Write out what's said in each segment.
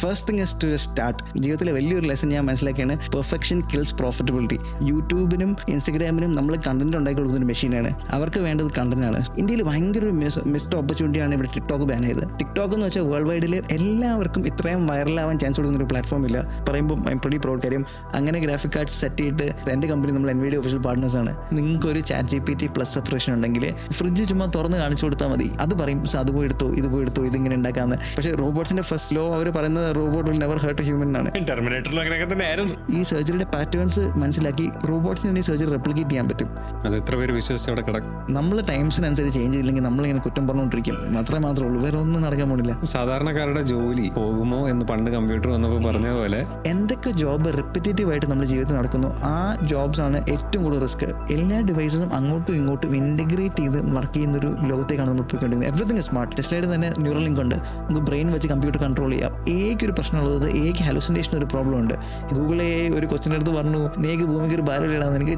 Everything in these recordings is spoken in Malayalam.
First thing is to start ജീവിതത്തിലെ വലിയൊരു ലെസൺ ഞാൻ മനസ്സിലാക്കിയാണ് പെർഫെക്ഷൻ കിൽസ് പ്രോഫിറ്റബിലിറ്റി യൂട്യൂബിനും ഇൻസ്റ്റഗ്രാമിനും നമ്മൾ കണ്ടന്റ് ഉണ്ടാക്കി കൊടുക്കുന്ന ഒരു മെഷീനാണ് അവർക്ക് വേണ്ടത് കണ്ടന്റ് ആണ് ഇന്ത്യയിൽ ഭയങ്കര ഒരു മിസ് മിസ്ഡ് ഓപ്പർച്യൂണിറ്റിയാണ് ഇവിടെ ടിക്ടോക്ക് ബാൻ ചെയ്തത് ടിക്ടോക്ക് എന്ന് വെച്ചാൽ വേൾഡ് വൈഡിൽ എല്ലാവർക്കും ഇത്രയും വൈറലാവാൻ ചാൻസ് കൊടുക്കുന്ന ഒരു പ്ലാറ്റ്ഫോം ഇല്ല പറയുമ്പോൾ ഐം പ്രൊഡി പ്രൗഡ് കാര്യം അങ്ങനെ ഗ്രാഫിക് കാർഡ്സ് സെറ്റ് ചെയ്തിട്ട് എൻ്റെ കമ്പനി നമ്മൾ എൻ വീഡിയോ ഒഫീഷ്യൽ പാർട്ട്നേഴ്സ് ആണ് നിങ്ങൾക്ക് ഒരു chat G P T plus subscription ഉണ്ടെങ്കിൽ ഫ്രിഡ്ജ് ചുമ്മാ തുറന്ന് കാണിച്ചു കൊടുത്താൽ മതി അത് പറയും "സർ, അത് പോയി എടുത്തോ ഇത് പോയി എടുത്തോ ഇതിങ്ങനെ ഉണ്ടാക്കാന്ന് പക്ഷേ റോബോട്ട്സിന്റെ ഫസ്റ്റ് ലോ അവർ പറയുന്നത് robot will never hurt human എന്നാണ് ടെർമിനേറ്ററിലും അങ്ങനെയൊക്കെ തന്നെ ആയിരുന്നു ഈ സർജറിയുടെ പാറ്റേൺസ് മനസ്സിലാക്കി റോബോട്ട്സിന് ഈ സർജറി റെപ്ലിക്കേറ്റ് ചെയ്യാൻ പറ്റും അത് എത്ര പേര് വിശ്വസിച്ച് അവിടെ കിടക്കും നമ്മൾ ടൈംസിനനുസരിച്ച് ചേഞ്ച് ചെയ്തില്ലെങ്കിൽ നമ്മളിങ്ങനെ കുറ്റം പറഞ്ഞുകൊണ്ടിരിക്കും മാത്രമേ മാത്രമേ ഉള്ളൂ വേറെ ഒന്നും നടക്കാൻ പോണില്ല സാധാരണക്കാരുടെ ജോലി പോകുമോ എന്ന് പണ്ട് കമ്പ്യൂട്ടർ വന്നപ്പോൾ പറഞ്ഞ പോലെ എന്തൊക്കെ ജോബ് റിപ്പറ്റേറ്റീവ് ആയിട്ട് നമ്മുടെ ജീവിതത്തിൽ നടക്കുന്നു ആ ജോബ്സ് ആണ് ഏറ്റവും കൂടുതൽ റിസ്ക് എല്ലാ ഡിവൈസസും അങ്ങോട്ടും ഇങ്ങോട്ടും ഇന്റഗ്രേറ്റ് ചെയ്ത് വർക്ക് ചെയ്യുന്ന ഒരു ലോകത്തേക്കാണ് നമ്മൾ പോയിക്കൊണ്ടിരിക്കുന്നത് എവറിത്തിങ് സ്മാർട്ട് ടെസ്ലയുടെ തന്നെ ന്യൂറൽ ലിങ്ക് ഉണ്ട് നമുക്ക് ബ്രെയിൻ വെച്ച് കമ്പ്യൂട്ടർ കൺട്രോൾ ചെയ്യാം ഏക്ക് ഒരു പ്രശ്നമുള്ളത് ഏക്ക് ഹലൂസിനേഷൻ ഒരു പ്രോബ്ലം ഉണ്ട് ഗൂഗിൾ എ ഒരു കൊച്ചിൻ്റെ അടുത്ത് പറഞ്ഞു നീക്ക് ഭൂമിക്ക് ഒരു ഭാരം ഇടാന്ന് എനിക്ക്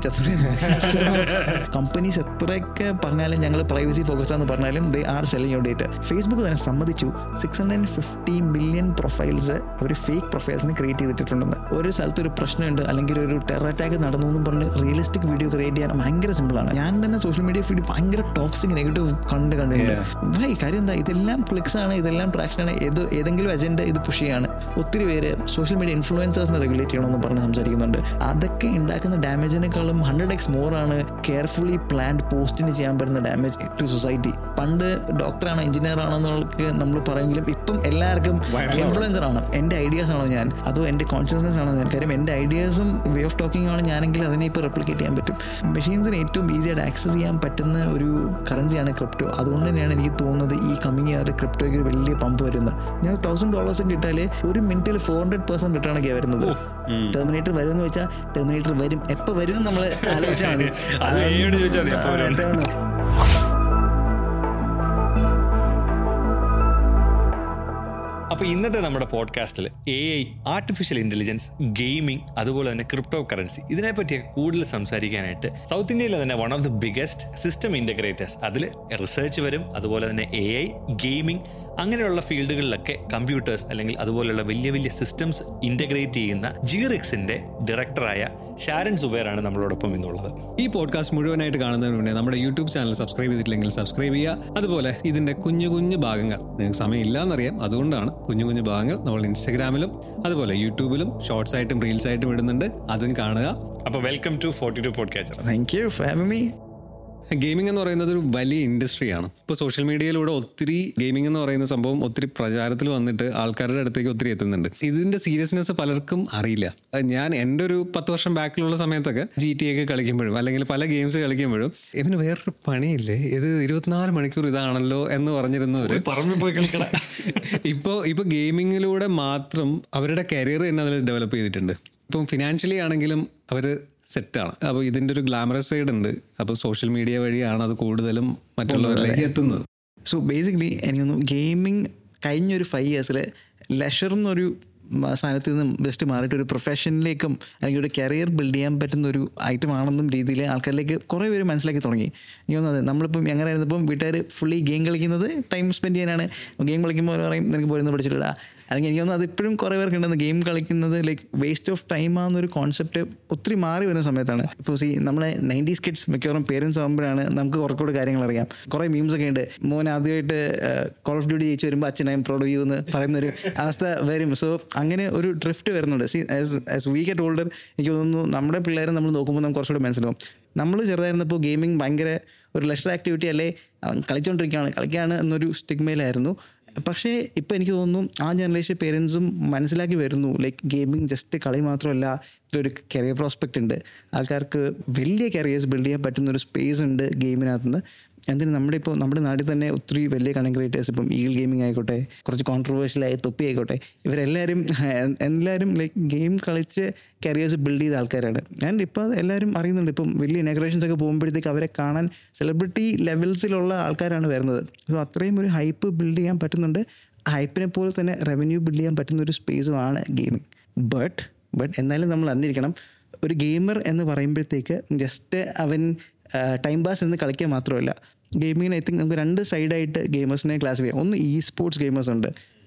കമ്പനീസ് എത്രയൊക്കെ പറഞ്ഞാലും ഞങ്ങൾ പ്രൈവസി ഫോക്കസ്ഡ് ആണെന്ന് പറഞ്ഞാലും they are selling your data Facebook തന്നെ സമ്മതിച്ചു six hundred and fifty million profiles അവർ ഫേക്ക് പ്രൊഫൈൽസിന് ക്രിയേറ്റ് ചെയ്തിട്ടുണ്ടെന്ന് ഒരു സ്ഥലത്ത് ഒരു പ്രശ്നമുണ്ട് അല്ലെങ്കിൽ ഒരു ടെറർ അറ്റാക്ക് നടന്നു എന്നും പറഞ്ഞ് റിയലിസ്റ്റിക് വീഡിയോ ക്രിയേറ്റ് ചെയ്യാൻ ഭയങ്കര സിമ്പിളാണ് ഞാൻ തന്നെ സോഷ്യൽ മീഡിയ ഫീഡ് ഭയങ്കര ടോക്സിക് നെഗറ്റീവ് കണ്ട് കണ്ടിട്ടുണ്ട് ഭായ് കാര്യം എന്താ ഇതെല്ലാം ക്ലിക്സ് ആണ് ഇതെല്ലാം ട്രാക്ഷൻ ആണ് ഏത് ഏതെങ്കിലും അജണ്ട ഇത് പുഷ് ചെയ്യാണ് ഒത്തിരി പേര് സോഷ്യൽ മീഡിയ ഇൻഫ്ലുവൻസേഴ്സിനെ റെഗുലേറ്റ് ചെയ്യണമെന്ന് പറഞ്ഞ് സംസാരിക്കുന്നുണ്ട് അതൊക്കെ ഉണ്ടാക്കുന്ന ഡാമേജിനേക്കാളും ഹൺഡ്രഡ് എക്സ് മോർ ആണ് കെയർഫുള്ളി പ്ലാൻഡ് പോസ്റ്റിന് ചെയ്യാൻ പറ്റുന്ന ഡാമേജ് ടു സൊസൈറ്റി പണ്ട് ഡോക്ടറാണോ എഞ്ചിനീയർ ആണോ എന്നുള്ളതൊക്കെ നമ്മൾ പറയുമെങ്കിലും ഇപ്പം എല്ലാവർക്കും ഇൻഫ്ലുവൻസർ ആണ് എൻ്റെ ഐഡിയാസ് ആണോ ഞാൻ അതോ എൻ്റെ കോൺഷ്യസ്നസ് ആണോ ഞാൻ കാര്യം എൻ്റെ ഐഡിയാസും വേ ഓഫ് ടോക്കിംഗ് ആണ് ഞാനെങ്കിൽ അതിനെ ഇപ്പോൾ റെപ്ലിക്കേറ്റ് ചെയ്യാൻ പറ്റും മെഷീൻസിന് ഏറ്റവും ഈസി ആയിട്ട് ആക്സസ് ചെയ്യാൻ പറ്റുന്ന ഒരു കറൻസിയാണ് ക്രിപ്റ്റോ അതുകൊണ്ട് തന്നെയാണ് എനിക്ക് തോന്നുന്നത് ഈ കമ്മിങ് ഇയർ ക്രിപ്റ്റോയ്ക്ക് ഒരു വലിയ പമ്പ് വരുന്നത് ഞാൻ തൗസൻഡ് ഡോളേഴ്സ് കിട്ടാൽ ഒരു മിനിറ്റിൽ ഫോർ ഹൺഡ്രഡ് പെർസെന്റ് റിട്ടേൺ ഒക്കെയാണ് വരുന്നത് ടെർമിനേറ്റർ വരും എന്ന് വെച്ചാൽ ടെർമിനേറ്റർ വരും എപ്പോൾ വരും നമ്മൾ ആലോചിച്ചാൽ മതി അത് AI യോട് ചോദിച്ചാൽ മതി, എപ്പോ ആ, വരും? അതാണ്. അപ്പൊ ഇന്നത്തെ നമ്മുടെ പോഡ്കാസ്റ്റിൽ A I artificial intelligence gaming അതുപോലെ തന്നെ ക്രിപ്റ്റോ കറൻസി ഇതിനെപ്പറ്റിയൊക്കെ കൂടുതൽ സംസാരിക്കാനായിട്ട് സൗത്ത് ഇന്ത്യയിലെ തന്നെ one of the biggest system integrators അതിൽ റിസർച്ച് വരും അതുപോലെ തന്നെ എ ഐ ഗെയിമിംഗ് അങ്ങനെയുള്ള ഫീൽഡുകളിലൊക്കെ കമ്പ്യൂട്ടേഴ്സ് അല്ലെങ്കിൽ അതുപോലെയുള്ള വലിയ വലിയ സിസ്റ്റംസ് ഇന്റഗ്രേറ്റ് ചെയ്യുന്ന ജിറിക്സിന്റെ ഡയറക്ടറായ ഷാരൻ സുബേറാണ് നമ്മളോടൊപ്പം ഇന്നുള്ളത് ഈ പോഡ്കാസ്റ്റ് മുഴുവനായിട്ട് കാണുന്നതിന് മുന്നേ നമ്മുടെ യൂട്യൂബ് ചാനൽ സബ്സ്ക്രൈബ് ചെയ്തിട്ടില്ലെങ്കിൽ സബ്സ്ക്രൈബ് ചെയ്യുക അതുപോലെ ഇതിന്റെ കുഞ്ഞു കുഞ്ഞു ഭാഗങ്ങൾ നിങ്ങൾക്ക് സമയമില്ല എന്നറിയാം അതുകൊണ്ടാണ് കുഞ്ഞു കുഞ്ഞു ഭാഗങ്ങൾ നമ്മൾ ഇൻസ്റ്റഗ്രാമിലും അതുപോലെ യൂട്യൂബിലും ഷോർട്സ് ആയിട്ടും റീൽസ് ആയിട്ടും ഇടുന്നുണ്ട് അതും കാണുക അപ്പൊ welcome to forty two podcaster Thank you for having me. Gaming എന്ന് പറയുന്നത് ഒരു വലിയ ഇൻഡസ്ട്രിയാണ് ഇപ്പോൾ സോഷ്യൽ മീഡിയയിലൂടെ ഒത്തിരി ഗെയിമിംഗ് എന്ന് പറയുന്ന സംഭവം ഒത്തിരി പ്രചാരത്തിൽ വന്നിട്ട് ആൾക്കാരുടെ അടുത്തേക്ക് ഒത്തിരി എത്തുന്നുണ്ട് ഇതിന്റെ സീരിയസ്നെസ് പലർക്കും അറിയില്ല അത് ഞാൻ എൻ്റെ ഒരു പത്ത് വർഷം ബാക്കിലുള്ള സമയത്തൊക്കെ ജി ടി ഒക്കെ കളിക്കുമ്പോഴും അല്ലെങ്കിൽ പല ഗെയിംസ് കളിക്കുമ്പോഴും ഇവന് വേറൊരു പണിയില്ലേ ഇത് ഇരുപത്തിനാല് മണിക്കൂർ ഇതാണല്ലോ എന്ന് പറഞ്ഞിരുന്നവര് പറമ്പിൽ പോയി കളിക്കട ഇപ്പോൾ ഇപ്പോൾ ഗെയിമിങ്ങിലൂടെ മാത്രം അവരുടെ കരിയർ തന്നെ അതിൽ ഡെവലപ്പ് ചെയ്തിട്ടുണ്ട് ഇപ്പം ഫിനാൻഷ്യലി ആണെങ്കിലും അവർ സെറ്റാണ് അപ്പോൾ ഇതിൻ്റെ ഒരു ഗ്ലാമറസ് സൈഡ് ഉണ്ട് അപ്പോൾ സോഷ്യൽ മീഡിയ വഴിയാണ് അത് കൂടുതലും മറ്റുള്ളവരിലേക്ക് എത്തുന്നത് സോ ബേസിക്കലി എനിക്ക് തോന്നുന്നു ഗെയിമിംഗ് കഴിഞ്ഞൊരു ഫൈവ് ഇയേഴ്സിൽ ലെഷർ എന്നൊരു മ- സാധനത്തിൽ നിന്ന് ബെസ്റ്റ് മാറിയിട്ട് ഒരു പ്രൊഫഷനിലേക്കും അല്ലെങ്കിൽ ഒരു കരിയർ ബിൽഡ് ചെയ്യാൻ പറ്റുന്ന ഒരു ഐറ്റം ആണെന്നും രീതിയിൽ ആൾക്കാരിലേക്ക് കുറേ പേര് മനസ്സിലാക്കി തുടങ്ങി എനിക്ക് തോന്നുന്നത് നമ്മളിപ്പം എങ്ങനെ ആയിരുന്നപ്പം വീട്ടുകാർ ഫുള്ളി ഗെയിം കളിക്കുന്നത് ടൈം സ്പെൻഡ് ചെയ്യാനാണ് ഗെയിം കളിക്കുമ്പോൾ അവർ പറയും നിനക്ക് പോയിരുന്ന് പഠിച്ചിട്ടില്ല അല്ലെങ്കിൽ എനിക്ക് തോന്നുന്നു അത് ഇപ്പോഴും കുറേ പേർക്ക് ഉണ്ടെന്ന് ഗെയിം കളിക്കുന്നത് ലൈക്ക് വേസ്റ്റ് ഓഫ് ടൈം ആകുന്നൊരു കോൺസെപ്റ്റ് ഒത്തിരി മാറി വരുന്ന സമയത്താണ് ഇപ്പോൾ സി നമ്മളെ നയൻറ്റീസ് കിഡ്സ് മിക്കവാറും പേരൻസ് ആകുമ്പോഴാണ് നമുക്ക് കുറച്ചുകൂടെ കാര്യങ്ങൾ അറിയാം കുറേ മീംസ് ഒക്കെ ഉണ്ട് മോൻ ആദ്യമായിട്ട് കോൾ ഓഫ് ഡ്യൂട്ടി ജയിച്ച് വരുമ്പോൾ അച്ഛൻ ഐ എം പ്രൗഡ് യു എന്ന് പറയുന്നൊരു അവസ്ഥ വരും സോ അങ്ങനെ ഒരു ഡ്രിഫ്റ്റ് വരുന്നുണ്ട് see as we get older എനിക്ക് തോന്നുന്നു നമ്മുടെ പിള്ളേരെ നമ്മൾ നോക്കുമ്പോൾ നമുക്ക് കുറച്ചുകൂടെ മനസ്സിലാവും നമ്മൾ ചെറുതായിരുന്നപ്പോൾ ഗെയിമിംഗ് ഭയങ്കര ഒരു ലെഷർ ആക്ടിവിറ്റി അല്ലേ അവൻ കളിച്ചുകൊണ്ടിരിക്കുകയാണ് കളിക്കുകയാണ് എന്നൊരു സ്റ്റിഗ്മയിലായിരുന്നു പക്ഷേ ഇപ്പോൾ എനിക്ക് തോന്നുന്നു ആ ജനറേഷൻ പേരൻസും മനസ്സിലാക്കി വരുന്നു ലൈക്ക് ഗെയിമിംഗ് ജസ്റ്റ് കളി മാത്രമല്ല ഇതിലൊരു കരിയർ പ്രോസ്പെക്റ്റ് ഉണ്ട് ആൾക്കാർക്ക് വലിയ കരിയേഴ്സ് ബിൽഡ് ചെയ്യാൻ പറ്റുന്ന ഒരു സ്പേസ് ഉണ്ട് ഗെയിമിനകത്തുനിന്ന് എന്തിന് നമ്മുടെ ഇപ്പോൾ നമ്മുടെ നാട്ടിൽ തന്നെ ഒത്തിരി വലിയ കണ്ടന്റ് ക്രിയേറ്റേഴ്സ് ഇപ്പം ഈഗിൾ ഗെയിമിംഗ് ആയിക്കോട്ടെ കുറച്ച് കോൺട്രവേഴ്ഷ്യലായ തൊപ്പി ആയിക്കോട്ടെ ഇവരെല്ലാവരും എല്ലാവരും ലൈക്ക് ഗെയിം കളിച്ച് കരിയേഴ്സ് ബിൽഡ് ചെയ്ത ആൾക്കാരാണ് ആൻഡ് ഇപ്പോൾ എല്ലാവരും അറിയുന്നുണ്ട് ഇപ്പം വലിയ ഇനാഗ്രേഷൻസ് ഒക്കെ പോകുമ്പോഴത്തേക്ക് അവരെ കാണാൻ സെലിബ്രിറ്റി ലെവൽസിലുള്ള ആൾക്കാരാണ് വരുന്നത് സോ അത്രയും ഒരു ഹൈപ്പ് ബിൽഡ് ചെയ്യാൻ പറ്റുന്നുണ്ട് ഹൈപ്പിനെ പോലെ തന്നെ റവന്യൂ ബിൽഡ് ചെയ്യാൻ പറ്റുന്ന ഒരു സ്പേസുമാണ് ഗെയിമിംഗ് ബട്ട് ബട്ട് എന്നാലും നമ്മൾ അറിഞ്ഞിരിക്കണം ഒരു ഗെയിമർ എന്ന് പറയുമ്പോഴത്തേക്ക് ജസ്റ്റ് അവൻ ടൈം പാസ് എന്ന് കളിക്കാൻ മാത്രമല്ല ഗെയിമിങ്ങിന് ഐ തിങ്ക് നമുക്ക് രണ്ട് സൈഡായിട്ട് ഗെയിമേഴ്സിനെ ക്ലാസ് ചെയ്യാം ഒന്ന് ഇ സ്പോർട്സ് ഗെയിമേഴ്സ് ഉണ്ട്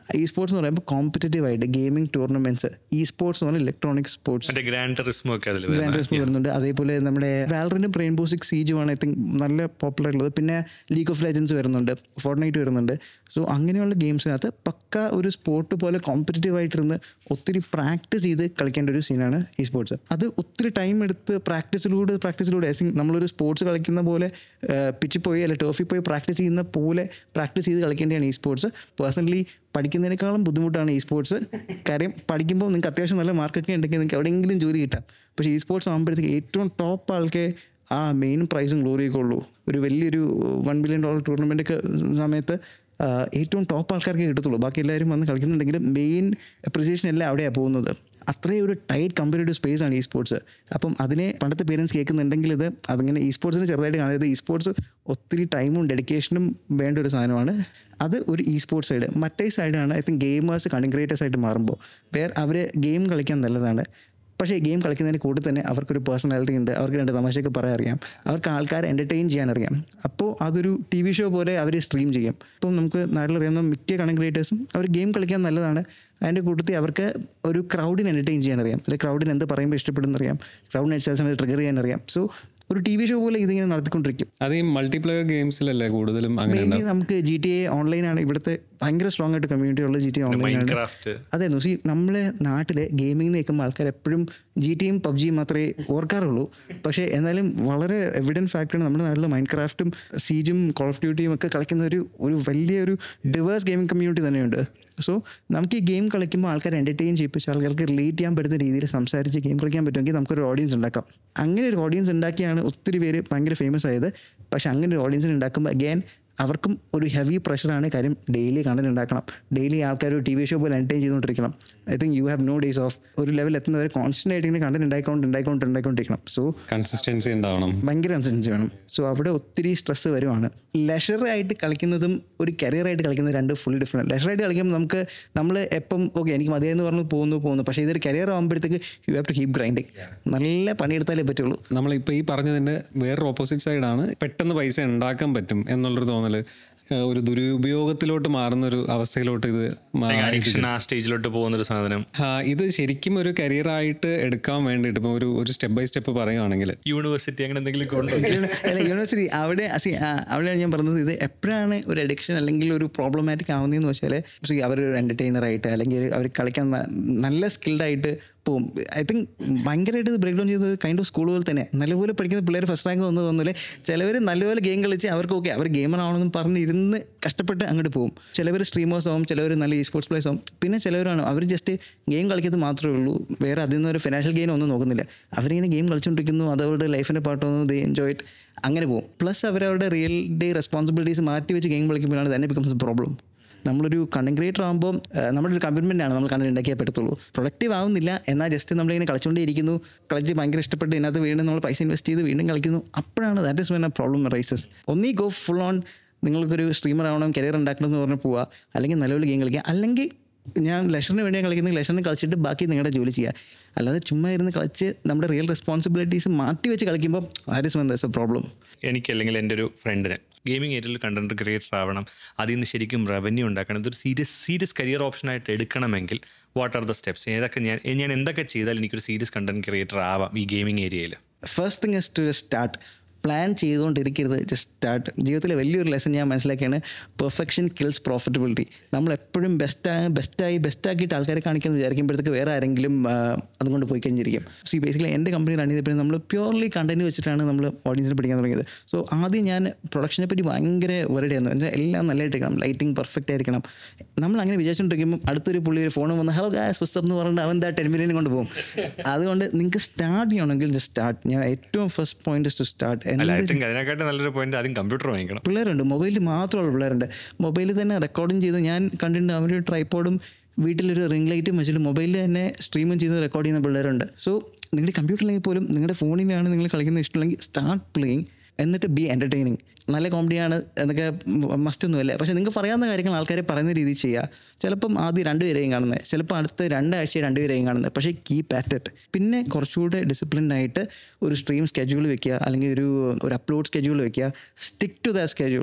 ഇ സ്പോർട്സ് എന്ന് പറയുമ്പോൾ കോമ്പറ്റേറ്റീവ് ആയിട്ട് ഗെയിമിംഗ് ടൂർണമെൻറ്റ്സ് ഇ സ്പോർട്സ് എന്ന് പറഞ്ഞാൽ ഇലക്ട്രോണിക് സ്പോർട്സ് മറ്റേ ഗ്രാൻഡ് റിസ്മോ ഒക്കെ അതിൽ ഗ്രാൻഡ് റിസ്മോ വരുന്നുണ്ട് അതേപോലെ നമ്മുടെ വാലറിനും റെയിൻബോ സിക്സ് സീജുമാണ് ഐ തിങ്ക് നല്ല പോപ്പുലർ ഉള്ളത് പിന്നെ ലീഗ് ഓഫ് ലെജൻസ് വരുന്നുണ്ട് ഫോർട്ട്നൈറ്റ് വരുന്നുണ്ട് സോ അങ്ങനെയുള്ള ഗെയിംസിനകത്ത് പക്ക ഒരു സ്പോർട്ട് പോലെ കോമ്പറ്റേറ്റീവ് ആയിട്ടിരുന്ന് ഒത്തിരി പ്രാക്ടീസ് ചെയ്ത് കളിക്കേണ്ട ഒരു സീനാണ് ഈ സ്പോർട്സ് അത് ഒത്തിരി ടൈം എടുത്ത് പ്രാക്ടീസിലൂടെ പ്രാക്ടീസിലൂടെ ഐ തിങ്ക് നമ്മളൊരു സ്പോർട്സ് കളിക്കുന്ന പോലെ പിച്ചിൽ പോയി അല്ലെങ്കിൽ ടോഫിൽ പോയി പ്രാക്ടീസ് ചെയ്യുന്ന പോലെ പ്രാക്ടീസ് ചെയ്ത് കളിക്കേണ്ടതാണ് ഈ സ്പോർട്സ് പേഴ്സണലി പഠിക്കുന്നതിനേക്കാളും ബുദ്ധിമുട്ടാണ് ഈ സ്പോർട്സ് കാര്യം പഠിക്കുമ്പോൾ നിങ്ങൾക്ക് അത്യാവശ്യം നല്ല മാർക്കൊക്കെ ഉണ്ടെങ്കിൽ നിങ്ങൾക്ക് എവിടെയെങ്കിലും ജോലി കിട്ടാം പക്ഷേ ഈ സ്പോർട്സ് ആകുമ്പോഴത്തേക്ക് ഏറ്റവും ടോപ്പ് ആൾക്കെ ആ മെയിൻ പ്രൈസും ഗ്ലോറിയൊക്കെ ഉള്ളൂ ഒരു വലിയൊരു വൺ ബില്യൺ ഡോളർ ടൂർണമെൻ്റ് ഒക്കെ സമയത്ത് ആ, ഏറ്റവും ടോപ്പ് ആൾക്കാർക്ക് കിട്ടത്തുള്ളൂ ബാക്കി എല്ലാവരും വന്ന് കളിക്കുന്നുണ്ടെങ്കിൽ മെയിൻ അപ്രിസിയേഷൻ എല്ലാം അവിടെയാണ് പോകുന്നത് അത്രയും ഒരു ടൈറ്റ് കമ്പയർഡ് സ്പേസ് ആണ് ഈ സ്പോർട്സ് അപ്പം അതിനെ പണ്ടത്തെ പേരൻസ് കേൾക്കുന്നുണ്ടെങ്കിൽ ഇത് അതിങ്ങനെ ഈ സ്പോർട്സിന് ചെറുതായിട്ട് കാണരുത് ഈ സ്പോർട്സ് ഒത്തിരി ടൈമും ഡെഡിക്കേഷനും വേണ്ട ഒരു സാധനമാണ് അത് ഒരു ഇ സ്പോർട്സ് സൈഡ് മറ്റേ സൈഡാണ് I think gamers content creators ആയിട്ട് മാറുമ്പോൾ വേറെ അവർ ഗെയിം കളിക്കാൻ നല്ലതാണ് പക്ഷേ ഗെയിം കളിക്കുന്നതിന് കൂടെ തന്നെ അവർക്കൊരു പേഴ്സണാലിറ്റി ഉണ്ട് അവർക്ക് രണ്ട് തമാശയൊക്കെ പറയാൻ അറിയാം അവർക്ക് ആൾക്കാരെ എൻ്റർടൈൻ ചെയ്യാൻ അറിയാം അപ്പോൾ അതൊരു ടി വി ഷോ പോലെ അവർ സ്ട്രീം ചെയ്യും ഇപ്പം നമുക്ക് നാട്ടിലറിയാവുന്ന മിക്ക കണ്ടന്റ് ക്രിയേറ്റേഴ്സും അവർ ഗെയിം കളിക്കാൻ നല്ലതാണ് അതിൻ്റെ കൂട്ടത്തിൽ അവർക്ക് ഒരു ക്രൗഡിനെ എൻ്റർടൈൻ ചെയ്യാൻ അറിയാം അല്ലെങ്കിൽ ക്രൗഡിന് എന്ത് പറയുമ്പോൾ ഇഷ്ടപ്പെടുന്ന അറിയാം ക്രൗഡിനെ ചില സമയത്ത് ട്രിഗർ ചെയ്യാൻ അറിയാം സോ ഒരു ടി വി ഷോ പോലെ ഇതിങ്ങനെ നടത്തിക്കൊണ്ടിരിക്കും അത് ഈ മൾട്ടിപ്ലെയർ ഗെയിംസിലല്ലേ കൂടുതലും അങ്ങനെ മെയിൻലി നമുക്ക് ജി ടി എ ഓൺലൈനാണ് ഇവിടുത്തെ ഭയങ്കര സ്ട്രോങ് ആയിട്ട് കമ്മ്യൂണിറ്റി ഉള്ള ജി ടി എ ഓൺലൈനാണ് ക്രാഫ്റ്റ് അതെ സി നമ്മളെ നാട്ടിലെ ഗെയിമിംഗ് നിൽക്കുമ്പോൾ ആൾക്കാർ എപ്പോഴും ജി ടിയും പബ്ജിയും മാത്രമേ ഓർക്കാറുള്ളൂ പക്ഷേ എന്നാലും വളരെ എവിഡൻറ്റ് ഫാക്ടറാണ് നമ്മുടെ നാട്ടിൽ മൈൻഡ് ക്രാഫ്റ്റും സീജും കോൾ ഓഫ് ഡ്യൂട്ടിയും ഒക്കെ കളിക്കുന്ന ഒരു ഒരു വലിയൊരു ഡിവേഴ്സ് ഗെയിമിംഗ് കമ്മ്യൂണിറ്റി തന്നെയുണ്ട് സോ നമുക്ക് ഈ ഗെയിം കളിക്കുമ്പോൾ ആൾക്കാർ എൻ്റർടൈൻ ചെയ്യിപ്പിച്ച് ആൾക്കാർക്ക് റിലേറ്റ് ചെയ്യാൻ പറ്റുന്ന രീതിയിൽ സംസാരിച്ച് ഗെയിം കളിക്കാൻ പറ്റുമെങ്കിൽ നമുക്കൊരു ഓഡിയൻസ് ഉണ്ടാക്കാം അങ്ങനെ ഒരു ഓഡിയൻസ് ഉണ്ടാക്കിയാണ് ഒത്തിരി പേര് ഭയങ്കര ഫേമസ് ആയത് പക്ഷേ അങ്ങനെ ഒരു ഓഡിയൻസിന് ഉണ്ടാക്കുമ്പോൾ അഗൈൻ അവർക്കും ഒരു ഹെവി പ്രഷറാണ് കാര്യം ഡെയിലി കണ്ടന്റ് ഉണ്ടാക്കണം ഡെയിലി ആൾക്കാർ ഒരു ടി വി ഷോ പോലെ എൻറ്റർടൈൻ ചെയ്തുകൊണ്ടിരിക്കണം I think you have no days off ഒരു ലെവൽ എത്തുന്നവരെ കോൺസ്റ്റന്റ് ആയിട്ട് ഇങ്ങനെ കണ്ടന്റ് ഉണ്ടായിക്കൊണ്ട് ഉണ്ടായിക്കൊണ്ട് ഉണ്ടായിക്കൊണ്ടിരിക്കണം സോ കൺസിസ്റ്റൻസി ഉണ്ടാവണം ഭയങ്കര കൺസിസ്റ്റൻസി വേണം സോ അവിടെ ഒത്തിരി സ്ട്രെസ് വരുവാണ് ലെഷറായിട്ട് കളിക്കുന്നതും ഒരു കരിയറായിട്ട് കളിക്കുന്നത് രണ്ട് ഫുൾ ഡിഫറെൻറ്റ് ലെഷറായിട്ട് കളിക്കുമ്പോൾ നമുക്ക് നമ്മൾ എപ്പം ഓക്കെ എനിക്ക് മതിയെന്ന് പറഞ്ഞ് പോകുന്നു പോകുന്നു പക്ഷേ ഇതൊരു കരിയർ ആകുമ്പോഴത്തേക്ക് you have to keep grinding നല്ല പണിയെടുത്താലേ പറ്റുള്ളൂ നമ്മളിപ്പോൾ ഈ പറഞ്ഞതിൻ്റെ വേറൊരു ഓപ്പോസിറ്റ് സൈഡാണ് പെട്ടെന്ന് പൈസ ഉണ്ടാക്കാൻ പറ്റും എന്നുള്ളൊരു തോന്നല് ഏഹ് ഒരു ദുരുപയോഗത്തിലോട്ട് മാറുന്ന ഒരു അവസ്ഥയിലോട്ട് ഇത് മാ- അഡിക്ഷൻ ആ സ്റ്റേജിലോട്ട് പോകുന്ന ഒരു സാധനം ആ, ഇത് ശരിക്കും ഒരു കരിയറായിട്ട് എടുക്കാൻ വേണ്ടിയിട്ട് ഇപ്പോൾ ഒരു ഒരു സ്റ്റെപ്പ് ബൈ സ്റ്റെപ്പ് പറയുകയാണെങ്കിൽ യൂണിവേഴ്സിറ്റി അങ്ങനെ എന്തെങ്കിലും കൊണ്ടോ അല്ല യൂണിവേഴ്സിറ്റി അവിടെ സി അവിടെയാണ് ഞാൻ പറഞ്ഞത് ഇത് എപ്പോഴാണ് ഒരു അഡിക്ഷൻ അല്ലെങ്കിൽ ഒരു പ്രോബ്ലമാറ്റിക് ആവുന്നതെന്ന് വെച്ചാൽ സി അവരൊരു എൻ്റർടൈനർ ആയിട്ട് അല്ലെങ്കിൽ അവർ കളിക്കാൻ ന- നല്ല സ്കിൽഡ് ആയിട്ട് പോകും ഐ തിങ്ക് ഭയങ്കരമായിട്ട് ഇത് ബ്രേക്ക് ഡൗൺ ചെയ്തത് കൈൻഡ് ഓഫ് സ്കൂൾ പോലെ തന്നെ നല്ലപോലെ പഠിക്കുന്ന പിള്ളേർ ഫസ്റ്റ് റാങ്ക് വന്നു തോന്നില്ലേ ചിലവർ നല്ലപോലെ ഗെയിം കളിച്ച് അവർക്ക് ഓക്കെ അവർ ഗെയിമർ ആവണമെന്ന് പറഞ്ഞ് ഇരുന്ന് കഷ്ടപ്പെട്ട് അങ്ങോട്ട് പോകും ചിലവർ സ്ട്രീമേഴ്സ് ആവും ചിലവർ നല്ല ഈ സ്പോർട്സ് പ്ലേയേഴ്സ് ആവും പിന്നെ ചിലവരാണ് അവർ ജസ്റ്റ് ഗെയിം കളിക്കുന്നത് മാത്രമേ ഉള്ളൂ വേറെ അതിൽ നിന്ന് ഒരു ഫിനാൻഷ്യൽ ഗെയിൻ ഒന്നും നോക്കുന്നില്ല അവരിങ്ങനെ ഗെയിം കളിച്ചുകൊണ്ടിരിക്കുന്നു അത് അവരുടെ ലൈഫിൻ്റെ പാർട്ട് വന്നു ദേ എൻജോയ് ഇറ്റ് അങ്ങനെ പോകും പ്ലസ് അവരവരുടെ റിയൽ ഡേ റെസ്പോൺസിബിലിറ്റീസ് മാറ്റി വെച്ച് ഗെയിം കളിക്കുമ്പോഴാണ് തന്നെ ബിക്കംസ് പ്രോബ്ലം നമ്മളൊരു കണ്ടന്റ് ക്രിയേറ്റർ ആകുമ്പോൾ നമ്മുടെ ഒരു കമ്മിറ്റ്മെൻ്റ് ആണ് നമ്മൾ കണ്ടന്റ് ഉണ്ടാക്കിയേ പറ്റത്തുള്ളൂ പ്രൊഡക്റ്റീവ് ആവുന്നില്ല എന്നാൽ ജസ്റ്റ് നമ്മളിങ്ങനെ കളിച്ചുകൊണ്ടേ ഇരിക്കുന്നു കളിച്ച് ഭയങ്കര ഇഷ്ടപ്പെട്ട് ഇതിനകത്ത് വീണ്ടും നമ്മൾ പൈസ ഇൻവെസ്റ്റ് ചെയ്ത് വീണ്ടും കളിക്കുന്നു അപ്പോഴാണ് that is when a problem rises ഒന്നീ ഗോ ഫുൾ ഓൺ നിങ്ങൾക്കൊരു സ്ട്രീമർ ആവണം കരിയർ ഉണ്ടാക്കണം എന്ന് പറഞ്ഞ് പോവുക അല്ലെങ്കിൽ നല്ലപോലെ ഗെയിം കളിക്കുക അല്ലെങ്കിൽ ഞാൻ ലഷറിന് വേണ്ടി കളിക്കുന്നത് ലഷറിന് കളിച്ചിട്ട് ബാക്കി നിങ്ങളുടെ ജോലി ചെയ്യുക അല്ലാതെ ചുമ്മാ ഇരുന്ന് കളിച്ച് നമ്മുടെ റിയൽ റെസ്പോൺസിബിലിറ്റീസ് മാറ്റി വെച്ച് കളിക്കുമ്പോൾ that is when does a problem എനിക്ക് അല്ലെങ്കിൽ എൻ്റെ ഒരു ഫ്രണ്ടിന് ഗെയിമിംഗ് ഏരിയയിൽ കണ്ടന്റ് ക്രിയേറ്റർ ആവണം അതിൽ നിന്ന് ശരിക്കും റവന്യൂ ഉണ്ടാക്കണം ഇതൊരു സീരിയസ് സീരിയസ് കരിയർ ഓപ്ഷനായിട്ട് എടുക്കണമെങ്കിൽ വാട്ട് ആർ ദ സ്റ്റെപ്സ് ഏതൊക്കെ ഞാൻ ഞാൻ എന്തൊക്കെ ചെയ്താൽ എനിക്കൊരു സീരിയസ് കണ്ടന്റ് ക്രിയേറ്റർ ആവാം ഈ ഗെയിമിംഗ് ഏരിയയിൽ first thing is to start plan ചെയ്തുകൊണ്ടിരിക്കരുത് ജസ്റ്റ് സ്റ്റാർട്ട് ജീവിതത്തിലെ വലിയൊരു ലെസൺ ഞാൻ മനസ്സിലാക്കിയാണ് പെർഫെക്ഷൻ കിൽസ് പ്രോഫിറ്റബിലിറ്റി നമ്മൾ എപ്പോഴും ബെസ്റ്റായി ബെസ്റ്റായി ബെസ്റ്റാക്കിയിട്ട് ആൾക്കാരെ കാണിക്കാൻ വിചാരിക്കുമ്പോഴത്തേക്ക് വേറെ ആരെങ്കിലും ആ, അതുകൊണ്ട് പോയി കഴിഞ്ഞിരിക്കും സി ബേസിക്കലി എൻ്റെ കമ്പനി റൺ ചെയ്തപ്പോഴും നമ്മൾ പ്യൂർലി കണ്ടന്റ് വെച്ചിട്ടാണ് നമ്മൾ ഓഡിയൻസിനെ പഠിക്കാൻ തുടങ്ങിയത് സോ ആദ്യം ഞാൻ പ്രൊഡക്ഷനെ പറ്റി ഭയങ്കര വെറൈറ്റി ആയിരുന്നു എന്നുവെച്ചാൽ എല്ലാം നല്ലതായിട്ടിരിക്കണം ലൈറ്റിംഗ് പെർഫെക്റ്റ് ആയിരിക്കണം നമ്മൾ അങ്ങനെ വിചാരിച്ചുകൊണ്ടിരിക്കുമ്പോൾ അടുത്തൊരു പുള്ളി ഒരു ഫോൺ വന്ന് ഹലോ ഗാസ് പുസ്തകം എന്ന് പറഞ്ഞിട്ട് അവൻ ദാ ടെൻ മില്യൻ കൊണ്ട് പോകും അതുകൊണ്ട് നിങ്ങൾക്ക് സ്റ്റാർട്ട് ചെയ്യണമെങ്കിൽ ജസ്റ്റ് സ്റ്റാർട്ട് ഞാൻ ഏറ്റവും ഫസ്റ്റ് പോയിന്റ് ടു സ്റ്റാർട്ട് അല്ല ഐ തിങ്ക് അതിനെക്കാട്ടും നല്ലൊരു പോയിന്റ് ആദ്യം കമ്പ്യൂട്ടർ വാങ്ങിക്കണം പിള്ളേരുണ്ട് മൊബൈലിൽ മാത്രമുള്ള പിള്ളേരുണ്ട് മൊബൈലിൽ തന്നെ റെക്കോർഡിങ് ചെയ്ത് ഞാൻ കണ്ടിട്ടുണ്ട് അവരൊരു ട്രൈപ്പോഡും വീട്ടിലൊരു റിംഗ് ലൈറ്റും വെച്ചിട്ട് മൊബൈലിൽ തന്നെ സ്ട്രീമും ചെയ്ത് റെക്കോർഡ് ചെയ്യുന്ന പിള്ളേരുണ്ട് സോ നിങ്ങളുടെ കമ്പ്യൂട്ടറിലെങ്കിൽ പോലും നിങ്ങളുടെ ഫോണിലാണ് നിങ്ങൾ കളിക്കുന്നത് ഇഷ്ടമുണ്ടെങ്കിൽ സ്റ്റാർട്ട് പ്ലേയിങ് എന്നിട്ട് ബി എൻ്റർടൈനിങ് നല്ല കോമഡിയാണ് എന്നൊക്കെ മസ്റ്റ് ഒന്നുമല്ല പക്ഷേ നിങ്ങൾക്ക് പറയാവുന്ന കാര്യങ്ങൾ ആൾക്കാരെ പറയുന്ന രീതിയിൽ ചെയ്യുക ചിലപ്പം ആദ്യം രണ്ടുപേരെയും കാണുന്നത് ചിലപ്പോൾ അടുത്ത രണ്ടാഴ്ച രണ്ടുപേരെയും കാണുന്നത് പക്ഷേ കീപ്പ് ആറ്റ് ഇറ്റ് പിന്നെ കുറച്ചുകൂടെ ഡിസിപ്ലിൻഡ് ആയിട്ട് ഒരു സ്ട്രീം സ്കെഡ്യൂൾ വെക്കുക അല്ലെങ്കിൽ ഒരു ഒരു അപ്ലോഡ് സ്കെഡ്യൂൾ വെക്കുക സ്റ്റിക്ക് ടു ദ സ്കെഡ്യൂൾ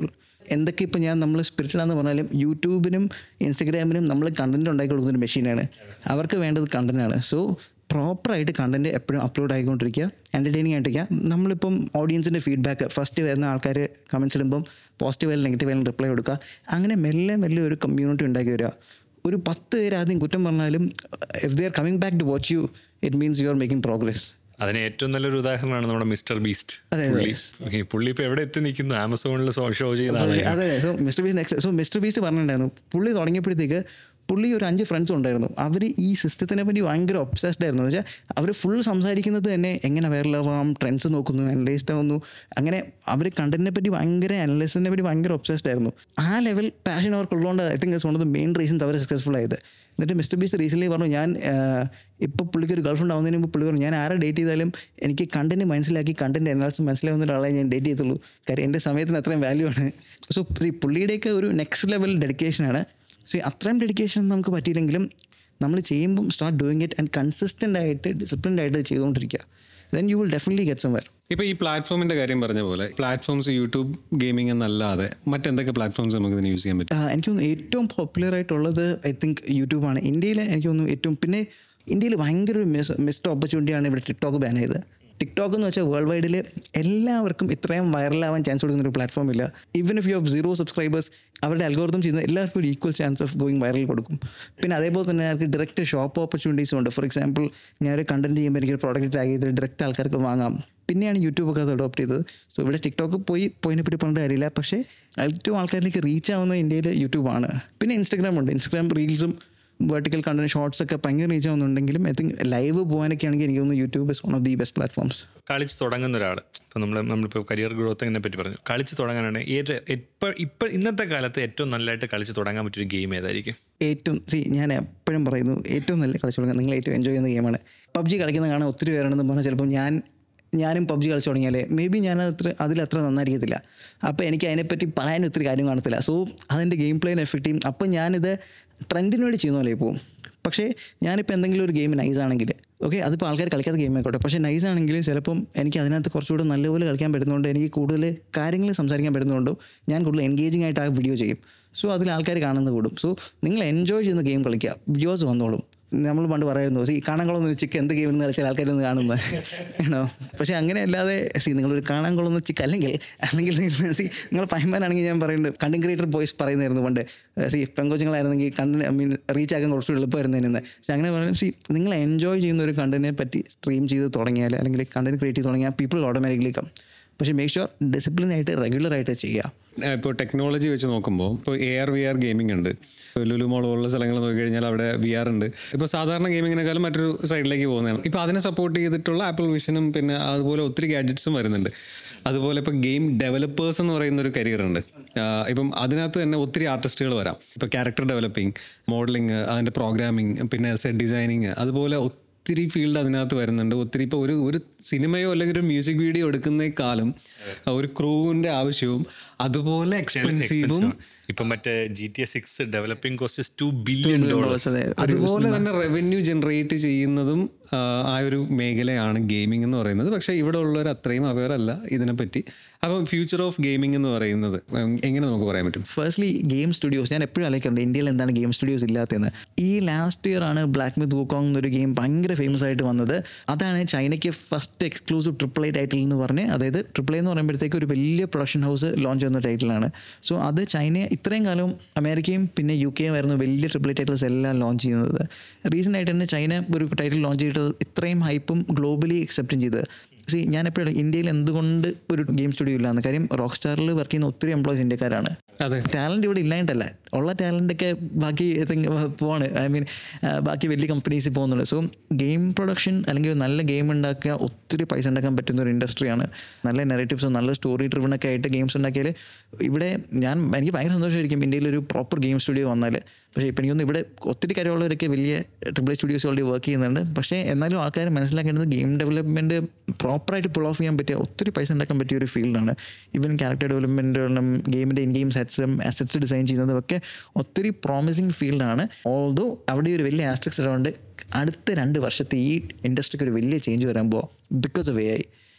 എന്തൊക്കെ ഇപ്പോൾ ഞാൻ നമ്മൾ സ്പിരിറ്റഡ് ആണെന്ന് പറഞ്ഞാലും യൂട്യൂബിനും ഇൻസ്റ്റഗ്രാമിനും നമ്മൾ കണ്ടൻറ് ഉണ്ടാക്കി കൊടുക്കുന്ന ഒരു മെഷീനാണ് അവർക്ക് വേണ്ടത് കണ്ടൻറ്റാണ് സോ പ്രോപ്പറായിട്ട് കണ്ടൻറ്റ് എപ്പോഴും അപ്ലോഡ് ആയിക്കൊണ്ടിരിക്കുക എൻ്റർടൈനിങ് ആയിട്ടിരിക്കുക നമ്മളിപ്പം ഓഡിയൻസിൻ്റെ ഫീഡ്ബാക്ക് ഫസ്റ്റ് വരുന്ന ആൾക്കാർ കമൻസ് ഇടുമ്പം പോസിറ്റീവ് ആയാലും നെഗറ്റീവ് ആയാലും റിപ്ലൈ കൊടുക്കുക അങ്ങനെ മെല്ലെ മെല്ലെ ഒരു കമ്മ്യൂണിറ്റി ഉണ്ടാക്കി വരിക ഒരു പത്ത് പേര് ആദ്യം കുറ്റം പറഞ്ഞാലും if they are coming back to watch you it means you are making progress അതിന് ഏറ്റവും നല്ലൊരു ഉദാഹരണമാണ് നമ്മുടെ മിസ്റ്റർ ബീസ്റ്റ് അതെ, അതെ. പുള്ളി ഈ പുള്ളി ഇപ്പൊ എവിടെ എത്തി നിൽക്കുന്നു ആമസോണിൽ ഷോ ചെയ്യുന്ന ആളാണ് അതെ so MrBeast next so MrBeast പറഞ്ഞിട്ടുണ്ടായിരുന്നു പുള്ളി തുടങ്ങിയപ്പോഴത്തേക്ക് പുള്ളി ഒരു അഞ്ച് ഫ്രണ്ട്സ് ഉണ്ടായിരുന്നു അവർ ഈ സിസ്റ്റത്തിനെ പറ്റി ഭയങ്കര ഒബ്സസ്ഡ് ആയിരുന്നു എന്ന് വെച്ചാൽ അവർ ഫുൾ സംസാരിക്കുന്നത് തന്നെ എങ്ങനെ വൈറലാവാം ട്രെൻഡ്സ് നോക്കുന്നു അനലൈസ്ഡ് ആവുന്നു അങ്ങനെ അവർ കണ്ടന്റിനെ പറ്റി ഭയങ്കര അനലൈസിനെ പറ്റി ഭയങ്കര ഒബ്സസ്ഡ് ആയിരുന്നു ആ ലെവൽ പാഷൻ അവർക്കുള്ളതുകൊണ്ട് I think it's one of the main reasons അവർ സക്സസ്ഫുൾ ആയത് എന്നിട്ട് മിസ്റ്റർ ബീസ് റീസെൻ്റ്ലി പറഞ്ഞു ഞാൻ ഇപ്പോൾ പുള്ളിക്ക് ഒരു ഗേൾഫ്രണ്ട് ആവുന്നതിന് മുമ്പ് പുള്ളി പറഞ്ഞു ഞാൻ ആരെ ഡേറ്റ് ചെയ്താലും എനിക്ക് കണ്ടന്റ് മനസ്സിലാക്കി കണ്ടന്റ് അനാലിസിസ് മനസ്സിലാവുന്ന ഒരാളെ ഞാൻ ഡേറ്റ് ചെയ്തുള്ളൂ കാര്യം എൻ്റെ സമയത്തിന് അത്രയും വാല്യൂ ആണ് സോ ഈ പുള്ളിയുടെയൊക്കെ ഒരു നെക്സ്റ്റ് ലെവൽ ഡെഡിക്കേഷനാണ് സോ അത്രയും ഡെഡിക്കേഷൻ നമുക്ക് പറ്റിയില്ലെങ്കിലും നമ്മൾ ചെയ്യുമ്പം start doing it and consistent ആയിട്ട് ഡിസിപ്ലിൻഡ് ആയിട്ട് ചെയ്തുകൊണ്ടിരിക്കുക then you will definitely get somewhere ഇപ്പോൾ ഈ പ്ലാറ്റ്ഫോമിന്റെ കാര്യം പറഞ്ഞ പോലെ പ്ലാറ്റ്ഫോംസ് യൂട്യൂബ് ഗെയിമിംഗ് എന്നല്ലാതെ മറ്റെന്തൊക്കെ പ്ലാറ്റ്ഫോംസ് നമുക്ക് ഇതിന് യൂസ് ചെയ്യാൻ പറ്റും ആഹ് എനിക്ക് തോന്നുന്നു ഏറ്റവും പോപ്പുലർ ആയിട്ടുള്ളത് ഐ തിങ്ക് യൂട്യൂബാണ് ഇന്ത്യയിൽ എനിക്ക് തോന്നുന്നു ഏറ്റവും പിന്നെ ഇന്ത്യയിൽ ഭയങ്കര ഒരു മിസ് മിസ്ഡ് ഓപ്പർച്യൂണിറ്റിയാണ് ഇവിടെ ടിക്ടോക്ക് ബാൻ ചെയ്തത് ടിക്ടോക്ക് എന്ന് വെച്ചാൽ വേൾഡ് വൈഡിൽ എല്ലാവർക്കും ഇത്രയും വൈറലാവാൻ ചാൻസ് കൊടുക്കുന്ന ഒരു പ്ലാറ്റ്ഫോം ഇല്ല even if you have zero subscribers അവരുടെ അൽഗോറിതം ചെയ്യുന്ന എല്ലാവർക്കും ഒരു equal chance of going viral കൊടുക്കും പിന്നെ അതേപോലെ തന്നെ അവർക്ക് ഡയറക്റ്റ് ഷോപ്പ് ഓപ്പർച്യൂണിറ്റീസും ഉണ്ട് ഫോർ എക്സാമ്പിൾ ഞാനൊരു കണ്ടന്റ് ചെയ്യുമ്പോൾ എനിക്ക് ഒരു പ്രോഡക്റ്റ് ടാഗ് ചെയ്ത് ഡയറക്റ്റ് ആൾക്കാർക്ക് വാങ്ങാം പിന്നെയാണ് യൂട്യൂബ് ഒക്കെ അത് അഡോപ്റ്റ് ചെയ്തത് സോ ഇവിടെ ടിക്ടോക്ക് പോയി പോയിനെ പറ്റി പറഞ്ഞിട്ട് കാര്യമില്ല പക്ഷേ ഏറ്റവും ആൾക്കാരിലേക്ക് റീച്ച് ആവുന്ന ഇന്ത്യയിൽ യൂട്യൂബാണ് പിന്നെ ഇൻസ്റ്റഗ്രാം ഉണ്ട് ഇൻസ്റ്റഗ്രാം റീൽസും വെർട്ടിക്കൽ കണ്ടന്റ് ഷോർട്സ് ഒക്കെ ഭയങ്കര റീച്ച് ആവുന്നുണ്ടെങ്കിലും ഐ തിങ്ക് ലൈവ് പോകാനൊക്കെ ആണെങ്കിൽ എനിക്ക് തോന്നുന്നു YouTube is one of the best platforms കളിച്ച് തുടങ്ങുന്ന ഒരാൾ ഇപ്പം നമ്മൾ നമ്മളിപ്പോൾ കരിയർ ഗ്രോത്തിനെ പറ്റി പറഞ്ഞു കളിച്ച് തുടങ്ങാനാണ് ഏറ്റവും ഇപ്പം ഇപ്പം ഇന്നത്തെ കാലത്ത് ഏറ്റവും നല്ലതായിട്ട് കളിച്ച് തുടങ്ങാൻ പറ്റിയൊരു ഗെയിം ഏതായിരിക്കും ഏറ്റവും സി ഞാൻ എപ്പോഴും പറയുന്നു ഏറ്റവും നല്ല കളിച്ചു തുടങ്ങുക നിങ്ങൾ ഏറ്റവും എൻജോയ് ചെയ്യുന്ന ഗെയിമാണ് പബ്ജി കളിക്കുന്ന കാണാൻ ഒത്തിരി പേരുണ്ടെന്ന് പറഞ്ഞാൽ ചിലപ്പോൾ ഞാൻ ഞാനും പബ്ജി കളിച്ചു തുടങ്ങിയാൽ മേ ബി ഞാൻ അത്ര അതിലത്ര നന്നായിരിക്കത്തില്ല അപ്പോൾ എനിക്ക് അതിനെപ്പറ്റി പറയാൻ ഒത്തിരി കാര്യം കാണത്തില്ല സോ അതിൻ്റെ ഗെയിം പ്ലേനെ എഫക്റ്റ് ചെയ്യും അപ്പോൾ ഞാനിത് ട്രെൻഡിന് വേണ്ടി ചെയ്യുന്ന പോലെ പോകും പക്ഷേ ഞാനിപ്പോൾ എന്തെങ്കിലും ഒരു ഗെയിം നൈസ് ആണെങ്കിൽ ഓക്കെ അതിപ്പോൾ ആൾക്കാർ കളിക്കാത്ത ഗെയിം ആയിക്കോട്ടെ പക്ഷേ നൈസ് ആണെങ്കിൽ ചിലപ്പം എനിക്ക് അതിനകത്ത് കുറച്ചുകൂടെ നല്ലപോലെ കളിക്കാൻ പറ്റുന്നതുകൊണ്ട് എനിക്ക് കൂടുതൽ കാര്യങ്ങൾ സംസാരിക്കാൻ പറ്റുന്നതുകൊണ്ടും ഞാൻ കൂടുതൽ എൻഗേജിങ് ആയിട്ട് ആ വീഡിയോ ചെയ്യും സോ അതിൽ ആൾക്കാർ കാണുന്നത് കൂടും സോ നിങ്ങൾ എൻജോയ് ചെയ്യുന്ന ഗെയിം കളിക്കുക വീഡിയോസ് വന്നോളും നമ്മൾ പണ്ട് പറയുന്നു സി കാണാങ്കുളന്ന് ചിക്ക് എന്ത് ഗെയിം കളിച്ചാൽ ആൾക്കാരൊന്ന് കാണുന്നത് ആണോ പക്ഷേ അങ്ങനെ അല്ലാതെ സി നിങ്ങളൊരു കാണാങ്കുളന്ന് ചിക്ക് അല്ലെങ്കിൽ അല്ലെങ്കിൽ സി നിങ്ങൾ പൈമാനാണെങ്കിൽ ഞാൻ പറയുന്നത് കണ്ടന്റ് ക്രിയേറ്റർ ബോയ്സ് പറയുന്നായിരുന്നു പണ്ട് സി പെങ്കോച്ചുങ്ങളായിരുന്നെങ്കിൽ കണ്ടന്റ് ഐ മീൻ റീച്ച് ആക്കാൻ കുറച്ച് എളുപ്പമായിരുന്നു നിന്ന് പക്ഷേ അങ്ങനെ പറയുന്നത് സി നിങ്ങൾ എൻജോയ് ചെയ്യുന്ന ഒരു കണ്ടന്റിനെ പറ്റി സ്ട്രീം ചെയ്ത് തുടങ്ങിയാൽ അല്ലെങ്കിൽ കണ്ടന്റ് ക്രിയേറ്റ് ചെയ്ത് തുടങ്ങിയാൽ പീപ്പിൾ ഓട്ടോമാറ്റിക്കലി കം പക്ഷേ മേക്ക് ഷുവർ ഡിസിപ്ലിൻ ആയിട്ട് റെഗുലർ ആയിട്ട് ചെയ്യുക ഇപ്പോൾ ടെക്നോളജി വെച്ച് നോക്കുമ്പോൾ ഇപ്പോൾ A R V R gaming ഉണ്ട് ലുലു മോൾ പോലുള്ള സ്ഥലങ്ങൾ നോക്കിക്കഴിഞ്ഞാൽ അവിടെ വി ആർ ഉണ്ട് ഇപ്പോൾ സാധാരണ ഗെയിമിങ്ങിനേക്കാളും മറ്റൊരു സൈഡിലേക്ക് പോകുന്നതാണ് ഇപ്പോൾ അതിനെ സപ്പോർട്ട് ചെയ്തിട്ടുള്ള ആപ്പിൾ വിഷനും പിന്നെ അതുപോലെ ഒത്തിരി ഗാഡ്ജറ്റ്സും വരുന്നുണ്ട് അതുപോലെ ഇപ്പോൾ ഗെയിം ഡെവലപ്പേഴ്സ് എന്ന് പറയുന്ന ഒരു കരിയർ ഉണ്ട് ആഹ് ഇപ്പം അതിനകത്ത് തന്നെ ഒത്തിരി ആർട്ടിസ്റ്റുകൾ വരാം ഇപ്പോൾ ക്യാരക്ടർ ഡെവലപ്പിംഗ് മോഡലിംഗ് അതിൻ്റെ പ്രോഗ്രാമിംഗ് പിന്നെ സെറ്റ് ഡിസൈനിങ് അതുപോലെ ഒത്തിരി ഫീൽഡ് അതിനകത്ത് വരുന്നുണ്ട് ഒത്തിരി ഇപ്പോൾ ഒരു ഒരു സിനിമയോ അല്ലെങ്കിൽ ഒരു മ്യൂസിക് വീഡിയോ എടുക്കുന്നേക്കാളും ഒരു ക്രൂവിൻ്റെ ആവശ്യവും അതുപോലെ എക്സ്പെൻസീവും ഇപ്പം മറ്റേ G T A six developing cost two billion dollars അതെ അതുപോലെ തന്നെ റവന്യൂ ജനറേറ്റ് ചെയ്യുന്നതും ആ, ആ ഒരു മേഖലയാണ് ഗെയിമിംഗ് എന്ന് പറയുന്നത് പക്ഷേ ഇവിടെ ഉള്ളവർ അത്രയും അവയർ അല്ല ഇതിനെപ്പറ്റി അപ്പം ഫ്യൂച്ചർ ഓഫ് ഗെയിമിംഗ് എന്ന് പറയുന്നത് ഉം, എങ്ങനെ നമുക്ക് പറയാൻ പറ്റും ഫസ്റ്റ്ലി ഗെയിം സ്റ്റുഡിയോസ് ഞാൻ എപ്പോഴും ആലോചിക്കാറുണ്ട് ഇന്ത്യയിൽ എന്താണ് ഗെയിം സ്റ്റുഡിയോസ് ഇല്ലാത്തതെന്ന് ഈ ലാസ്റ്റ് ഇയർ ആണ് ബ്ലാക്ക് മിത്ത് വൂക്കോങ് എന്നൊരു ഗെയിം ഭയങ്കര ഫേമസ് ആയിട്ട് വന്നത് അതാണ് ചൈനയ്ക്ക് first exclusive triple I title എന്ന് പറഞ്ഞ് അതായത് ട്രിപ്പിൾ ഐ എന്ന് പറയുമ്പോഴത്തേക്ക് ഒരു വലിയ പ്രൊഡക്ഷൻ ഹൗസ് ലോഞ്ച് ചെയ്യുന്ന ടൈറ്റിലാണ് സോ അത് ചൈന ഇത്രയും കാലം അമേരിക്കയും പിന്നെ യു കെയും ആയിരുന്നു വലിയ ട്രിപ്പിൾ ഐ ടൈറ്റിൽസ് എല്ലാം ലോഞ്ച് ചെയ്യുന്നത് റീസെൻ്റ് ആയിട്ട് തന്നെ ചൈന ഒരു ടൈറ്റിൽ ലോഞ്ച് ചെയ്തിട്ട് ഇത്രയും ഹൈപ്പും ഗ്ലോബലി അക്സെപ്റ്റും ചെയ്തത് സി ഞാൻ എപ്പോഴും ഇന്ത്യയിൽ എന്തുകൊണ്ട് ഒരു ഗെയിം സ്റ്റുഡിയോ ഇല്ലാന്ന് കാര്യം റോക്ക് സ്റ്റാറിൽ വർക്ക് ചെയ്യുന്ന ഒത്തിരി എംപ്ലോയീസ് ഇന്ത്യക്കാരാണ് അതെ ടാലൻറ്റ് ഇവിടെ ഇല്ലായിട്ടല്ല ഉള്ള ടാലൻ്റൊക്കെ ബാക്കി ഏതെങ്കിലും പോവാണ് ഐ മീൻ ബാക്കി വലിയ കമ്പനീസിൽ പോകുന്നുണ്ട് സോ ഗെയിം പ്രൊഡക്ഷൻ അല്ലെങ്കിൽ ഒരു നല്ല ഗെയിം ഉണ്ടാക്കുക ഒത്തിരി പൈസ ഉണ്ടാക്കാൻ പറ്റുന്ന ഒരു ഇൻഡസ്ട്രിയാണ് നല്ല നെറേറ്റീവ്സും നല്ല സ്റ്റോറി ഡ്രിവണൊക്കെ ആയിട്ട് ഗെയിംസ് ഉണ്ടാക്കിയാൽ ഇവിടെ ഞാൻ എനിക്ക് ഭയങ്കര സന്തോഷമായിരിക്കും ഇന്ത്യയിൽ ഒരു പ്രോപ്പർ ഗെയിം സ്റ്റുഡിയോ വന്നാൽ പക്ഷേ ഇപ്പം എനിക്കൊന്ന് ഇവിടെ ഒത്തിരി കാര്യമുള്ളവരൊക്കെ വലിയ ട്രിപ്പിൾ സ്റ്റുഡിയോസ് ഓൾറെഡി വർക്ക് ചെയ്യുന്നുണ്ട് പക്ഷേ എന്നാലും ആൾക്കാർ മനസ്സിലാക്കേണ്ടത് ഗെയിം ഡെവലപ്മെൻറ്റ് പ്രോപ്പറായിട്ട് പുൾ ഓഫ് ചെയ്യാൻ പറ്റിയ ഒത്തിരി പൈസ ഉണ്ടാക്കാൻ പറ്റിയ ഒരു ഫീൽഡാണ് ഈവൻ ക്യാരക്ടർ ഡെവലപ്മെൻറ്റുകളും ഗെയിമിൻ്റെ ഇൻ ഗെയിം സെറ്റ്സും അസറ്റ്സ് ഡിസൈൻ ചെയ്യുന്നതും ഒക്കെ ഒത്തിരി പ്രോമിസിങ് ഫീൽഡാണ് ഓൾദോ അവിടെ ഒരു വലിയ ആസ്ട്രിക്സ് ഉള്ളതുകൊണ്ട് അടുത്ത രണ്ട് വർഷത്തെ ഈ ഇൻഡസ്ട്രിക്ക് ഒരു വലിയ ചേഞ്ച് വരാൻ പോവാം because of A I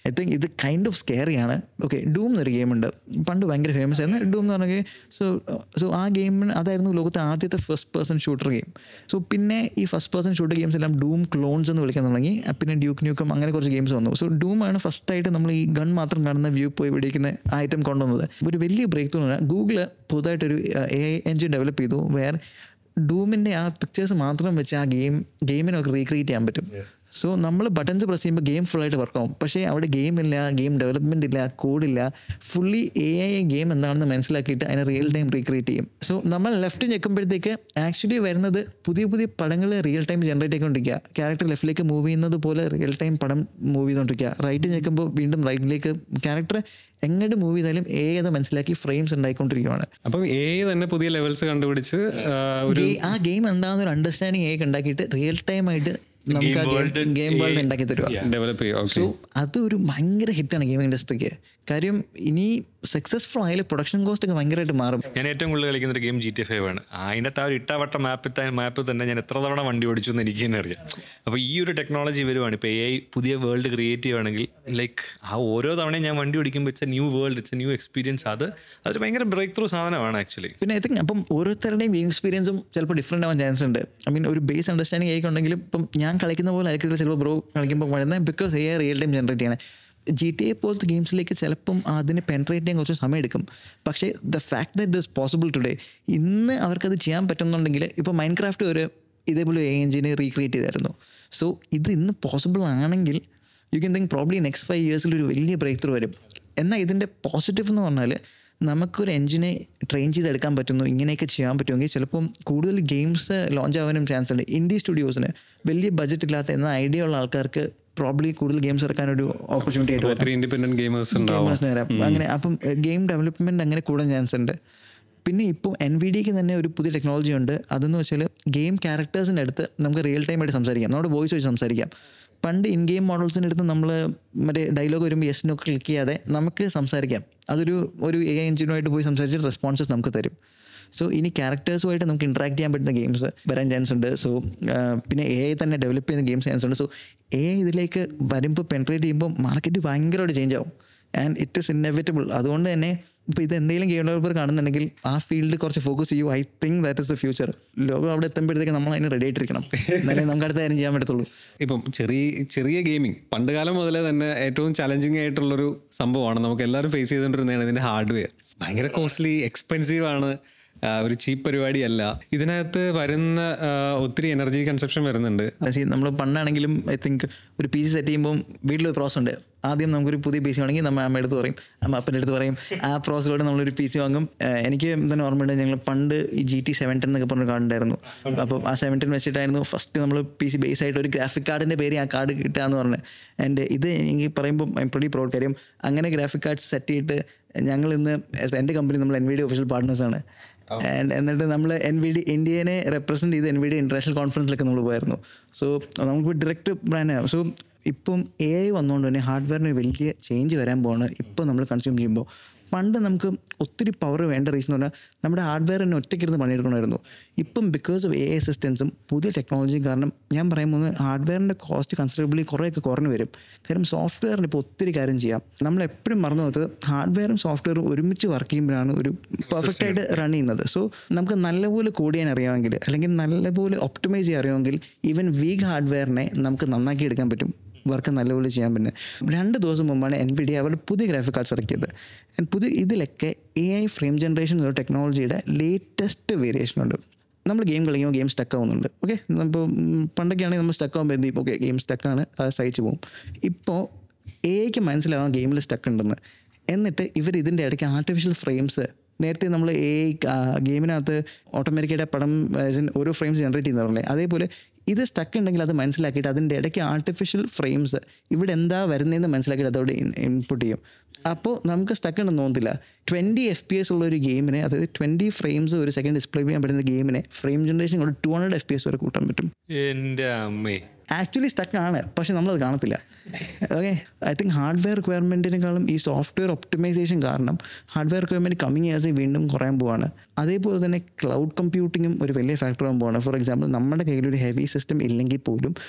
I think ഇത് കൈൻഡ് ഓഫ് സ്കെയറിയാണ് ഓക്കെ ഡൂം എന്നൊരു ഗെയിമുണ്ട് പണ്ട് ഭയങ്കര ഫേമസ് ആയിരുന്നു ഡൂം എന്ന് പറഞ്ഞാൽ സോ സോ ആ ഗെയിമിന് അതായിരുന്നു ലോകത്തെ ആദ്യത്തെ first person shooter game so പിന്നെ ഈ ഫസ്റ്റ് പേഴ്സൺ ഷൂട്ടർ ഗെയിംസ് എല്ലാം ഡൂം ക്ലോൺസ് എന്ന് വിളിക്കാൻ തുടങ്ങി പിന്നെ ഡ്യൂക്ക് ന്യൂക്കം അങ്ങനെ കുറച്ച് ഗെയിംസ് വന്നു സോ ഡൂം ആണ് ഫസ്റ്റായിട്ട് നമ്മൾ ഈ ഗൺ മാത്രം കാണുന്ന വ്യൂ പോയി വെടിക്കുന്ന ഐറ്റം കൊണ്ടുവന്നത് ഒരു വലിയ ബ്രേക്ക് ത്രൂ ഗൂഗിള് പുതുതായിട്ടൊരു എ എൻജിൻ ഡെവലപ്പ് ചെയ്തു വേർ ഡൂമിൻ്റെ ആ പിക്ചേഴ്സ് മാത്രം വെച്ച് ആ ഗെയിം ഗെയിമിനെ നമുക്ക് റീക്രിയേറ്റ് ചെയ്യാൻ പറ്റും സോ നമ്മൾ ബട്ടൺസ് പ്രസ് ചെയ്യുമ്പോൾ ഗെയിം ഫുള്ളായിട്ട് വർക്ക് ആവും പക്ഷേ അവിടെ ഗെയിം ഇല്ല ഗെയിം ഡെവലപ്മെൻ്റ് ഇല്ല കോഡില്ല ഫുള്ളി എ ഐ ഗെയിം എന്താണെന്ന് മനസ്സിലാക്കിയിട്ട് അതിനെ റിയൽ ടൈം റീക്രിയേറ്റ് ചെയ്യും സോ നമ്മൾ ലെഫ്റ്റ് ഞെക്കുമ്പോഴത്തേക്ക് ആക്ച്വലി വരുന്നത് പുതിയ പുതിയ പടങ്ങൾ റിയൽ ടൈം ജനറേറ്റ് ചെയ്തുകൊണ്ടിരിക്കുക ക്യാരക്ടർ ലെഫ്റ്റിലേക്ക് മൂവ് ചെയ്യുന്നത് പോലെ റിയൽ ടൈം പടം മൂവ് ചെയ്തുകൊണ്ടിരിക്കുക റൈറ്റ് ഞെക്കുമ്പോൾ വീണ്ടും റൈറ്റിലേക്ക് ക്യാരക്ടർ എങ്ങോട്ട് മൂവ് ചെയ്താലും എ അത് മനസ്സിലാക്കി ഫ്രെയിംസ് ഉണ്ടായിക്കൊണ്ടിരിക്കുകയാണ് അപ്പം എ തന്നെ പുതിയ ലെവൽസ് കണ്ടുപിടിച്ച് ആ, ഒരു ഗെയി- ആ ഗെയിം എന്താണെന്നൊരു അണ്ടർസ്റ്റാൻഡിങ് ഏക്ക് ഉണ്ടാക്കിയിട്ട് റിയൽ ടൈം ആയിട്ട് നമുക്ക് ആ ഗെയിം വേൾഡ് ഉണ്ടാക്കി തരുക ഡെവലപ്പ് ചെയ്യും ഓക്കെ സോ അതൊരു ഭയങ്കര ഹിറ്റാണ് ഗെയിമിംഗ് ഇൻഡസ്ട്രിക്ക് കാര്യം ഇനി സക്സസ്ഫുൾ ആയാലും പ്രൊഡക്ഷൻ കോസ്റ്റ് ഒക്കെ ഭയങ്കരമായിട്ട് മാറും ഞാൻ ഏറ്റവും കൂടുതൽ കളിക്കുന്ന ഒരു ഗെയിം ജി ടി ഫൈവ് ആണ് അതിൻ്റെ ആ ഒരു ഇട്ടാവട്ട മാപ്പിൽ മാപ്പിൽ തന്നെ ഞാൻ എത്ര തവണ വണ്ടി ഓടിച്ചു എന്ന് എനിക്ക് തന്നെ അറിയാം അപ്പോൾ ഈ ഒരു ടെക്നോളജി വരുവാണ് ഇപ്പോൾ എ ഐ പുതിയ വേൾഡ് ക്രിയേറ്റ് ചെയ്യുവാണെങ്കിൽ ലൈക്ക് ആ ഓരോ തവണയും ഞാൻ വണ്ടി ഓടിക്കുമ്പോൾ it's a new world it's a new experience അത് അതൊരു ഭയങ്കര ബ്രേക്ക് ത്രൂ സാധനമാണ് ആക്ച്വലി പിന്നെ ഐ തിങ്ക് അപ്പം ഓരോരുത്തരുടെയും ഗെയിം എക്സ്പീരിയൻസും ചിലപ്പോൾ ഡിഫറെൻ്റ് ആവാൻ ചാൻസ് ഉണ്ട് ഐ മീൻ ഒരു ബേസ് അണ്ടർസ്റ്റാൻഡിങ് ആയിക്കൊണ്ടെങ്കിലും ഇപ്പം ഞാൻ കളിക്കുന്ന പോലെ ആയിരിക്കില്ല ചിലപ്പോൾ ബ്രോ കളിക്കുമ്പോൾ വരുന്നത് because A real time generate ചെയ്യണേ ജി ടി എ പോലത്തെ ഗെയിംസിലേക്ക് ചിലപ്പം അതിന് പെൻട്രേറ്റ് ചെയ്യാൻ കുറച്ച് സമയം എടുക്കും പക്ഷേ the fact that is possible today ഇന്ന് അവർക്കത് ചെയ്യാൻ പറ്റുന്നുണ്ടെങ്കിൽ ഇപ്പോൾ മൈൻഡ് ക്രാഫ്റ്റ് ഒരു ഇതേപോലെ എ എഞ്ചിനെ റീക്രിയേറ്റ് ചെയ്തായിരുന്നു സോ ഇത് ഇന്ന് പോസിബിൾ ആണെങ്കിൽ you can think probably next five ഇയേഴ്സിൽ ഒരു വലിയ ബ്രേക്ക് ത്രൂ വരും എന്നാൽ ഇതിൻ്റെ പോസിറ്റീവ് എന്ന് പറഞ്ഞാൽ നമുക്കൊരു എഞ്ചിനെ ട്രെയിൻ ചെയ്തെടുക്കാൻ പറ്റുന്നു ഇങ്ങനെയൊക്കെ ചെയ്യാൻ പറ്റുമെങ്കിൽ ചിലപ്പം കൂടുതൽ ഗെയിംസ് ലോഞ്ച് ആവാനും ചാൻസ് ഉണ്ട് ഇന്ത്യ സ്റ്റുഡിയോസിന് വലിയ ബഡ്ജറ്റ് ഇല്ലാത്ത എന്ന ഐഡിയ ഉള്ള ആൾക്കാർക്ക് പ്രോബ്ലി കൂടുതൽ ഗെയിംസ് ഇറക്കാൻ ഒരു ഓപ്പർച്യൂണിറ്റി ആയിട്ട് വരും ഒത്തിരി ഇൻഡിപെൻഡന്റ് ഗെയിമേഴ്സ് ഉണ്ടാവും ഗെയിമേഴ്സിന് വരാം അങ്ങനെ അപ്പം ഗെയിം ഡെവലപ്മെൻറ്റ് അങ്ങനെ കൂടാൻ ചാൻസ് ഉണ്ട് പിന്നെ ഇപ്പോൾ എൻ വി ഡിക്ക് തന്നെ ഒരു പുതിയ ടെക്നോളജി ഉണ്ട് അതെന്ന് വെച്ചാൽ ഗെയിം ക്യാരക്ടേഴ്സിൻ്റെ അടുത്ത് നമുക്ക് റിയൽ ടൈം ആയിട്ട് സംസാരിക്കാം നമ്മുടെ വോയിസ് വെച്ച് സംസാരിക്കാം പണ്ട് ഇൻ ഗെയിം മോഡൽസിൻ്റെ അടുത്ത് നമ്മൾ മറ്റേ ഡയലോഗ് വരുമ്പോൾ യെസ് നോക്ക് ക്ലിക്ക് ചെയ്യാതെ നമുക്ക് സംസാരിക്കാം അതൊരു ഒരു എ എഞ്ചിനുമായിട്ട് പോയി സംസാരിച്ചിട്ട് റെസ്പോൺസസ് നമുക്ക് തരും സോ ഇനി ക്യാരക്ടേഴ്സുമായിട്ട് നമുക്ക് ഇൻട്രാക്ട് ചെയ്യാൻ പറ്റുന്ന ഗെയിംസ് വരാൻ ചാൻസ് ഉണ്ട് സോ പിന്നെ എ ഐ തന്നെ ഡെവലപ്പ് ചെയ്യുന്ന ഗെയിംസ് ചാൻസ് ഉണ്ട് സോ എ ഐ ഇതിലേക്ക് വരുമ്പോൾ പെൻട്രേറ്റ് ചെയ്യുമ്പോൾ മാർക്കറ്റ് ഭയങ്കരമായിട്ട് ചേഞ്ച് ആവും ആൻഡ് ഇറ്റ് ഇസ് ഇന്നെവിറ്റബിൾ അതുകൊണ്ട് തന്നെ ഇപ്പോൾ ഇത് എന്തെങ്കിലും ഗെയിം ഡെവലപ്പർ കാണുന്നുണ്ടെങ്കിൽ ആ ഫീൽഡ് കുറച്ച് ഫോക്കസ് ചെയ്യൂ I think that is the future ലോകം അവിടെ എത്തുമ്പോഴത്തേക്ക് നമ്മൾ അതിന് റെഡി ആയിട്ടിരിക്കണം എന്നാലേ നമുക്ക് അടുത്ത കാര്യം ചെയ്യാൻ പറ്റത്തുള്ളൂ ഇപ്പം ചെറിയ ചെറിയ ഗെയിമിംഗ് പണ്ട് കാലം മുതലേ തന്നെ ഏറ്റവും ചലഞ്ചിങ് ആയിട്ടുള്ളൊരു സംഭവമാണ് നമുക്ക് എല്ലാവരും ഫേസ് ചെയ്തുകൊണ്ടിരുന്നതാണ് ഇതിൻ്റെ ഹാർഡ്വെയർ ഭയങ്കര കോസ്റ്റ്ലി എക്സ്പെൻസീവ് ആണ് ആ, ഒരു ചീപ്പ് പരിപാടിയല്ല ഇതിനകത്ത് വരുന്ന ആ, ഒത്തിരി എനർജി കൺസപ്ഷൻ വരുന്നുണ്ട് നമ്മൾ പണ്ടാണെങ്കിലും ഐ തിങ്ക് ഒരു പി സി സെറ്റ് ചെയ്യുമ്പോൾ വീട്ടിലൊരു പ്രോസസ് ഉണ്ട് ആദ്യം നമുക്കൊരു പുതിയ പി സി വേണമെങ്കിൽ നമ്മൾ അമ്മ എടുത്ത് പറയും അമ്മ അപ്പൻ്റെ അടുത്ത് പറയും ആ പ്രോസസ്സിലൂടെ നമ്മളൊരു പി സി വാങ്ങും ഏഹ് എനിക്ക് തന്നെ ഓർമ്മയുണ്ട് ഞങ്ങൾ പണ്ട് ഈ ജി ടി സെവൻറ്റൻ എന്നൊക്കെ പറഞ്ഞൊരു കാർഡ് ഉണ്ടായിരുന്നു അപ്പോൾ ആ സെവൻറ്റൻ വെച്ചിട്ടായിരുന്നു ഫസ്റ്റ് നമ്മൾ പി സി ബേസ് ആയിട്ട് ഒരു ഗ്രാഫിക് കാർഡിൻ്റെ പേര് ആ കാർഡ് കിട്ടുക എന്ന് പറഞ്ഞത് ആൻഡ് ഇത് എനിക്ക് പറയുമ്പോൾ ഐ പ്രൊഡി പ്രൗഡ് കാര്യം അങ്ങനെ ഗ്രാഫിക് കാർഡ്സ് സെറ്റ് ചെയ്തിട്ട് ഞങ്ങൾ ഇന്ന് എൻ്റെ കമ്പനി നമ്മൾ എൻ വി ഡി ഒഫീഷ്യൽ പാർട്ട്നേഴ്സാണ് ആൻഡ് എന്നിട്ട് നമ്മൾ എൻ വി ഡി ഇന്ത്യനെ റെപ്രസെൻറ്റ് ചെയ്ത് എൻ വി ഡി ഇൻ്റർനാഷണൽ കോൺഫറൻസിലൊക്കെ നമ്മൾ പോയിരുന്നു സോ നമുക്ക് ഡയറക്റ്റ് ബ്രാൻഡ് സോ ഇപ്പം എ ഐ വന്നുകൊണ്ട് തന്നെ ഹാർഡ്വെയറിന് വലിയ ചേഞ്ച് വരാൻ പോവാണ് ഇപ്പോൾ നമ്മൾ കൺസ്യൂം ചെയ്യുമ്പോൾ പണ്ട് നമുക്ക് ഒത്തിരി പവർ വേണ്ട റീസൺ എന്ന് പറഞ്ഞാൽ നമ്മുടെ ഹാർഡ്വെയർ തന്നെ ഒറ്റയ്ക്കിരുന്ന് പണിയെടുക്കണമായിരുന്നു ഇപ്പം ബിക്കോസ് ഓഫ് എ ഐ അസിസ്റ്റൻസും പുതിയ ടെക്നോളജിയും കാരണം ഞാൻ പറയുമ്പോൾ ഹാർഡ്വെയറിൻ്റെ കോസ്റ്റ് കൺസിഡറബിളി കുറേയൊക്കെ കുറഞ്ഞു വരും കാര്യം സോഫ്റ്റ്വെയറിന് ഇപ്പോൾ ഒത്തിരി കാര്യം ചെയ്യാം നമ്മൾ എപ്പോഴും മറന്നു നോക്കുന്നത് ഹാർഡ്വെയറും സോഫ്റ്റ്വെയറും ഒരുമിച്ച് വർക്ക് ചെയ്യുമ്പോഴാണ് ഒരു പെർഫെക്റ്റ് ആയിട്ട് റൺ ചെയ്യുന്നത് സോ നമുക്ക് നല്ലപോലെ കോഡ് ചെയ്യാൻ അറിയാമെങ്കിൽ അല്ലെങ്കിൽ നല്ലപോലെ ഒപ്റ്റിമൈസ് ചെയ്യാൻ അറിയാമെങ്കിൽ ഈവൻ വീക്ക് ഹാർഡ്വെയറിനെ നമുക്ക് നന്നാക്കി എടുക്കാൻ പറ്റും വർക്ക് നല്ലപോലെ ചെയ്യാൻ പറ്റുന്നത് രണ്ട് ദിവസം മുമ്പാണ് എൻ പി ഡി അവരുടെ പുതിയ ഗ്രാഫിക് കാർഡ്സ് ഇറക്കിയത് And പുതിയ ഇതിലൊക്കെ എ ഐ ഫ്രെയിം ജനറേഷൻ എന്ന ടെക്നോളജിയുടെ ലേറ്റസ്റ്റ് വേരിയേഷൻ ഉണ്ട് നമ്മൾ ഗെയിം കളിക്കുമ്പോൾ ഗെയിം സ്റ്റക്ക് ആവുന്നുണ്ട് ഓക്കെ ഇപ്പോൾ പണ്ടൊക്കെ ആണെങ്കിൽ നമ്മൾ സ്റ്റക്ക് ആകുമ്പോൾ എന്ത് ചെയ്യും ഓക്കെ ഗെയിം സ്റ്റക്കാണ് അത് സഹിച്ചു പോകും ഇപ്പോൾ എ ഐക്ക് മനസ്സിലാവാം ഗെയിമിൽ സ്റ്റക്ക് ഉണ്ടെന്ന് എന്നിട്ട് ഇവർ ഇതിൻ്റെ ഇടയ്ക്ക് ആർട്ടിഫിഷ്യൽ ഫ്രെയിംസ് നേരത്തെ നമ്മൾ എ ഐ ഗെയിമിനകത്ത് ഓട്ടോമാറ്റിക്കായിട്ട് പടം as in ഓരോ ഫ്രെയിംസ് ജനറേറ്റ് ചെയ്യുന്നവരല്ലേ അതേപോലെ ഇത് സ്റ്റക്ക് ഉണ്ടെങ്കിൽ അത് മനസ്സിലാക്കിയിട്ട് അതിൻ്റെ ഇടയ്ക്ക് ആർട്ടിഫിഷ്യൽ ഫ്രെയിംസ് ഇവിടെ എന്താ വരുന്നതെന്ന് മനസ്സിലാക്കിയിട്ട് അതോടെ ഇൻപുട്ട് ചെയ്യും അപ്പോൾ നമുക്ക് സ്റ്റക്ക് ഉണ്ടെന്ന് തോന്നത്തില്ല ട്വൻറ്റി എഫ് പി എസ് ഉള്ള ഒരു ഗെയിമിനെ അതായത് ട്വൻറ്റി ഫ്രെയിംസ് ഒരു സെക്കൻഡ് ഡിസ്പ്ലേ ചെയ്യാൻ പറ്റുന്ന ഗെയിമിനെ ഫ്രെയിം ജനറേഷൻ കൊണ്ട് two hundred F P S വരെ കൂട്ടാൻ പറ്റും എൻ്റെ അമ്മേ ആക്ച്വലി സ്റ്റക്ക് ആണ് പക്ഷെ നമ്മളത് കാണത്തില്ല ഓക്കെ ഐ തിങ്ക് ഹാർഡ്വെയർ റിക്വയർമെൻറ്റിനേക്കാളും ഈ സോഫ്റ്റ്വെയർ ഒപ്റ്റിമൈസേഷൻ കാരണം ഹാർഡ്വെയർ റിക്വയർമെൻറ്റ് കമ്മിങ് ഇയേഴ്സ് വീണ്ടും കുറയാൻ പോവാണ് അതേപോലെ തന്നെ ക്ലൗഡ് കമ്പ്യൂട്ടിങ്ങും ഒരു വലിയ ഫാക്ടർ ആകാൻ പോവാണ് ഫോർ എക്സാമ്പിൾ നമ്മുടെ കയ്യിൽ ഒരു ഹെവി സിസ്റ്റം ഇല്ലെങ്കിൽ പോലും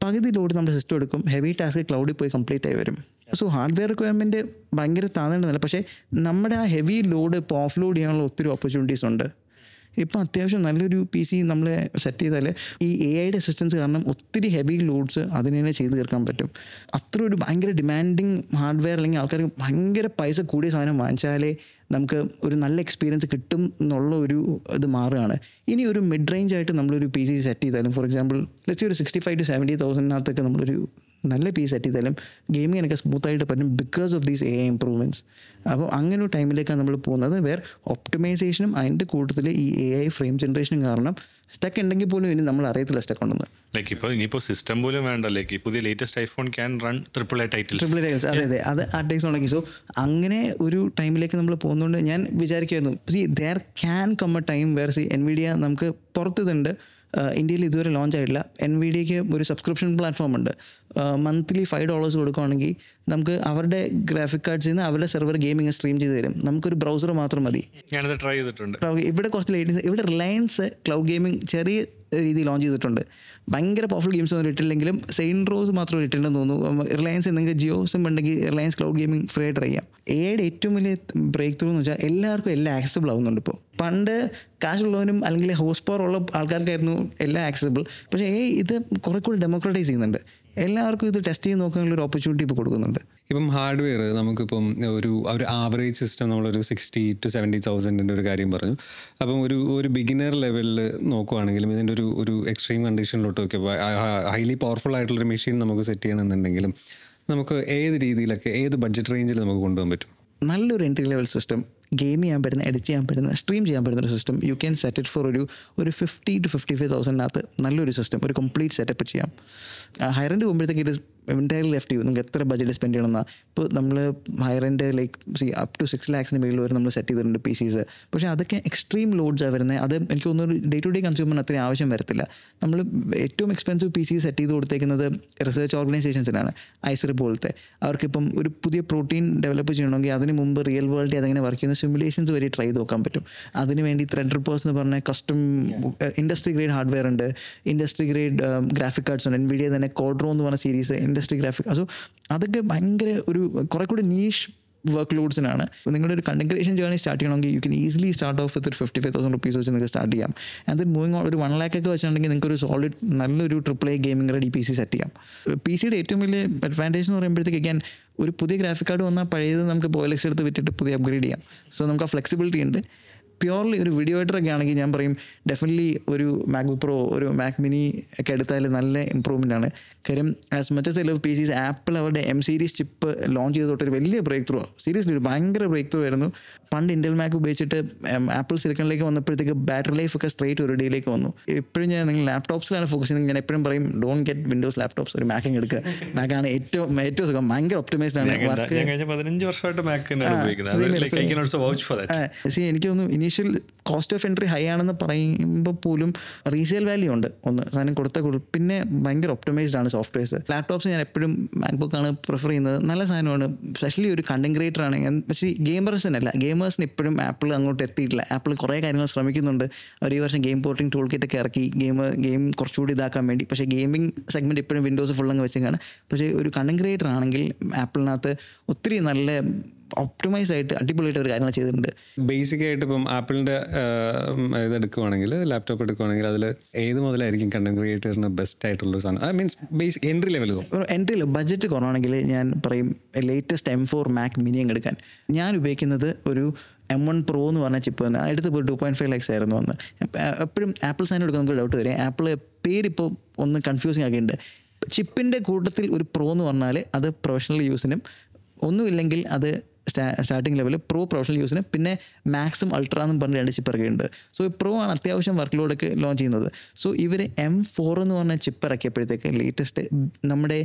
പകുതി ലോഡ് നമ്മുടെ സിസ്റ്റം എടുക്കും ഹെവി ടാസ്ക് ക്ലൗഡിൽ പോയി കംപ്ലീറ്റ് ആയി വരും സോ ഹാർഡ്വെയർ റിക്വയർമെൻറ്റ് ഭയങ്കര താഴ്ന്നില്ല പക്ഷേ നമ്മുടെ ആ ഹെവി ലോഡ് ഇപ്പോൾ ഓഫ് ലോഡ് ചെയ്യാനുള്ള ഒത്തിരി ഓപ്പർച്യൂണിറ്റീസ് ഉണ്ട് ഇപ്പം അത്യാവശ്യം നല്ലൊരു പി സി നമ്മൾ സെറ്റ് ചെയ്താൽ ഈ എ ഐയുടെ അസിസ്റ്റൻസ് കാരണം ഒത്തിരി ഹെവി ലോഡ്സ് അതിനെ തന്നെ ചെയ്ത് തീർക്കാൻ പറ്റും അത്ര ഒരു ഭയങ്കര ഡിമാൻഡിങ് ഹാർഡ്വെയർ അല്ലെങ്കിൽ ആൾക്കാർക്ക് ഭയങ്കര പൈസ കൂടിയ സാധനം വാങ്ങിച്ചാലേ നമുക്ക് ഒരു നല്ല എക്സ്പീരിയൻസ് കിട്ടും എന്നുള്ള ഒരു ഇത് മാറുകയാണ് ഇനി ഒരു മിഡ് റേഞ്ച് ആയിട്ട് നമ്മളൊരു പി സി സെറ്റ് ചെയ്താലും ഫോർ എക്സാമ്പിൾ ലെറ്റ്സ് ഒരു സിക്സ്റ്റി ഫൈവ് ടു സെവൻറ്റി തൗസൻഡിനകത്തൊക്കെ നമ്മളൊരു നല്ല പീസ് സെറ്റ് ചെയ്താലും ഗെയിമിങ്ങിനൊക്കെ സ്മൂത്തായിട്ട് പറ്റും because of these A improvements അപ്പോൾ അങ്ങനെ ഒരു ടൈമിലേക്കാണ് നമ്മൾ പോകുന്നത് വേർ ഒപ്റ്റിമൈസേഷനും അതിൻ്റെ കൂട്ടത്തിൽ ഈ എ ഐ ഫ്രെയിം ജനറേഷനും കാരണം സ്റ്റക്ക് ഉണ്ടെങ്കിൽ പോലും ഇനി നമ്മൾ അറിയത്തില്ല സ്റ്റക്ക് ഉണ്ടെന്ന് ലൈക്ക് ഇപ്പോൾ ഇനിയിപ്പോൾ സിസ്റ്റം പോലും വേണ്ട ലൈക്ക് പുതിയ latest iPhone can run triple A titles triple tiles അതെ അതെ അത് ആ ടൈപ്സ് ഉണ്ടെങ്കിൽ സോ അങ്ങനെ ഒരു ടൈമിലേക്ക് നമ്മൾ പോകുന്നതുകൊണ്ട് ഞാൻ വിചാരിക്കുമായിരുന്നു see there can come a time where see N V D നമുക്ക് പുറത്തുണ്ട് ഇന്ത്യയിൽ ഇതുവരെ ലോഞ്ച് ആയിട്ടില്ല എൻ വി ഡിക്ക് ഒരു സബ്സ്ക്രിപ്ഷൻ പ്ലാറ്റ്ഫോം ഉണ്ട് മന്ത്ലി ഫൈവ് ഡോളേഴ്സ് കൊടുക്കുകയാണെങ്കിൽ നമുക്ക് അവരുടെ ഗ്രാഫിക് കാർഡ്സിൽ നിന്ന് അവരുടെ സെർവർ ഗെയിമിങ് സ്ട്രീം ചെയ്ത് തരും നമുക്കൊരു ബ്രൗസർ മാത്രം മതി ഞാനത് ട്രൈ ചെയ്തിട്ടുണ്ട് ക്ലൗഡ് ഇവിടെ കുറച്ച് ലേറ്റൻസ് ഇവിടെ റിലയൻസ് ക്ലൗഡ് ഗെയിമിംഗ് ചെറിയ രീതിയിൽ ലോഞ്ച് ചെയ്തിട്ടുണ്ട് ഭയങ്കര പവർഫുൾ ഗെയിംസ് ഒന്നും ഇട്ടില്ലെങ്കിലും സെയിൻ റോസ് മാത്രം ഇട്ടിട്ടുണ്ടെന്ന് തോന്നുന്നു റിലയൻസ് നിങ്ങൾക്ക് ജിയോ സിം ഉണ്ടെങ്കിൽ റിലയൻസ് ക്ലൗഡ് ഗെയിമിംഗ് ഫ്രീ ആയിട്ട് അറിയാം എയുടെ ഏറ്റവും വലിയ ബ്രേക്ക് ത്രൂ എന്ന് വെച്ചാൽ എല്ലാവർക്കും എല്ലാം ആക്സസിബിൾ ആവുന്നുണ്ട് ഇപ്പോൾ പണ്ട് കാശുള്ളവനും അല്ലെങ്കിൽ ഹോസ് പവർ ഉള്ള ആൾക്കാർക്കായിരുന്നു എല്ലാം ആക്സസിബിൾ പക്ഷേ എ ഇത് കുറെ കൂടി ഡെമോക്രറ്റൈസ് ചെയ്യുന്നുണ്ട് എല്ലാവർക്കും ഇത് ടെസ്റ്റ് ചെയ്ത് നോക്കാനുള്ള ഒരു ഓപ്പർച്യൂണിറ്റി ഇപ്പോൾ കൊടുക്കുന്നുണ്ട് ഇപ്പം ഹാർഡ്വെയർ നമുക്കിപ്പം ഒരു ഒരു ആവറേജ് സിസ്റ്റം നമ്മളൊരു സിക്സ്റ്റി ടു സെവൻറ്റി തൗസൻഡിൻ്റെ ഒരു കാര്യം പറഞ്ഞു അപ്പം ഒരു ഒരു ബിഗിനർ ലെവലിൽ നോക്കുവാണെങ്കിലും ഇതിൻ്റെ ഒരു ഒരു എക്സ്ട്രീം കണ്ടീഷനിലോട്ടൊക്കെ ഹൈലി പവർഫുൾ ആയിട്ടുള്ളൊരു മെഷീൻ നമുക്ക് സെറ്റ് ചെയ്യണമെന്നുണ്ടെങ്കിലും നമുക്ക് ഏത് രീതിയിലൊക്കെ ഏത് ബഡ്ജറ്റ് റേഞ്ചിൽ നമുക്ക് കൊണ്ടുപോകാൻ പറ്റും നല്ലൊരു എൻട്രി ലെവൽ സിസ്റ്റം ഗെയിം ചെയ്യാൻ പറ്റുന്ന എഡിറ്റ് ചെയ്യാൻ പറ്റുന്ന സ്ട്രീം ചെയ്യാൻ പറ്റുന്ന ഒരു system you can set it for ഒരു ഒരു ഫിഫ്റ്റി ടു ഫിഫ്റ്റി ഫൈവ് തൗസൻഡിനകത്ത് നല്ലൊരു സിസ്റ്റം ഒരു കംപ്ലീറ്റ് സെറ്റപ്പ് ചെയ്യാം ഹൈറൻഡ് പോകുമ്പോഴത്തേക്ക് ഇത് എൻറ്റയർലി ലെഫ്റ്റ് ചെയ്യും നിങ്ങൾക്ക് എത്ര ബഡ്ജറ്റ് സ്പെൻഡ് ചെയ്യണമെന്നാ ഇപ്പോൾ നമ്മൾ high end like see up to six ലാക്സിന് മേളിൽ വരെ നമ്മൾ സെറ്റ് ചെയ്തിട്ടുണ്ട് പി സീസ് പക്ഷേ അതൊക്കെ എക്സ്ട്രീം ലോഡ്സാണ് വരുന്നത് അത് എനിക്ക് തോന്നുന്നു ഡേ ടു ഡേ കൺസ്യൂമറിന് അത്രയും ആവശ്യം വരത്തില്ല നമ്മൾ ഏറ്റവും എക്സ്പെൻസീവ് പി സി സെറ്റ് ചെയ്ത് കൊടുത്തേക്കുന്നത് റിസർച്ച് ഓർഗനൈസേഷൻസിനാണ് ഐസറി പോലത്തെ അവർക്കിപ്പം ഒരു പുതിയ പ്രോട്ടീൻ ഡെവലപ്പ് ചെയ്യണമെങ്കിൽ അതിന് മുമ്പ് റിയൽ വേൾഡിൽ അതെങ്ങനെ വർക്ക് ചെയ്യുന്ന സിമുലേഷൻസ് വരെ ട്രൈ ചെയ്ത് നോക്കാൻ പറ്റും അതിന് വേണ്ടി ത്രെഡ് റിപ്പേഴ്സ് എന്ന് പറഞ്ഞ കസ്റ്റം ഇൻഡസ്ട്രി ഗ്രേഡ് ഹാർഡ്വെയർ ഉണ്ട് ഇൻഡസ്ട്രി ഗ്രേഡ് ഗ്രാഫിക് കാർഡ്സ് ഉണ്ട് എൻവിഡിയ തന്നെ കോഡ്രോ എന്ന് പറഞ്ഞ സീരീസ് ഇൻഡസ്ട്രി ഗ്രാഫിക് സോ അതൊക്കെ ഭയങ്കര ഒരു കുറെ കൂടി നീഷ് വർക്ക് ലോഡ്സിനാണ് നിങ്ങളുടെ ഒരു കണ്ടൻക്രേഷൻ ജേർണി സ്റ്റാർട്ട് ചെയ്യണമെങ്കിൽ you can easily start off with ഒരു ഫിഫ്റ്റി ഫൈവ് തൗസൻഡ് റുപ്പീസ് വെച്ച് നിങ്ങൾക്ക് സ്റ്റാർട്ട് ചെയ്യാം ആൻഡ് ദെൻ മൂവിങ് ഒരു വൺ ലാക്ക് ഒക്കെ വെച്ചിട്ടുണ്ടെങ്കിൽ നിങ്ങൾക്ക് ഒരു സോളിഡ് നല്ലൊരു triple A gaming ready P C set ചെയ്യാം പി സിയുടെ ഏറ്റവും വലിയ അഡ്വാൻറ്റേജ് എന്ന് പറയുമ്പോഴത്തേക്ക് again ഒരു പുതിയ ഗ്രാഫിക് കാർഡ് വന്നാൽ പഴയത് നമുക്ക് പോയിലെക്സ് എടുത്ത് വിറ്റിട്ട് പുതിയ അപ്ഗ്രേഡ് ചെയ്യാം സോ നമുക്ക് ആ ഫ്ലെക്സിബിലിറ്റി ഉണ്ട് പ്യുവർലി ഒരു വീഡിയോ എഡിറ്ററൊക്കെ ആണെങ്കിൽ ഞാൻ പറയും ഡെഫിനറ്റ്ലി ഒരു മാക്ബുക്ക് പ്രോ ഒരു മാക് മിനി ഒക്കെ എടുത്താൽ നല്ല ഇമ്പ്രൂവ്മെൻ്റ് ആണ് കാര്യം ആസ് മച്ച് എസ് എൽ പി സീസ് ആപ്പിൾ അവരുടെ എം സീരീസ് ചിപ്പ് ലോഞ്ച് ചെയ്ത് തൊട്ടൊരു വലിയ ബ്രേക്ക് ത്രൂ സീരിയസ്ലി ഒരു ഭയങ്കര ബ്രേക്ക് ത്രൂ ആയിരുന്നു പണ്ട് ഇൻഡൽ മാക്ക് ഉപയോഗിച്ചിട്ട് ആപ്പിൾ സിലിക്കണിലേക്ക് വന്നപ്പോഴത്തേക്ക് ബാറ്ററി ലൈഫ് ഒക്കെ സ്ട്രേറ്റ് ഒരു ഡേയിലേക്ക് വന്നു എപ്പോഴും ഞാൻ നിങ്ങൾ ലാപ്ടോപ്സിലാണ് ഫോക്കസ് ചെയ്യുന്നത് ഞാൻ എപ്പോഴും പറയും ഡോൺ ഗെറ്റ് വിൻഡോസ് ലാപ്ടോപ്സ് ഒരു മാക്കിങ് എടുക്കുക മാക്കാണ് ഏറ്റവും ഏറ്റവും സുഖം ഭയങ്കര ഒപ്റ്റിമൈസ്ഡ് ആണ് വർക്ക് ഞാൻ കഴിഞ്ഞ പതിനഞ്ച് വർഷമായിട്ട് മാക്ക് തന്നെയാണ് ഉപയോഗിക്കുന്നത് I can also vouch for that see എനിക്ക് തോന്നുന്നു initial cost of entry high ആണെന്ന് പറയുമ്പോൾ പോലും റീസെയിൽ വാല്യൂ ഉണ്ട് ഒന്ന് സാധനം കൊടുത്ത കൊടു പിന്നെ ഭയങ്കര ഒപ്റ്റമൈസ്ഡ് ആണ് സോഫ്റ്റ്വെയർസ് ലാപ്ടോപ്സ് ഞാൻ എപ്പോഴും മാക്ബുക്ക് ആണ് പ്രിഫർ ചെയ്യുന്നത് നല്ല സാധനമാണ് സ്പെഷ്യലി ഒരു കണ്ടന്റ് ക്രിയേറ്റർ ആണ് ഞാൻ പക്ഷേ ഗെയിമേഴ്സിനല്ല ഗെയിമേഴ്സിന് ഇപ്പോഴും ആപ്പിൾ അങ്ങോട്ട് എത്തിയിട്ടില്ല ആപ്പിൾ കുറേ കാര്യങ്ങൾ ശ്രമിക്കുന്നുണ്ട് അവർ ഈ വർഷം ഗെയിം പോർട്ടിംഗ് ടൂൾ കിറ്റ് ഒക്കെ ഇറക്കി ഗെയിം ഗെയിം കുറച്ചുകൂടി ഇതാക്കാൻ വേണ്ടി പക്ഷേ ഗെയിമിംഗ് സെഗ്മെൻറ്റ് ഇപ്പോഴും വിൻഡോസ് ഫുൾ അങ്ങ് വെച്ചേക്കാണ് പക്ഷേ ഒരു കണ്ടന്റ് ക്രിയേറ്റർ ആണെങ്കിൽ ആപ്പിളിനകത്ത് ഒത്തിരി നല്ല ഒപ്റ്റിമൈസ് ആയിട്ട് അടിപൊളിയായിട്ട് ഒരു കാര്യങ്ങൾ ചെയ്തിട്ടുണ്ട് ബേസിക് ആയിട്ട് ഇപ്പം ആപ്പിളിൻ്റെ ഇത് എടുക്കുവാണെങ്കിൽ ലാപ്ടോപ്പ് എടുക്കുവാണെങ്കിൽ അതിൽ ഏത് മുതലായിരിക്കും കണ്ടന്റ് ക്രിയേറ്ററിന് ബെസ്റ്റ് ആയിട്ടുള്ള സാധനം I means basic entry level എൻട്രിയിൽ ബഡ്ജറ്റ് കുറവാണെങ്കിൽ ഞാൻ പറയും latest M four Mac mini അങ്ങ് എടുക്കാൻ ഞാൻ ഉപയോഗിക്കുന്നത് ഒരു എം വൺ പ്രോ എന്ന് പറഞ്ഞ ചിപ്പ് തന്നെ അടുത്ത് പോയി ടു പോയിൻറ്റ് ഫൈവ് ലാക്സ് ആയിരുന്നു അന്ന് എപ്പോഴും ആപ്പിൾ സാധനം എടുക്കാൻ നമുക്ക് ഡൗട്ട് വരും ആപ്പിൾ പേരിപ്പോൾ ഒന്ന് കൺഫ്യൂസിങ് ആക്കിയിട്ടുണ്ട് ചിപ്പിൻ്റെ കൂട്ടത്തിൽ ഒരു പ്രോ എന്ന് പറഞ്ഞാൽ അത് പ്രൊഫഷണൽ യൂസിനും ഒന്നുമില്ലെങ്കിൽ അത് സ്റ്റാ സ്റ്റാർട്ടിംഗ് ലെവൽ പ്രോ പ്രൊഫഷണൽ യൂസിന് പിന്നെ മാക്സും അൾട്ര എന്നും പറഞ്ഞ രണ്ട് ചിപ്പ് ഇറക്കിയിട്ടുണ്ട് സോ പ്രോ ആണ് അത്യാവശ്യം വർക്ക് ലോഡൊക്കെ ലോഞ്ച് ചെയ്യുന്നത് സോ ഇവർ എം ഫോർ എന്ന് പറഞ്ഞ ചിപ്പ് ഇറക്കിയപ്പോഴത്തേക്ക് ലേറ്റസ്റ്റ് നമ്മുടെ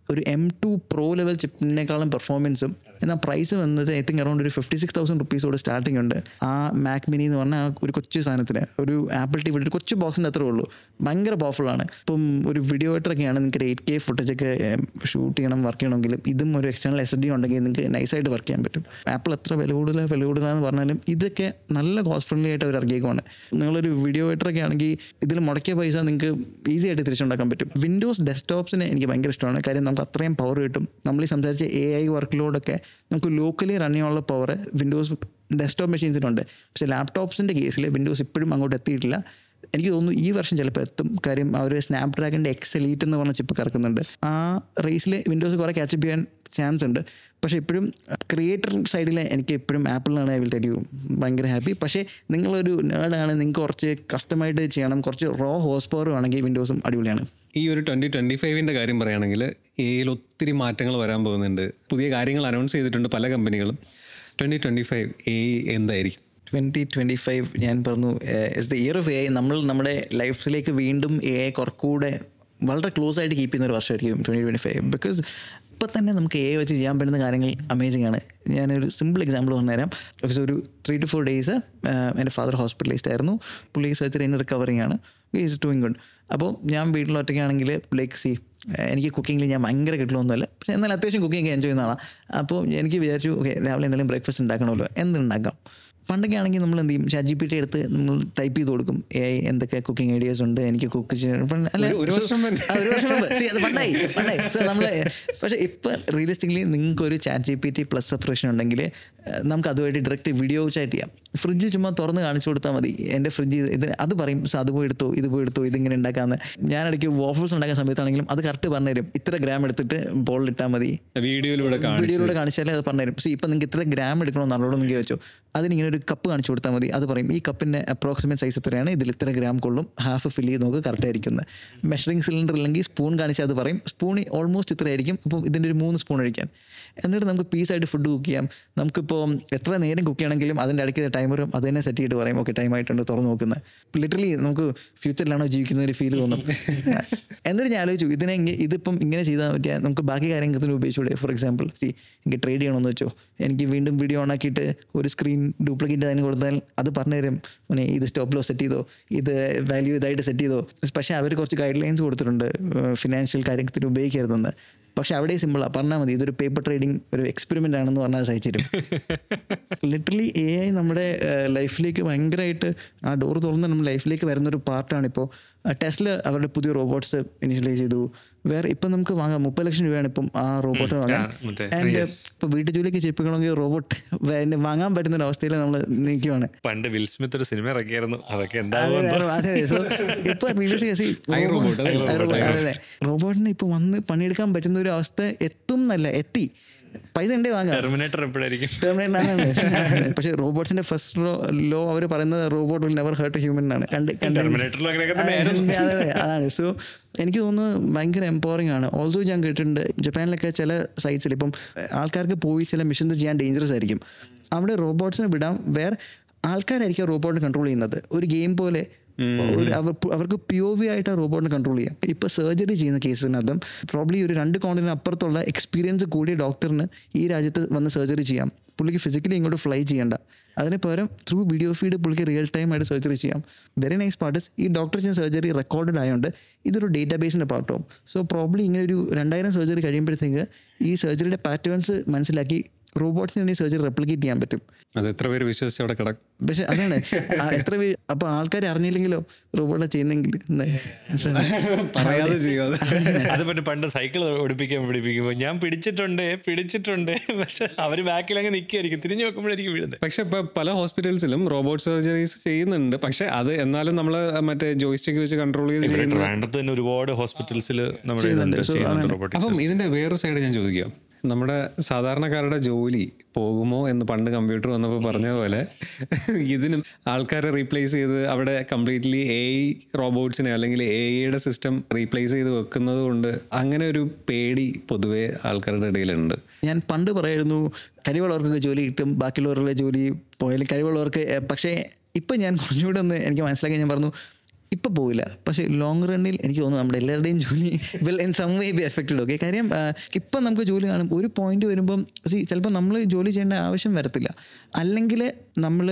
ഒരു എം ടു പ്രോ ലെവൽ ചിപ്പിനേക്കാളും പെർഫോമൻസും എന്നാൽ പ്രൈസ് വന്നത് ഐ തിങ്ക് അറൗണ്ട് ഒരു ഫിഫ്റ്റി സിക്സ് തൗസൻഡ് റുപ്പീസോട് സ്റ്റാർട്ടിംഗ് ഉണ്ട് ആ മാക് മിനി എന്ന് പറഞ്ഞാൽ ആ ഒരു കൊച്ചു സാധനത്തിന് ഒരു ആപ്പിൾ ടി വി ഒരു കൊച്ചു ബോക്സിൻ്റെ അത്രേ ഉള്ളൂ ഭയങ്കര പവർഫുള്ളാണ് ഇപ്പം ഒരു വീഡിയോ എഡിറ്ററൊക്കെയാണ് നിങ്ങൾക്ക് എയ്റ്റ് കെ ഫുട്ടേജൊക്കെ ഷൂട്ട് ചെയ്യണം വർക്ക് ചെയ്യണമെങ്കിലും ഇതും ഒരു എക്സ്റ്റേണൽ എസ് ഡി ഉണ്ടെങ്കിൽ നിങ്ങൾക്ക് നൈസായിട്ട് വർക്ക് ചെയ്യാൻ പറ്റും ആപ്പിൾ എത്ര വില കൂടുതൽ വില കൂടുതലാന്ന് പറഞ്ഞാലും ഇതൊക്കെ നല്ല കോസ്റ്റ് ഫ്രണ്ട്ലി ആയിട്ട് അവർ ഇറക്കിയേക്കുവാണ് നിങ്ങളൊരു വീഡിയോ എഡിറ്ററൊക്കെ ആണെങ്കിൽ ഇതിൽ മുടക്കിയ പൈസ നിങ്ങൾക്ക് ഈസി ആയിട്ട് തിരിച്ചുണ്ടാക്കാൻ പറ്റും വിൻഡോസ് ഡെസ്ക്ടോപ്സിന് എനിക്ക് ഭയങ്കര ഇഷ്ടമാണ് കാര്യം നമുക്ക് അത്രയും പവർ കിട്ടും നമ്മൾ ഈ സംസാരിച്ച എ ഐ വർക്ക് ലോഡൊക്കെ നമുക്ക് ലോക്കലി റൺ ചെയ്യാനുള്ള പവർ വിൻഡോസ് ഡെസ്ക്ടോപ്പ് മെഷീൻസിനുണ്ട് പക്ഷേ ലാപ്ടോപ്സിൻ്റെ കേസിൽ വിൻഡോസ് ഇപ്പോഴും അങ്ങോട്ട് എത്തിയിട്ടില്ല എനിക്ക് തോന്നുന്നു ഈ വർഷം ചിലപ്പോൾ എത്തും കാര്യം അവർ സ്നാപ് ഡ്രാഗൻ്റെ എക്സ് എലീറ്റ് എന്ന് പറഞ്ഞ ചിപ്പ് കറക്കുന്നുണ്ട് ആ റേസിൽ വിൻഡോസ് കുറേ ക്യാച്ചപ്പ് ചെയ്യാൻ ചാൻസ് ഉണ്ട് പക്ഷേ ഇപ്പോഴും ക്രിയേറ്റർ സൈഡിൽ എനിക്ക് എപ്പോഴും ആപ്പിളിനാണ് ഐ വിൽ ടെൽ യു ഭയങ്കര ഹാപ്പി പക്ഷേ നിങ്ങളൊരു നേടാണ് നിങ്ങൾക്ക് കുറച്ച് കസ്റ്റമായിട്ട് ചെയ്യണം കുറച്ച് റോ ഹോസ് പവർ ആണെങ്കിൽ വിൻഡോസും അടിപൊളിയാണ് ഈ ഒരു ട്വൻറ്റി ട്വൻറ്റി ഫൈവിൻ്റെ കാര്യം പറയുകയാണെങ്കിൽ എയിൽ ഒത്തിരി മാറ്റങ്ങൾ വരാൻ പോകുന്നുണ്ട് പുതിയ കാര്യങ്ങൾ അനൗൺസ് ചെയ്തിട്ടുണ്ട് പല കമ്പനികളും ട്വൻറ്റി ട്വൻറ്റി ഫൈവ് എ എന്തായിരിക്കും ട്വൻറ്റി ട്വൻറ്റി ഫൈവ് ഞാൻ പറഞ്ഞു is the year of A I നമ്മൾ നമ്മുടെ ലൈഫിലേക്ക് വീണ്ടും എ ഐ കുറച്ചുകൂടെ വളരെ ക്ലോസ് ആയിട്ട് കീപ്പ് ചെയ്യുന്ന ഒരു വർഷമായിരിക്കും ട്വൻറ്റി ട്വൻറ്റി ഫൈവ് ബിക്കോസ് ഇപ്പം തന്നെ നമുക്ക് എ വെച്ച് ചെയ്യാൻ പറ്റുന്ന കാര്യങ്ങൾ അമേസിംഗ് ആണ് ഞാനൊരു സിമ്പിൾ എക്സാമ്പിൾ പറഞ്ഞുതരാം ബിക്കോസ് ഒരു ത്രീ ടു ഫോർ ഡേയ്സ് എൻ്റെ ഫാദർ ഹോസ്പിറ്റലൈസ്ഡ് ആയിരുന്നു പുള്ളി സർജറി കഴിഞ്ഞ് റിക്കവറിങ് ആണ് ഈസ് ഡൂയിങ് ഗുഡ് അപ്പോൾ ഞാൻ വീട്ടിൽ ഒറ്റയ്ക്കാണെങ്കിൽ ലൈക്ക് സി എനിക്ക് കുക്കിങ്ങിൽ ഞാൻ ഭയങ്കര കിട്ടലൊന്നുമല്ല പക്ഷേ എന്നാൽ അത്യാവശ്യം കുക്കിംഗ് എൻജോയ് ചെയ്യുന്ന ആളാണ് അപ്പോൾ എനിക്ക് വിചാരിച്ചു ഓക്കെ രാവിലെ എന്തെങ്കിലും ബ്രേക്ക്ഫാസ്റ്റ് ഉണ്ടാക്കണമല്ലോ എന്തുണ്ടാക്കാം പണ്ടൊക്കെ ആണെങ്കിൽ നമ്മൾ എന്ത് ചെയ്യും ചാറ്റ് ജി പി ടി എടുത്ത് നമ്മൾ ടൈപ്പ് ചെയ്ത് കൊടുക്കും എ ഐ എന്തൊക്കെ കുക്കിംഗ് ഐഡിയാസ് ഉണ്ട് എനിക്ക് കുക്ക് ചെയ്യണം അല്ല ഒരു- ഒരു വർഷം മുമ്പ്. ആ, ഒരു വർഷം മുമ്പ് See, അത് പണ്ടായി പണ്ടായി സോ നമ്മൾ പക്ഷേ ഇപ്പം റിയലിസ്റ്റിക്കലി നിങ്ങൾക്ക് ഒരു chat G P T plus subscription ഉണ്ടെങ്കിൽ ഏഹ്, നമുക്ക് അതുമായിട്ട് ഡയറക്റ്റ് വീഡിയോ ചാറ്റ് ചെയ്യാം ഫ്രിഡ്ജ് ചുമ്മാ തുറന്ന് കാണിച്ചു കൊടുത്താൽ മതി എൻ്റെ ഫ്രിഡ്ജ് ഇത് അത് പറയും "സോ, അത് പോയി എടുത്തോ ഇത് പോയി എടുത്തോ ഇതിങ്ങനെ ഉണ്ടാക്കാമെന്ന് ഞാൻ ഇടയ്ക്ക് വാഫിൾസ് ഉണ്ടാക്കാൻ സമയത്താണെങ്കിലും അത് കറക്റ്റ് പറഞ്ഞുതരും ഇത്ര ഗ്രാം എടുത്തിട്ട് ബോളിലിട്ടാൽ മതി വീഡിയോയിലൂടെ കാണിച്ചു വീഡിയോയിലൂടെ കാണിച്ചാലേ അത് പറഞ്ഞുതരും പക്ഷേ ഇപ്പം നിങ്ങൾക്ക് ഇത്ര ഗ്രാം എടുക്കണമെന്ന് അറിയണമെന്ന് ചോദിച്ചോ അതിനിങ്ങനെ ഒരു കപ്പ് കാണിച്ചു കൊടുത്താൽ മതി അത് പറയും ഈ കപ്പിൻ്റെ അപ്രോക്സിമേറ്റ് സൈസ് എത്രയാണ് ഇതിൽ ഇത്ര ഗ്രാം കൊള്ളും ഹാഫ് ഫിൽ ചെയ്ത് നോക്ക് കറക്റ്റ് ആയിരിക്കും മെഷറിംഗ് സിലിണ്ടർ ഇല്ലെങ്കിൽ സ്പൂൺ കാണിച്ചാൽ അത് പറയും സ്പൂൺ ഓൾമോസ്റ്റ് ഇത്ര ആയിരിക്കും അപ്പോൾ ഇതിൻ്റെ ഒരു മൂന്ന് സ്പൂൺ ഒഴിക്കാൻ എന്നിട്ട് നമുക്ക് പീസായിട്ട് ഫുഡ് കുക്ക് ചെയ്യാം നമുക്കിപ്പോൾ എത്ര നേരം കുക്ക് ചെയ്യണമെങ്കിലും അതിൻ്റെ ഇടയ്ക്ക് ടൈമറും അത് തന്നെ സെറ്റ് ചെയ്തിട്ട് പറയും ഓക്കെ ടൈം ആയിട്ടുണ്ട് തുറന്ന് നോക്കുന്നത് ലിറ്ററലി നമുക്ക് ഫ്യൂച്ചറിലാണോ ജീവിക്കുന്ന ഒരു ഫീൽ തോന്നും എന്നിട്ട് ഞാൻ ആലോചിച്ചു ഇതിനെ ഇങ്ങ- ഇതിപ്പം ഇങ്ങനെ ചെയ്താൽ പറ്റിയാൽ നമുക്ക് ബാക്കി കാര്യത്തിന് ഉപയോഗിച്ചൂടെ ഫോർ എക്സാമ്പിൾ സി എനിക്ക് ട്രേഡ് ചെയ്യണമെന്ന് വെച്ചോ എനിക്ക് വീണ്ടും വീഡിയോ ഓൺ ആക്കിയിട്ട് ഒരു സ്ക്രീൻ ഡ്യൂപ്ലിക്കേറ്റ് അതിന് കൊടുത്താൽ അത് പറഞ്ഞുതരും മോനെ ഇത് സ്റ്റോപ്പ് ലോ സെറ്റ് ചെയ്തോ ഇത് വാല്യൂ ഇതായിട്ട് സെറ്റ് ചെയ്തോ പക്ഷേ അവർ കുറച്ച് ഗൈഡ് ലൈൻസ് കൊടുത്തിട്ടുണ്ട് ഫിനാൻഷ്യൽ കാര്യത്തിന് ഉപയോഗിക്കരുതെന്ന് പക്ഷെ അവിടെ സിമ്പിളാണ് പറഞ്ഞാൽ മതി ഇതൊരു പേപ്പർ ട്രേഡിംഗ് ഒരു എക്സ്പെരിമെൻ്റ് ആണെന്ന് പറഞ്ഞാൽ സഹിച്ചു തരും ലിറ്ററലി എ ഐ നമ്മുടെ ലൈഫിലേക്ക് ഭയങ്കരമായിട്ട് ആ ഡോർ തുറന്ന് നമ്മുടെ ലൈഫിലേക്ക് വരുന്നൊരു പാർട്ടാണ് ഇപ്പോൾ ടെസ്ല അവരുടെ പുതിയ റോബോട്ട്സ് ഇനിഷ്യലൈസ് ചെയ്തു വേറെ ഇപ്പം നമുക്ക് വാങ്ങാം മുപ്പത് ലക്ഷം രൂപയാണ് ഇപ്പം ആ റോബോട്ട് വാങ്ങാൻ ആ, മറ്റേ ആൻഡ് ഇപ്പോൾ വീട്ടു ജോലിക്ക് ചെയ്യിപ്പിക്കണമെങ്കിൽ റോബോട്ട് വാങ്ങാൻ പറ്റുന്ന ഒരു അവസ്ഥയിൽ നമ്മൾ നിൽക്കുവാണ് പണ്ട് വിൽ സ്മിത്ത് ഒരു സിനിമ ഇറക്കിയായിരുന്നു അതൊക്കെ എന്താ അതെ, അതെ, അതെ. So, ഇപ്പൊ realistically, ഐ റോബോട്ട്, അതെ. ഐ റോബോട്ട്, അതെ, അതെ. റോബോട്ടിന് ഇപ്പൊ വന്ന് പണിയെടുക്കാൻ പറ്റുന്ന ഒരു അവസ്ഥ എത്തും എന്നല്ല എത്തി പൈസ ഉണ്ടേ വാങ്ങാം ടെർമിനേറ്റർ എപ്പോഴായിരിക്കും Terminator ആണ്. പക്ഷെ റോബോട്ട്സിന്റെ ഫസ്റ്റ് ലോ അവർ പറയുന്നത് robot will never hurt human എന്നാണ് കണ്ട് കണ്ട് ടെർമിനേറ്ററിലും അങ്ങനെയൊക്കെ അതെ, തന്നെയായിരുന്നു അതെ, അതെ, അതാണ് സോ എനിക്ക് തോന്നുന്നു ഭയങ്കര എംപവറിംഗ് ആണ് ഓൾസോ ഞാൻ കേട്ടിട്ടുണ്ട് ജപ്പാനിലൊക്കെ ചില സൈറ്റ്സിൽ ഇപ്പം ആൾക്കാർക്ക് പോയി ചില മിഷൻസ് ചെയ്യാൻ ഡേഞ്ചറസ് ആയിരിക്കും അവിടെ റോബോട്ട്സിനെ വിടാം വേറെ ആൾക്കാരായിരിക്കും റോബോട്ടിനെ കൺട്രോൾ ചെയ്യുന്നത് ഒരു ഗെയിം പോലെ ഒരു അവർ അവർക്ക് പി ഒ വി ആയിട്ട് ആ റോബോട്ടിനെ കൺട്രോൾ ചെയ്യാം ഇപ്പോൾ സർജറി ചെയ്യുന്ന കേസിനകത്തും പ്രോബ്ലി ഒരു രണ്ട് കോണ്ടിന് അപ്പുറത്തുള്ള എക്സ്പീരിയൻസ് കൂടിയ ഡോക്ടറിന് ഈ രാജ്യത്ത് വന്ന് സർജറി ചെയ്യാം പുള്ളിക്ക് ഫിസിക്കലി ഇങ്ങോട്ട് ഫ്ലൈ ചെയ്യേണ്ട അതിന് പകരം ത്രൂ വീഡിയോ ഫീഡ് പുള്ളിക്ക് റിയൽ ടൈം ആയിട്ട് സർജറി ചെയ്യാം വെരി നൈസ് പാർട്ട് ഈ ഡോക്ടർ ചെയ്യുന്ന സർജറി റെക്കോർഡഡ് ആയതുകൊണ്ട് ഇതൊരു ഡേറ്റാ ബേസിൻ്റെ പാർട്ടാവും സോ പ്രോബ്ലി ഇങ്ങനെ ഒരു രണ്ടായിരം സർജറി കഴിയുമ്പോഴത്തേക്ക് ഈ സർജറിയുടെ പാറ്റേൺസ് മനസ്സിലാക്കി റോബോട്ട്സിന് ഈ സർജറി റെപ്ലിക്കേറ്റ് ചെയ്യാൻ പറ്റും അത് എത്ര പേര് വിശ്വസിച്ച് അവിടെ കിടക്കും പക്ഷെ അതാണ് ആ എത്ര പേ അപ്പോൾ ആൾക്കാർ അറിഞ്ഞില്ലെങ്കിലോ റോബോട്ട് ചെയ്യുന്നെങ്കിൽ എന്ന്. പറയാതെ ചെയ്യും അത് അത് പറ്റും പണ്ട് സൈക്കിൾ ഓടിപ്പിക്കാൻ പിടിപ്പിക്കുമ്പോൾ ഞാൻ പിടിച്ചിട്ടുണ്ട് പിടിച്ചിട്ടുണ്ട് പക്ഷെ അവര് ബാക്കിൽ അങ്ങ് നിൽക്കുകയായിരിക്കും തിരിഞ്ഞു നോക്കുമ്പോഴായിരിക്കും വീഴുന്നത് പക്ഷെ ഇപ്പൊ പല ഹോസ്പിറ്റൽസിലും റോബോട്ട് സർജറീസ് ചെയ്യുന്നുണ്ട് പക്ഷെ അത് എന്നാലും നമ്മൾ മറ്റേ ജോയിസ്റ്റിക് വെച്ച് കൺട്രോൾ ചെയ്ത് ഇവിടെ ചെയ്യുന്ന ട്രിവാൻഡ്രത്ത് തന്നെ ഒരുപാട് ഹോസ്പിറ്റൽസിൽ നമ്മുടെ ഇതുണ്ട് ചെയ്യുന്നുണ്ട് റോബോട്ടിക്സ് അപ്പം ഇതിന്റെ വേറൊരു സൈഡ് ഞാൻ ചോദിക്കാം നമ്മുടെ സാധാരണക്കാരുടെ ജോലി പോകുമോ എന്ന് പണ്ട് കമ്പ്യൂട്ടർ വന്നപ്പോൾ പറഞ്ഞ പോലെ ഇതിനും ആൾക്കാരെ റീപ്ലേസ് ചെയ്ത് അവിടെ കംപ്ലീറ്റ്ലി എ ഐ റോബോട്ട്സിനെ അല്ലെങ്കിൽ എ ഐയുടെ സിസ്റ്റം റീപ്ലേസ് ചെയ്ത് വെക്കുന്നത് കൊണ്ട് അങ്ങനെ ഒരു പേടി പൊതുവേ ആൾക്കാരുടെ ഇടയിലുണ്ട് ഞാൻ പണ്ട് പറയായിരുന്നു കഴിവുള്ളവർക്കൊക്കെ ജോലി കിട്ടും ബാക്കിയുള്ളവരുടെ ജോലി പോയാലും കഴിവുള്ളവർക്ക് ഏ, പക്ഷേ ഇപ്പം ഞാൻ കുറച്ചുകൂടെ ഒന്ന് എനിക്ക് മനസ്സിലാക്കി ഞാൻ പറഞ്ഞു ഇപ്പം പോവില്ല പക്ഷേ ലോങ് റണ്ണിൽ എനിക്ക് തോന്നുന്നു നമ്മുടെ എല്ലാവരുടെയും ജോലി will in some way be affected okay കാര്യം ഇപ്പം നമുക്ക് ജോലി കാണും ഒരു പോയിന്റ് വരുമ്പം സി ചിലപ്പോൾ നമ്മൾ ജോലി ചെയ്യേണ്ട ആവശ്യം വരത്തില്ല അല്ലെങ്കിൽ നമ്മൾ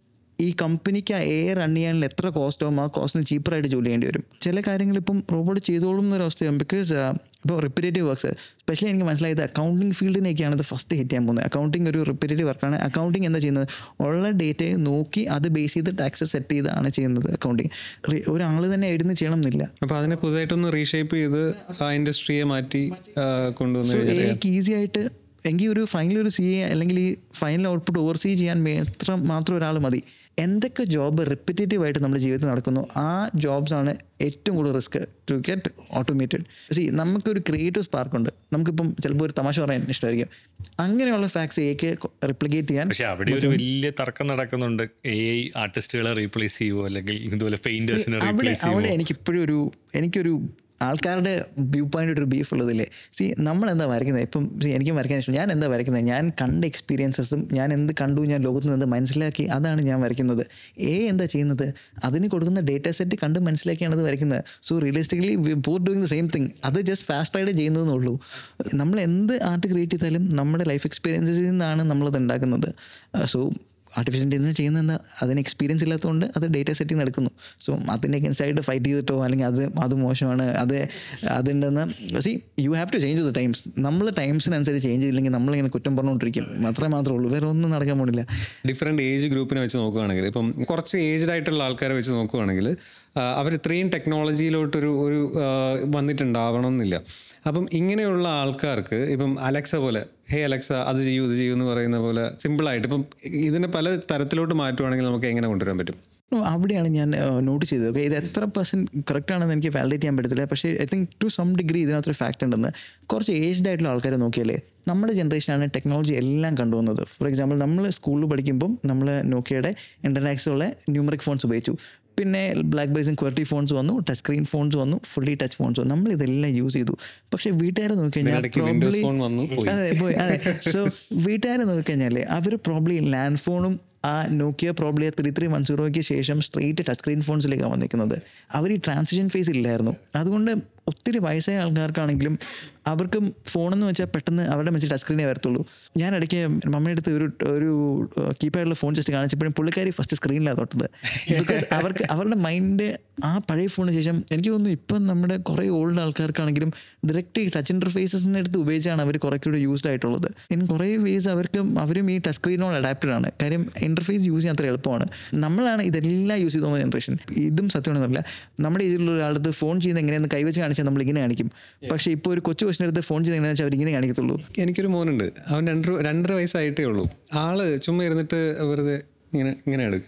ഈ കമ്പനിക്ക് എ റൺ ചെയ്യാനുള്ള എത്ര കോസ്റ്റ് ആവും ആ കോസ്റ്റിന് ചീപ്പറായിട്ട് ജോലി ചെയ്യേണ്ടി വരും ചില കാര്യങ്ങൾ ഇപ്പം റോബോട്ട് ചെയ്തോളും എന്നൊരു അവസ്ഥയാണ് ബിക്കോസ് ഇപ്പോൾ റിപ്പറ്റേറ്റീവ് വർക്ക്സ് സ്പെഷ്യലി എനിക്ക് മനസ്സിലായത് അക്കൗണ്ടിങ് ഫീൽഡിനേക്കാണ് ഇത് ഫസ്റ്റ് ഹിറ്റ് ചെയ്യാൻ പോകുന്നത് അക്കൗണ്ടിങ് ഒരു റിപ്പറ്റേറ്റീവ് വർക്കാണ് അക്കൗണ്ടിങ് എന്താ ചെയ്യുന്നത് ഉള്ള ഡേറ്റയെ നോക്കി അത് ബേസ് ചെയ്ത് ടാക്സ് സെറ്റ് ചെയ്താണ് ചെയ്യുന്നത് അക്കൗണ്ടിങ് ഒരാൾ തന്നെ എഴുതുന്ന ചെയ്യണം എന്നില്ല അപ്പോൾ അതിനെ പുതുതായിട്ടൊന്ന് റീഷേപ്പ് ചെയ്ത് ആ ഇൻഡസ്ട്രിയെ മാറ്റി ആ, കൊണ്ടുവന്ന് സോ കഴിഞ്ഞാൽ എനിക്ക് ഈസി ആയിട്ട് എങ്കിൽ ഒരു ഫൈനൽ ഒരു സി എ അല്ലെങ്കിൽ ഈ ഫൈനൽ ഔട്ട്പുട്ട് ഓവർസീ ചെയ്യാൻ മാത്രം മാത്രം ഒരാൾ മതി എന്തൊക്കെ ജോബ് റിപ്പറ്റേറ്റീവ് ആയിട്ട് നമ്മുടെ ജീവിതത്തിൽ നടക്കുന്നു ആ ജോബ്സ് ആണ് ഏറ്റവും കൂടുതൽ risk to get automated see നമുക്കൊരു ക്രിയേറ്റീവ് സ്പാർക്ക് ഉണ്ട് നമുക്കിപ്പം ചിലപ്പോൾ ഒരു തമാശ പറയാൻ ഇഷ്ടമായിരിക്കും അങ്ങനെയുള്ള ഫാക്ട്സ് എക്ക് റിപ്ലിക്കേറ്റ് ചെയ്യാൻ പക്ഷെ അവിടെ ഒരു വലിയ തർക്കം നടക്കുന്നുണ്ട് എ ഐ ആർട്ടിസ്റ്റുകളെ റീപ്ലേസ് ചെയ്യുമോ അല്ലെങ്കിൽ ഇതുപോലെ പെയിന്റേഴ്സിനെ അവിടെ റീപ്ലേസ് ചെയ്യുമോ അവിടെ എനിക്കിപ്പോഴും ഒരു എനിക്കൊരു ആൾക്കാരുടെ വ്യൂ പോയിന്റ് ഒരു ബീഫ് ഉള്ളതില്ലേ സി നമ്മൾ എന്താ വരയ്ക്കുന്നത് ഇപ്പം see, എനിക്കും വരയ്ക്കാൻ ഇഷ്ടം ഞാൻ എന്താ വരയ്ക്കുന്നത് ഞാൻ കണ്ട എക്സ്പീരിയൻസസും ഞാൻ എന്ത് കണ്ടു ഞാൻ ലോകത്ത് നിന്ന് എന്ത് മനസ്സിലാക്കി അതാണ് ഞാൻ വരയ്ക്കുന്നത് എ എന്താ ചെയ്യുന്നത് അതിന് കൊടുക്കുന്ന ഡേറ്റ സെറ്റ് കണ്ട് മനസ്സിലാക്കിയാണ് അത് വരയ്ക്കുന്നത് so realistically both doing the same thing അത് ജസ്റ്റ് ഫാസ്റ്റായിട്ട് ചെയ്യുന്നതെന്നേ ഉള്ളൂ നമ്മൾ എന്ത് ആർട്ട് ക്രിയേറ്റ് ചെയ്താലും നമ്മുടെ ലൈഫ് എക്സ്പീരിയൻസിൽ നിന്നാണ് നമ്മളത് ഉണ്ടാക്കുന്നത് സോ ആർട്ടിഫിഷ്യൽ ഇൻ്റലിജൻസ് ചെയ്യുന്ന എന്താ അതിന് എക്സ്പീരിയൻസ് ഇല്ലാത്തതുകൊണ്ട് അത് ഡേറ്റ സെറ്റിൽ നടക്കുന്നു സോ അതിൻ്റെ അഗൻസ്റ്റായിട്ട് ഫൈറ്റ് ചെയ്തിട്ടോ അല്ലെങ്കിൽ അത് അത് മോശമാണ് അത് അതുണ്ടെന്ന് see you have to change the times നമ്മൾ ടൈംസിനനുസരിച്ച് ചേഞ്ച് ചെയ്തില്ലെങ്കിൽ നമ്മളിങ്ങനെ കുറ്റം പറഞ്ഞുകൊണ്ടിരിക്കും മാത്രമേ മാത്രമേ ഉള്ളൂ വേറെ ഒന്നും നടക്കാൻ പോണില്ല ഡിഫറെൻറ്റ് ഏജ് ഗ്രൂപ്പിനെ വെച്ച് നോക്കുകയാണെങ്കിൽ ഇപ്പം കുറച്ച് ഏജ്ഡ് ആയിട്ടുള്ള ആൾക്കാരെ വെച്ച് നോക്കുകയാണെങ്കിൽ അവർ ഇത്രയും ടെക്നോളജിയിലോട്ടൊരു ഒരു ആ, വന്നിട്ടുണ്ടാവണം എന്നില്ല അപ്പം ഇങ്ങനെയുള്ള ആൾക്കാർക്ക് ഇപ്പം അലക്സ പോലെ ഹേ അലക്സ അത് ചെയ്യൂ ഇത് ചെയ്യൂ എന്ന് പറയുന്ന പോലെ സിമ്പിളായിട്ട് ഇപ്പം ഇതിനെ പല തരത്തിലോട്ട് മാറ്റുവാണെങ്കിൽ നമുക്ക് എങ്ങനെ കൊണ്ടുവരാൻ പറ്റും No, അവിടെയാണ് ഞാൻ നോട്ടീസ് ചെയ്തത് ഓക്കെ ഇത് എത്ര പെർസെൻറ്റ് കറക്റ്റ് ആണെന്ന് എനിക്ക് വാലിഡേറ്റ് ചെയ്യാൻ പറ്റത്തില്ല പക്ഷേ I think to some degree ഇതിനകത്തൊരു ഫാക്ട് ഉണ്ടെന്ന് കുറച്ച് ഏജ്ഡ് ആയിട്ടുള്ള ആൾക്കാരെ നോക്കിയാലേ നമ്മുടെ ജനറേഷനാണ് ടെക്നോളജി എല്ലാം കണ്ടുവന്നത് ഫോർ എക്സാമ്പിൾ നമ്മൾ സ്കൂളിൽ പഠിക്കുമ്പം നമ്മൾ നോക്കിയയുടെ ഇൻ്റർനാക്സ് ഉള്ള ന്യൂമറിക് ഫോൺസ് ഉപയോഗിച്ചു പിന്നെ ബ്ലാക്ക് ബേസും ക്വർട്ടി ഫോൺസ് വന്നു ടച്ച് സ്ക്രീൻ ഫോൺസ് വന്നു ഫുള്ളി ടച്ച് ഫോൺസ് വന്നു നമ്മൾ ഇതെല്ലാം യൂസ് ചെയ്തു പക്ഷേ വീട്ടുകാരെ നോക്കിക്കഴിഞ്ഞാൽ ഇതിനിടയ്ക്ക് Windows phone വന്നു, പോയി. അതെ പോയി അതെ സോ വീട്ടുകാരെ നോക്കിക്കഴിഞ്ഞാൽ അവർ പ്രോബ്ലി ലാൻഡ് ഫോണും ആ Nokia probably three three one സീറോയ്ക്ക് ശേഷം സ്ട്രെയിറ്റ് ടച്ച് സ്ക്രീൻ ഫോൺസിലേക്കാണ് വന്നിരിക്കുന്നത് അവർ ഈ ട്രാൻസിഷൻ ഫേസ് ഇല്ലായിരുന്നു അതുകൊണ്ട് ഒത്തിരി വയസ്സായ ആൾക്കാർക്കാണെങ്കിലും അവർക്കും ഫോണെന്ന് വെച്ചാൽ പെട്ടെന്ന് അവരുടെ മെസ്സിൽ ടച്ച് സ്ക്രീനേ വരത്തുള്ളൂ ഞാൻ ഇടയ്ക്ക് മമ്മയുടെ അടുത്ത് ഒരു ഒരു കീപാഡുള്ള ഫോൺ ജസ്റ്റ് കാണിച്ചപ്പോഴും പുള്ളിക്കാരി ഫസ്റ്റ് സ്ക്രീനിലാണ് തൊട്ടത് ബിക്കോസ് അവർക്ക് അവരുടെ മൈൻഡ് ആ പഴയ ഫോണിന് ശേഷം എനിക്ക് തോന്നുന്നു ഇപ്പം നമ്മുടെ കുറേ ഓൾഡ് ആൾക്കാർക്കാണെങ്കിലും ഡയറക്റ്റ് ടച്ച് ഇൻ്റർഫേസസിൻ്റെ അടുത്ത് ഉപയോഗിച്ചാണ് അവർ കുറേ കൂടി യൂസ്ഡ് ആയിട്ടുള്ളത് ഇൻ കുറേ വേസ് അവർക്ക് അവരും ഈ ടച്ച് സ്ക്രീനോട് അഡാപ്റ്റഡ് ആണ് കാര്യം ഇൻ്റർഫേസ് യൂസ് ചെയ്യാൻ അത്ര എളുപ്പമാണ് നമ്മളാണ് ഇതെല്ലാം യൂസ് ചെയ്ത് പോകുന്ന ജനറേഷൻ ഇതും സത്യമാണെന്നല്ല നമ്മുടെ ഏജിലുള്ള ഒരാളടുത്ത് ഫോൺ ചെയ്യുന്നത് എങ്ങനെയെന്ന് കൈവച്ച് കാണിച്ചാൽ നമ്മൾ ഇങ്ങനെ കാണിക്കും പക്ഷേ ഇപ്പോൾ ഒരു കൊച്ചു കൊച്ചിൻ്റെ അടുത്ത് ഫോൺ ചെയ്യുന്നത് എങ്ങനെയാണെന്ന് വെച്ചാൽ അവർ ഇങ്ങനെ കാണിക്കത്തുള്ളൂ എനിക്കൊരു മോനുണ്ട് അവൻ രണ്ടര രണ്ടര വയസ്സായിട്ടേ ഉള്ളൂ ആള് ചുമ്മാ ഇരുന്നിട്ട് വെറുതെ ഇങ്ങനെ ഇങ്ങനെ എടുക്കും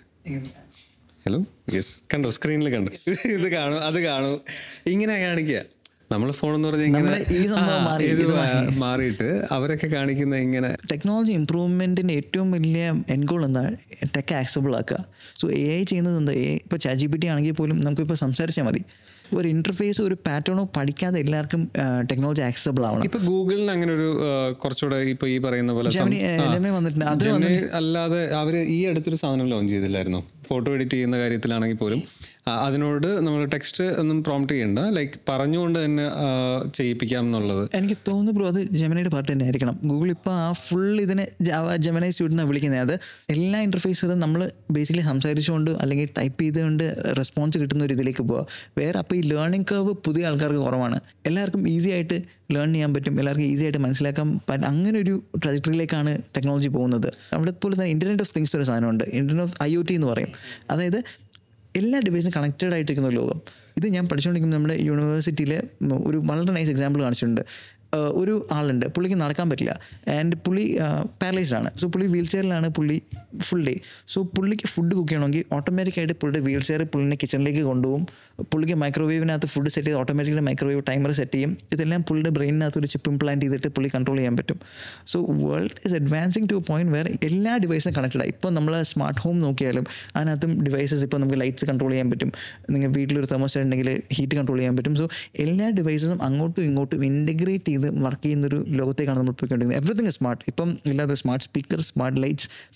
ഹലോ യെസ് കണ്ടോ സ്ക്രീനിൽ കണ്ടു ഇത് കാണൂ അത് കാണൂ ഇങ്ങനെ കാണിക്കുക നമ്മൾ ഫോൺ എന്ന് പറഞ്ഞാൽ ഇങ്ങനെ നമ്മുടെ ഈ സംഭവം ആ, മാറി, ഇത് ഇത് മാ- മാറിയിട്ട് അവരൊക്കെ കാണിക്കുന്ന ഇങ്ങനെ ടെക്നോളജി ഇമ്പ്രൂവ്മെൻറ്റിൻ്റെ ഏറ്റവും വലിയ എൻഡ് ഗോൾ എന്താ ടെക് ആക്സബിൾ ആക്കുക സോ എ ഐ ചെയ്യുന്നത് എന്താ എ ഇപ്പോൾ ചാറ്റ് ജി പി ടി ആണെങ്കിൽ പോലും നമുക്കിപ്പോൾ സംസാരിച്ചാൽ മതി ഒരു ഇൻ്റർഫേസ് ഒരു പാറ്റേണോ പഠിക്കാതെ എല്ലാവർക്കും ടെക്നോളജി ആക്സബിൾ ആവണം ഇപ്പൊ ഗൂഗിളിന് അങ്ങനെ ഒരു ആ, കുറച്ചുകൂടെ ഇപ്പൊ ഈ പറയുന്ന പോലെ സം- ജെമിനി ആ, ജെമിനി വന്നിട്ടുണ്ട് അത് ജെമിനി അല്ലാതെ അവര് ഈ അടുത്തൊരു സാധനം ലോഞ്ച് ചെയ്തില്ലായിരുന്നു ഫോട്ടോ എഡിറ്റ് ചെയ്യുന്ന കാര്യത്തിലാണെങ്കിൽ പോലും ആ, അതിനോട് നമ്മൾ ടെക്സ്റ്റ് ഒന്നും പ്രോംപ്റ്റ് ചെയ്യണ്ട ലൈക്ക് പറഞ്ഞുകൊണ്ട് തന്നെ ആ, ചെയ്യിപ്പിക്കാം എന്നുള്ളത് എനിക്ക് തോന്നുന്നു ബ്രോ അത് ജെമിനയുടെ പാർട്ട് തന്നെ ആയിരിക്കണം ഗൂഗിൾ ഇപ്പോൾ ആ ഫുൾ ഇതിനെ ജെമിനൈ സ്റ്റുഡൻറ്റാണ് വിളിക്കുന്നത് അത് എല്ലാ ഇൻ്റർഫേസും നമ്മൾ ബേസിക്കലി സംസാരിച്ചുകൊണ്ട് അല്ലെങ്കിൽ ടൈപ്പ് ചെയ്തുകൊണ്ട് റെസ്പോൺസ് കിട്ടുന്ന ഒരു ഇതിലേക്ക് പോവുക വേറെ അപ്പോൾ ഈ ലേണിംഗ് കർവ് പുതിയ ആൾക്കാർക്ക് കുറവാണ് എല്ലാവർക്കും ഈസി ആയിട്ട് ലേൺ ചെയ്യാൻ പറ്റും എല്ലാവർക്കും ഈസി ആയിട്ട് മനസ്സിലാക്കാൻ പറ്റും അങ്ങനെ ഒരു ട്രജക്ടറിയിലേക്കാണ് ടെക്നോളജി പോകുന്നത് അവിടെ പോലെ തന്നെ ഇൻ്റർനെറ്റ് ഓഫ് തിങ്സ് ഒരു സാധനമുണ്ട് internet of I O T എന്ന് പറയും അതായത് എല്ലാ ഡിവൈസും കണക്റ്റഡ് ആയിട്ടിരിക്കുന്ന ഒരു ലോകം ഇത് ഞാൻ പഠിച്ചുകൊണ്ടിരിക്കുന്ന നമ്മുടെ യൂണിവേഴ്സിറ്റിയിൽ ഒരു വളരെ നൈസ് എക്സാമ്പിൾ കാണിച്ചിട്ടുണ്ട് ആഹ് ഒരു ആളുണ്ട് പുള്ളിക്ക് നടക്കാൻ പറ്റില്ല ആൻഡ് പുള്ളി പാരലൈസ്ഡ് ആണ് സോ പുള്ളി വീൽ ചെയറിലാണ് പുള്ളി ഫുൾ ഡേ സോ പുള്ളിക്ക് ഫുഡ് കുക്ക് ചെയ്യണമെങ്കിൽ ഓട്ടോമാറ്റിക്കായിട്ട് പുള്ളിയുടെ വീൽ ചെയർ പുള്ളിനെ കിച്ചണിലേക്ക് കൊണ്ടുപോകും പുള്ളിക്ക് മൈക്രോവേവിനകത്ത് ഫുഡ് സെറ്റ് ചെയ്ത് ഓട്ടോമാറ്റിക്കലി മൈക്രോവേവ് ടൈമർ സെറ്റ് ചെയ്യും ഇതെല്ലാം പുള്ളിയുടെ ബ്രെയിനിനകത്ത് ഒരു ചിപ്പ് ഇംപ്ലാന്റ് ചെയ്തിട്ട് പുള്ളി കൺട്രോൾ ചെയ്യാൻ പറ്റും so world is advancing to point വേറെ എല്ലാ ഡിവൈസും കണക്റ്റഡ് ആയി ഇപ്പോൾ നമ്മൾ സ്മാർട്ട് ഹോം നോക്കിയാലും അതിനകത്തും ഡിവൈസസ് ഇപ്പോൾ നമുക്ക് ലൈറ്റ്സ് കൺട്രോൾ ചെയ്യാൻ പറ്റും നിങ്ങൾ വീട്ടിലൊരു തെർമോസ്റ്റാറ്റ് ഉണ്ടെങ്കിൽ ഹീറ്റ് കൺട്രോൾ ചെയ്യാൻ പറ്റും സോ എല്ലാ ഡിവൈസസും അങ്ങോട്ടും ഇങ്ങോട്ടും ഇൻറ്റഗ്രേറ്റ് ചെയ്ത് വർക്ക് ചെയ്യുന്ന ഒരു ലോകത്തേക്കാണ് നമ്മൾ പോയിക്കൊണ്ടിരിക്കുന്നത് എവറിത്തിങ് സ്മാർട്ട് ഇപ്പം ഇല്ലാതെ smart speaker smart lights smart fully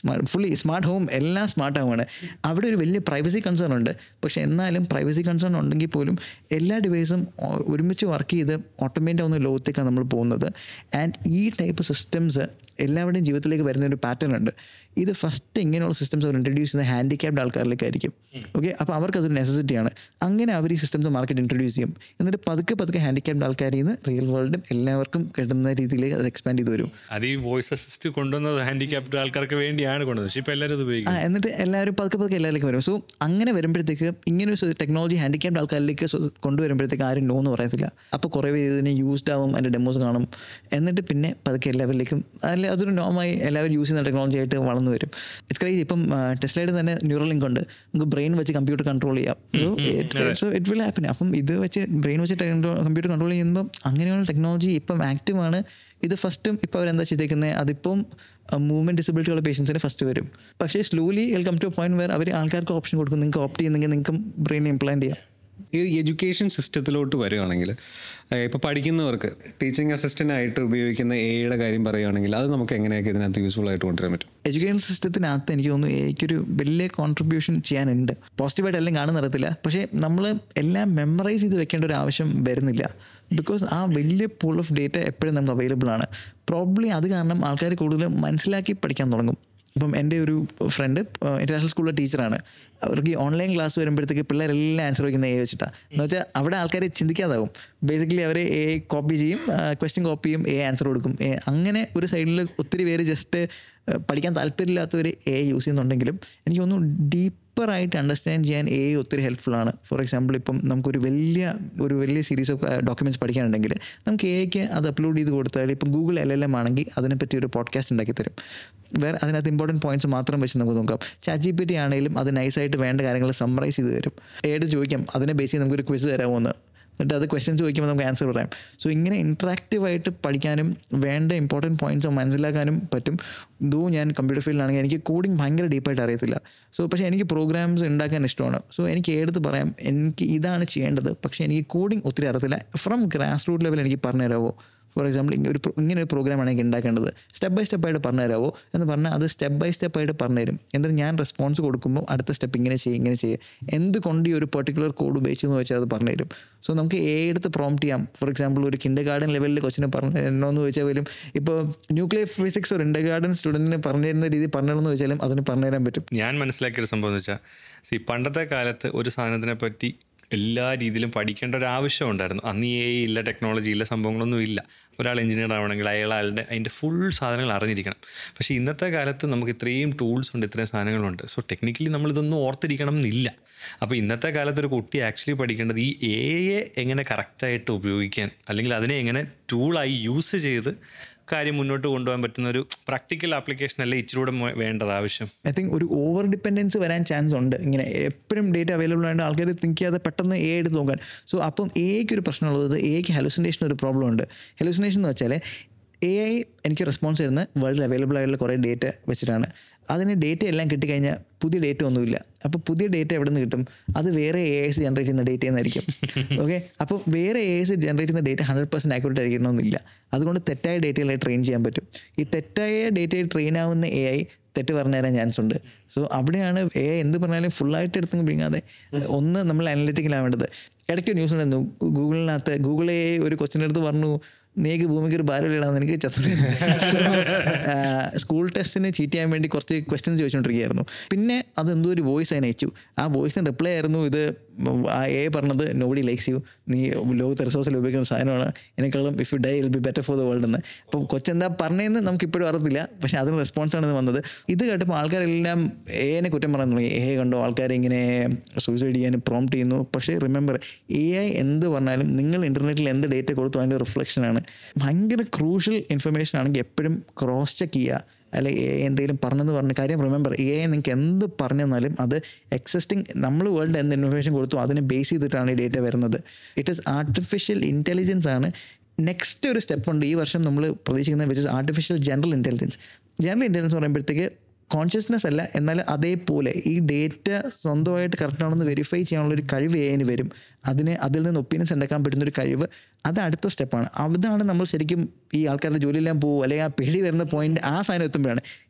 literally smart home എല്ലാം സ്മാർട്ട് ഹോമാണ് അവിടെ ഒരു വലിയ പ്രൈവസി കൺസേൺ ഉണ്ട് പക്ഷേ എന്നാലും പ്രൈവസി കൺസേൺ ഉണ്ടെങ്കിൽ പോലും എല്ലാ ഡിവൈസും ഒരുമിച്ച് വർക്ക് ചെയ്ത് ഓട്ടോമേറ്റ് ആവുന്ന ലോകത്തേക്കാണ് നമ്മൾ പോകുന്നത് ആൻഡ് ഈ ടൈപ്പ് സിസ്റ്റംസ് എല്ലാവരുടെയും ജീവിതത്തിലേക്ക് വരുന്ന ഒരു പാറ്റേൺ ഉണ്ട് ഇത് ഫസ്റ്റ് ഇങ്ങനെയുള്ള സിസ്റ്റംസ് അവർ ഇൻട്രൊഡ്യൂസ് ചെയ്യുന്ന ഹാൻഡിക്യാപ്ഡ് ആൾക്കാരിലേക്കായിരിക്കും ഓക്കെ അപ്പോൾ അവർക്ക് അതൊരു നെസസിറ്റിയാണ് അങ്ങനെ അവർ ഈ സിസ്റ്റംസ് മാർക്കറ്റ് ഇൻട്രൊഡ്യൂസ് ചെയ്യും എന്നിട്ട് പതുക്കെ പതുക്കെ ഹാൻഡിക്യാപ്ഡ് ആൾക്കാരിൽ നിന്ന് റിയൽ വേൾഡും എല്ലാവർക്കും കിട്ടുന്ന രീതിയിലേക്ക് അത് എക്സ്പാൻഡ് ചെയ്ത് വരും അത് ഈ വോയിസ് അസിസ്റ്റ് കൊണ്ടുവന്നത് ഹാൻഡിക്യാപ്ഡ് ആൾക്കാർക്ക് വേണ്ടിയാണ് കൊണ്ടുവന്നത് പക്ഷേ ഇപ്പോൾ എല്ലാവരും ഇത് ആ ഉപയോഗിക്കും എന്നിട്ട് എല്ലാവരും പതുക്കെ പതുക്കെ എല്ലാവരിലേക്കും വരും സോ അങ്ങനെ വരുമ്പോഴത്തേക്ക് ഇങ്ങനെ ഒരു ടെക്നോളജി ഹാൻഡിക്യാപ്ഡ് ആൾക്കാരിലേക്ക് സൊ- കൊണ്ടുവരുമ്പോഴത്തേക്ക് ആരും നോ എന്ന് പറയത്തില്ല അപ്പോൾ കുറേ പേര് ഇതിനെ യൂസ്ഡ് ആവും അതിൻ്റെ ഡെമോസ് കാണും എന്നിട്ട് പിന്നെ പതുക്കെ എല്ലാവരിലേക്കും അതിൽ അതൊരു നോമായി എല്ലാവരും യൂസ് ചെയ്യുന്ന ടെക്നോളജി ആയിട്ട് വളർന്നു വരും ഇറ്റ്സ് ക്രൈസ് ഇപ്പം ടെസ്ലയുടെ തന്നെ ന്യൂറൽ ലിങ്ക് ഉണ്ട് നമുക്ക് ബ്രെയിൻ വെച്ച് കമ്പ്യൂട്ടർ കൺട്രോൾ ചെയ്യാം so so it will happen അപ്പം ഇത് വെച്ച് ബ്രെയിൻ വെച്ച് കമ്പ്യൂട്ടർ കൺട്രോൾ ചെയ്യുമ്പം അങ്ങനെയുള്ള ടെക്നോളജി ഇപ്പം ആക്റ്റീവാണ് ഇത് ഫസ്റ്റും ഇപ്പോൾ അവരെന്താ ചെയ്തേക്കുന്നത് അതിപ്പം മൂവ്മെൻറ്റ് ഡിസബിലിറ്റി ഉള്ള പേഷ്യൻസിന് ഫസ്റ്റ് വരും പക്ഷേ slowly welcome to point where അവർ ആൾക്കാർക്ക് ഓപ്ഷൻ കൊടുക്കും നിങ്ങൾക്ക് ഓപ്റ്റ് ചെയ്യുന്നെങ്കിൽ നിങ്ങൾക്കും ബ്രെയിൻ ഇംപ്ലാന്റ് ചെയ്യാം ഈ എഡ്യൂക്കേഷൻ സിസ്റ്റത്തിലോട്ട് വരികയാണെങ്കിൽ ഇപ്പോൾ പഠിക്കുന്നവർക്ക് ടീച്ചിങ് അസിസ്റ്റൻ്റ് ആയിട്ട് ഉപയോഗിക്കുന്ന എയുടെ കാര്യം പറയുകയാണെങ്കിൽ അത് നമുക്ക് എങ്ങനെയൊക്കെ ഇതിനകത്ത് യൂസ്ഫുൾ ആയിട്ട് കൊണ്ടുവരാൻ പറ്റും എഡ്യൂക്കേഷൻ സിസ്റ്റത്തിനകത്ത് എനിക്ക് തോന്നുന്നു എനിക്കൊരു വലിയ കോൺട്രിബ്യൂഷൻ ചെയ്യാനുണ്ട് പോസിറ്റീവായിട്ട് എല്ലാം കാണുന്ന അറിയത്തില്ല പക്ഷേ നമ്മൾ എല്ലാം മെമ്മറൈസ് ചെയ്ത് വെക്കേണ്ട ഒരു ആവശ്യം വരുന്നില്ല ബിക്കോസ് ആ വലിയ പൂൾ ഓഫ് ഡേറ്റ എപ്പോഴും നമുക്ക് അവൈലബിൾ ആണ് പ്രോബ്ലി അത് കാരണം ആൾക്കാർ കൂടുതൽ മനസ്സിലാക്കി പഠിക്കാൻ തുടങ്ങും ഇപ്പം എൻ്റെ ഒരു ഫ്രണ്ട് ഇൻ്റർനാഷണൽ സ്കൂളിലെ ടീച്ചറാണ് അവർക്ക് ഈ ഓൺലൈൻ ക്ലാസ് വരുമ്പോഴത്തേക്ക് പിള്ളേരെല്ലാം ആൻസർ വയ്ക്കുന്ന എ വെച്ചിട്ടാണ് എന്ന് വെച്ചാൽ അവിടെ ആൾക്കാർ ചിന്തിക്കാതാവും ബേസിക്കലി അവർ എ കോപ്പി ചെയ്യും ക്വസ്റ്റ്യൻ കോപ്പി ചെയ്യും എ ആൻസർ കൊടുക്കും A അങ്ങനെ ഒരു സൈഡിൽ ഒത്തിരി പേര് ജസ്റ്റ് പഠിക്കാൻ താല്പര്യമില്ലാത്തവർ എ യൂസ് ചെയ്യുന്നുണ്ടെങ്കിലും എനിക്ക് തോന്നുന്നു ഡീപ്പറായിട്ട് അണ്ടർസ്റ്റാൻഡ് ചെയ്യാൻ എ ഒത്തിരി ഹെൽപ്ഫുൾ ആണ് ഫോർ എക്സാമ്പിൾ ഇപ്പം നമുക്കൊരു വലിയ ഒരു വലിയ സീരീസ് ഓഫ് ഡോക്യുമെൻറ്റ്സ് പഠിക്കാനുണ്ടെങ്കിൽ നമുക്ക് എക്ക് അത് അപ്ലോഡ് ചെയ്ത് കൊടുത്താൽ ഇപ്പം ഗൂഗിൾ എൽ എൽ എം ആണെങ്കിൽ അതിനെപ്പറ്റി ഒരു പോഡ്കാസ്റ്റ് ഉണ്ടാക്കി തരും വേറെ അതിനകത്ത് ഇമ്പോർട്ടൻറ്റ് പോയിന്റ്സ് മാത്രം വെച്ച് നമുക്ക് നോക്കാം ചാറ്റ് ജി പി ടി ആണെങ്കിലും അത് നൈസായിട്ട് വേണ്ട കാര്യങ്ങൾ സമ്മറൈസ് ചെയ്ത് തരും ഏട് ചോദിക്കാം അതിനെ ബേസ് ചെയ്ത് നമുക്കൊരു ക്വിസ് തരാമോ എന്ന് എന്നിട്ട് അത് ക്വസ്റ്റ്യൻസ് ചോദിക്കുമ്പോൾ നമുക്ക് ആൻസർ പറയാം സോ ഇങ്ങനെ ഇൻട്രാക്റ്റീവായിട്ട് പഠിക്കാനും വേണ്ട ഇമ്പോർട്ടൻറ്റ് പോയിന്റ്സ് മനസ്സിലാക്കാനും പറ്റും ദോ ഞാൻ കമ്പ്യൂട്ടർ ഫീൽഡിലാണെങ്കിൽ എനിക്ക് കോഡിങ് ഭയങ്കര ഡീപ്പായിട്ട് അറിയത്തില്ല സോ പക്ഷേ എനിക്ക് പ്രോഗ്രാംസ് ഉണ്ടാക്കാൻ ഇഷ്ടമാണ് സോ എനിക്ക് എടുത്ത് പറയാം എനിക്ക് ഇതാണ് ചെയ്യേണ്ടത് പക്ഷേ എനിക്ക് കോഡിങ് ഒത്തിരി അറിയത്തില്ല ഫ്രം ഗ്രാസ് റൂട്ട് ലെവൽ എനിക്ക് പറഞ്ഞു തരാമോ ഫോർ എക്സാമ്പിൾ ഒരു pro- ഇങ്ങനെ ഒരു പ്രോഗ്രാമാണ് എനിക്ക് ഉണ്ടാക്കേണ്ടത് സ്റ്റെപ്പ് ബൈ സ്റ്റെപ്പായിട്ട് പറഞ്ഞു തരാമോ എന്ന് പറഞ്ഞാൽ അത് സ്റ്റെപ്പ് ബൈ സ്റ്റെപ്പായിട്ട് പറഞ്ഞു തരും എന്നിട്ട് ഞാൻ റെസ്പോൺസ് കൊടുക്കുമ്പോൾ അടുത്ത സ്റ്റെപ്പ് ഇങ്ങനെ ചെയ്യും ഇങ്ങനെ ചെയ്യും എന്തുകൊണ്ട് ഈ ഒരു പെർട്ടിക്കുലർ കോഡ് ഉപയോഗിച്ചെന്ന് വെച്ചാൽ അത് പറഞ്ഞു തരും സോ നമുക്ക് എ എടുത്ത് പ്രോംപ്റ്റ് ചെയ്യാം ഫോർ എക്സാമ്പിൾ ഒരു കിൻഡർ ഗാർഡൻ ലെവലിൽ കൊച്ചിനെ പറഞ്ഞു തരണമെന്ന് ചോദിച്ചാൽ പോലും ഇപ്പോൾ ന്യൂക്ലിയർ ഫിസിക്സ് ഒരു കിൻഡർ ഗാർഡൻ സ്റ്റുഡൻറ്റിന് പറഞ്ഞു തരുന്ന രീതി പറഞ്ഞു തരണമെന്ന് ചോദിച്ചാലും അതിന് പറഞ്ഞു തരാൻ പറ്റും ഞാൻ മനസ്സിലാക്കിയ ഒരു സംഭവം എന്ന് വെച്ചാൽ ഈ പണ്ടത്തെ കാലത്ത് ഒരു സാധനത്തിനെ പറ്റി എല്ലാ രീതിയിലും പഠിക്കേണ്ട ഒരു ആവശ്യം ഉണ്ടായിരുന്നു അന്ന് ഈ ഇല്ല ടെക്നോളജി ഇല്ല സംഭവങ്ങളൊന്നും ഇല്ല ഒരാൾ എഞ്ചിനീയർ ആവണമെങ്കിൽ അയാൾ അയാളുടെ അതിൻ്റെ ഫുൾ സാധനങ്ങൾ അറിഞ്ഞിരിക്കണം പക്ഷേ ഇന്നത്തെ കാലത്ത് നമുക്ക് ഇത്രയും ടൂൾസ് ഉണ്ട് ഇത്രയും സാധനങ്ങളുണ്ട് സോ ടെക്നിക്കലി നമ്മളിതൊന്നും ഓർത്തിരിക്കണം എന്നില്ല അപ്പോൾ ഇന്നത്തെ കാലത്ത് ഒരു കുട്ടി ആക്ച്വലി പഠിക്കേണ്ടത് ഈ എയെ എങ്ങനെ കറക്റ്റായിട്ട് ഉപയോഗിക്കാൻ അല്ലെങ്കിൽ അതിനെ എങ്ങനെ ടൂളായി യൂസ് ചെയ്ത് കാര്യം മുന്നോട്ട് കൊണ്ടുപോകാൻ പറ്റുന്ന ഒരു പ്രാക്ടിക്കൽ ആപ്ലിക്കേഷൻ അല്ലേ ഇച്ചിരൂടെ മോ- വേണ്ടത് ആവശ്യം ഐ തിങ്ക് ഒരു ഓവർ ഡിപ്പെൻഡൻസ് വരാൻ ചാൻസ് ഉണ്ട് ഇങ്ങനെ എപ്പോഴും ഡേറ്റ അവൈലബിൾ ആയതുകൊണ്ട് ആൾക്കാർ തിങ്ക് ചെയ്യാതെ പെട്ടെന്ന് എ എടുത്ത് നോക്കാൻ സോ അപ്പം എക്ക് ഒരു പ്രശ്നമുള്ളത് എക്ക് ഹെലുസിനേഷൻ ഒരു പ്രോബ്ലം ഉണ്ട് ഹെലുസിനേഷൻ എന്ന് വെച്ചാൽ എ ഐ എനിക്ക് റെസ്പോൺസ് തരുന്ന വേൾഡിൽ അവൈലബിൾ ആയിട്ടുള്ള കുറേ ഡേറ്റ വെച്ചിട്ടാണ് അതിന് ഡേറ്റ എല്ലാം കിട്ടിക്കഴിഞ്ഞാൽ പുതിയ ഡേറ്റ ഒന്നുമില്ല അപ്പോൾ പുതിയ ഡേറ്റ എവിടെ നിന്ന് കിട്ടും അത് വേറെ എ ഐസ് ജനറേറ്റ് ചെയ്യുന്ന ഡേറ്റ എന്നായിരിക്കും ഓക്കെ അപ്പോൾ വേറെ എ ഐസ് ജനറേറ്റ് ചെയ്യുന്ന ഡേറ്റ ഹൺഡ്രഡ് പെർസെൻറ്റ് ആക്യുറേറ്റ് ആയിരിക്കണമെന്നില്ല അതുകൊണ്ട് തെറ്റായ ഡേറ്റകളെ ട്രെയിൻ ചെയ്യാൻ പറ്റും ഈ തെറ്റായ ഡേറ്റയിൽ ട്രെയിൻ ആവുന്ന എ ഐ തെറ്റ് പറഞ്ഞു തരാൻ ചാൻസ് ഉണ്ട് സോ അവിടെയാണ് എ ഐ എന്ത് പറഞ്ഞാലും ഫുള്ളായിട്ട് എടുത്തു പിടിക്കാതെ ഒന്ന് നമ്മൾ അനലിറ്റിക്കലാവേണ്ടത് ഇടയ്ക്ക് ന്യൂസ് ഉണ്ടായിരുന്നു ഗൂഗിളിനകത്ത് ഗൂഗിൾ എ ഒരു കൊച്ചിൻ്റെ അടുത്ത് പറഞ്ഞു നീക്ക് ഭൂമിക്ക് ഒരു ഭാരമില്ലാന്ന് എനിക്ക് ചത്തു സ്കൂൾ ടെസ്റ്റിന് ചീറ്റ് ചെയ്യാൻ വേണ്ടി കുറച്ച് ക്വസ്റ്റ്യൻസ് ചോദിച്ചുകൊണ്ടിരിക്കുകയായിരുന്നു പിന്നെ അതെന്തോ ഒരു വോയിസ് അതിന് അയച്ചു ആ വോയിസിന് റിപ്ലൈ ആയിരുന്നു ഇത് ആ എ പറഞ്ഞത് നോബഡി ലൈക്സ് യു നീ ലോകത്തെ റിസോഴ്സിൽ ഉപയോഗിക്കുന്ന സാധനമാണ് എന്നെക്കാളും if you die will be better for the world എന്ന് അപ്പോൾ കൊച്ചെന്താ പറഞ്ഞതെന്ന് നമുക്ക് ഇപ്പോഴും അറിയത്തില്ല പക്ഷേ അതിന് റെസ്പോൺസാണ് ഇത് വന്നത് ഇത് കേട്ടപ്പോൾ ആൾക്കാരെല്ലാം എനെ കുറ്റം പറയാൻ തുടങ്ങി എ കണ്ടോ ആൾക്കാരെ ഇങ്ങനെ സൂസൈഡ് ചെയ്യാൻ പ്രോംപ്റ്റ് ചെയ്യുന്നു പക്ഷേ റിമെമ്പർ എ ഐ എന്ത് പറഞ്ഞാലും നിങ്ങൾ ഇൻ്റർനെറ്റിൽ എന്ത് ഡേറ്റ കൊടുത്തു അതിൻ്റെ റിഫ്ലക്ഷനാണ് ഭയങ്കര ക്രൂഷ്യൽ ഇൻഫർമേഷൻ ആണെങ്കിൽ എപ്പോഴും ക്രോസ് ചെക്ക് ചെയ്യുക അല്ലെങ്കിൽ എ എന്തെങ്കിലും പറഞ്ഞെന്ന് പറഞ്ഞ കാര്യം റിമെമ്പർ എ നിങ്ങൾക്ക് എന്ത് പറഞ്ഞു തന്നാലും അത് എക്സിസ്റ്റിംഗ് നമ്മൾ വേൾഡ് എന്ത് ഇൻഫർമേഷൻ കൊടുത്തു അതിനെ ബേസ് ചെയ്തിട്ടാണ് ഈ ഡേറ്റ വരുന്നത് ഇറ്റ് ഈസ് ആർട്ടിഫിഷ്യൽ ഇൻ്റലിജൻസ് ആണ് നെക്സ്റ്റ് ഒരു സ്റ്റെപ്പ് ഉണ്ട് ഈ വർഷം നമ്മൾ പ്രതീക്ഷിക്കുന്നത് which is artificial general intelligence general intelligence പറയുമ്പോഴത്തേക്ക് കോൺഷ്യസ്നെസ് അല്ല എന്നാൽ അതേപോലെ ഈ ഡേറ്റ സ്വന്തമായിട്ട് കറക്റ്റ് ആണെന്ന് വെരിഫൈ ചെയ്യാനുള്ള ഒരു കഴിവ് എന് വരും അതിന് അതിൽ നിന്ന് ഒപ്പീനിയൻസ് ഉണ്ടാക്കാൻ പറ്റുന്ന ഒരു കഴിവ് അത് അടുത്ത സ്റ്റെപ്പാണ് അതാണ് നമ്മൾ ശരിക്കും ഈ ആൾക്കാരുടെ ജോലിയെല്ലാം പോകും അല്ലെങ്കിൽ ആ പേടി വരുന്ന പോയിന്റ് ആ സാധനം എത്തുമ്പോഴാണ്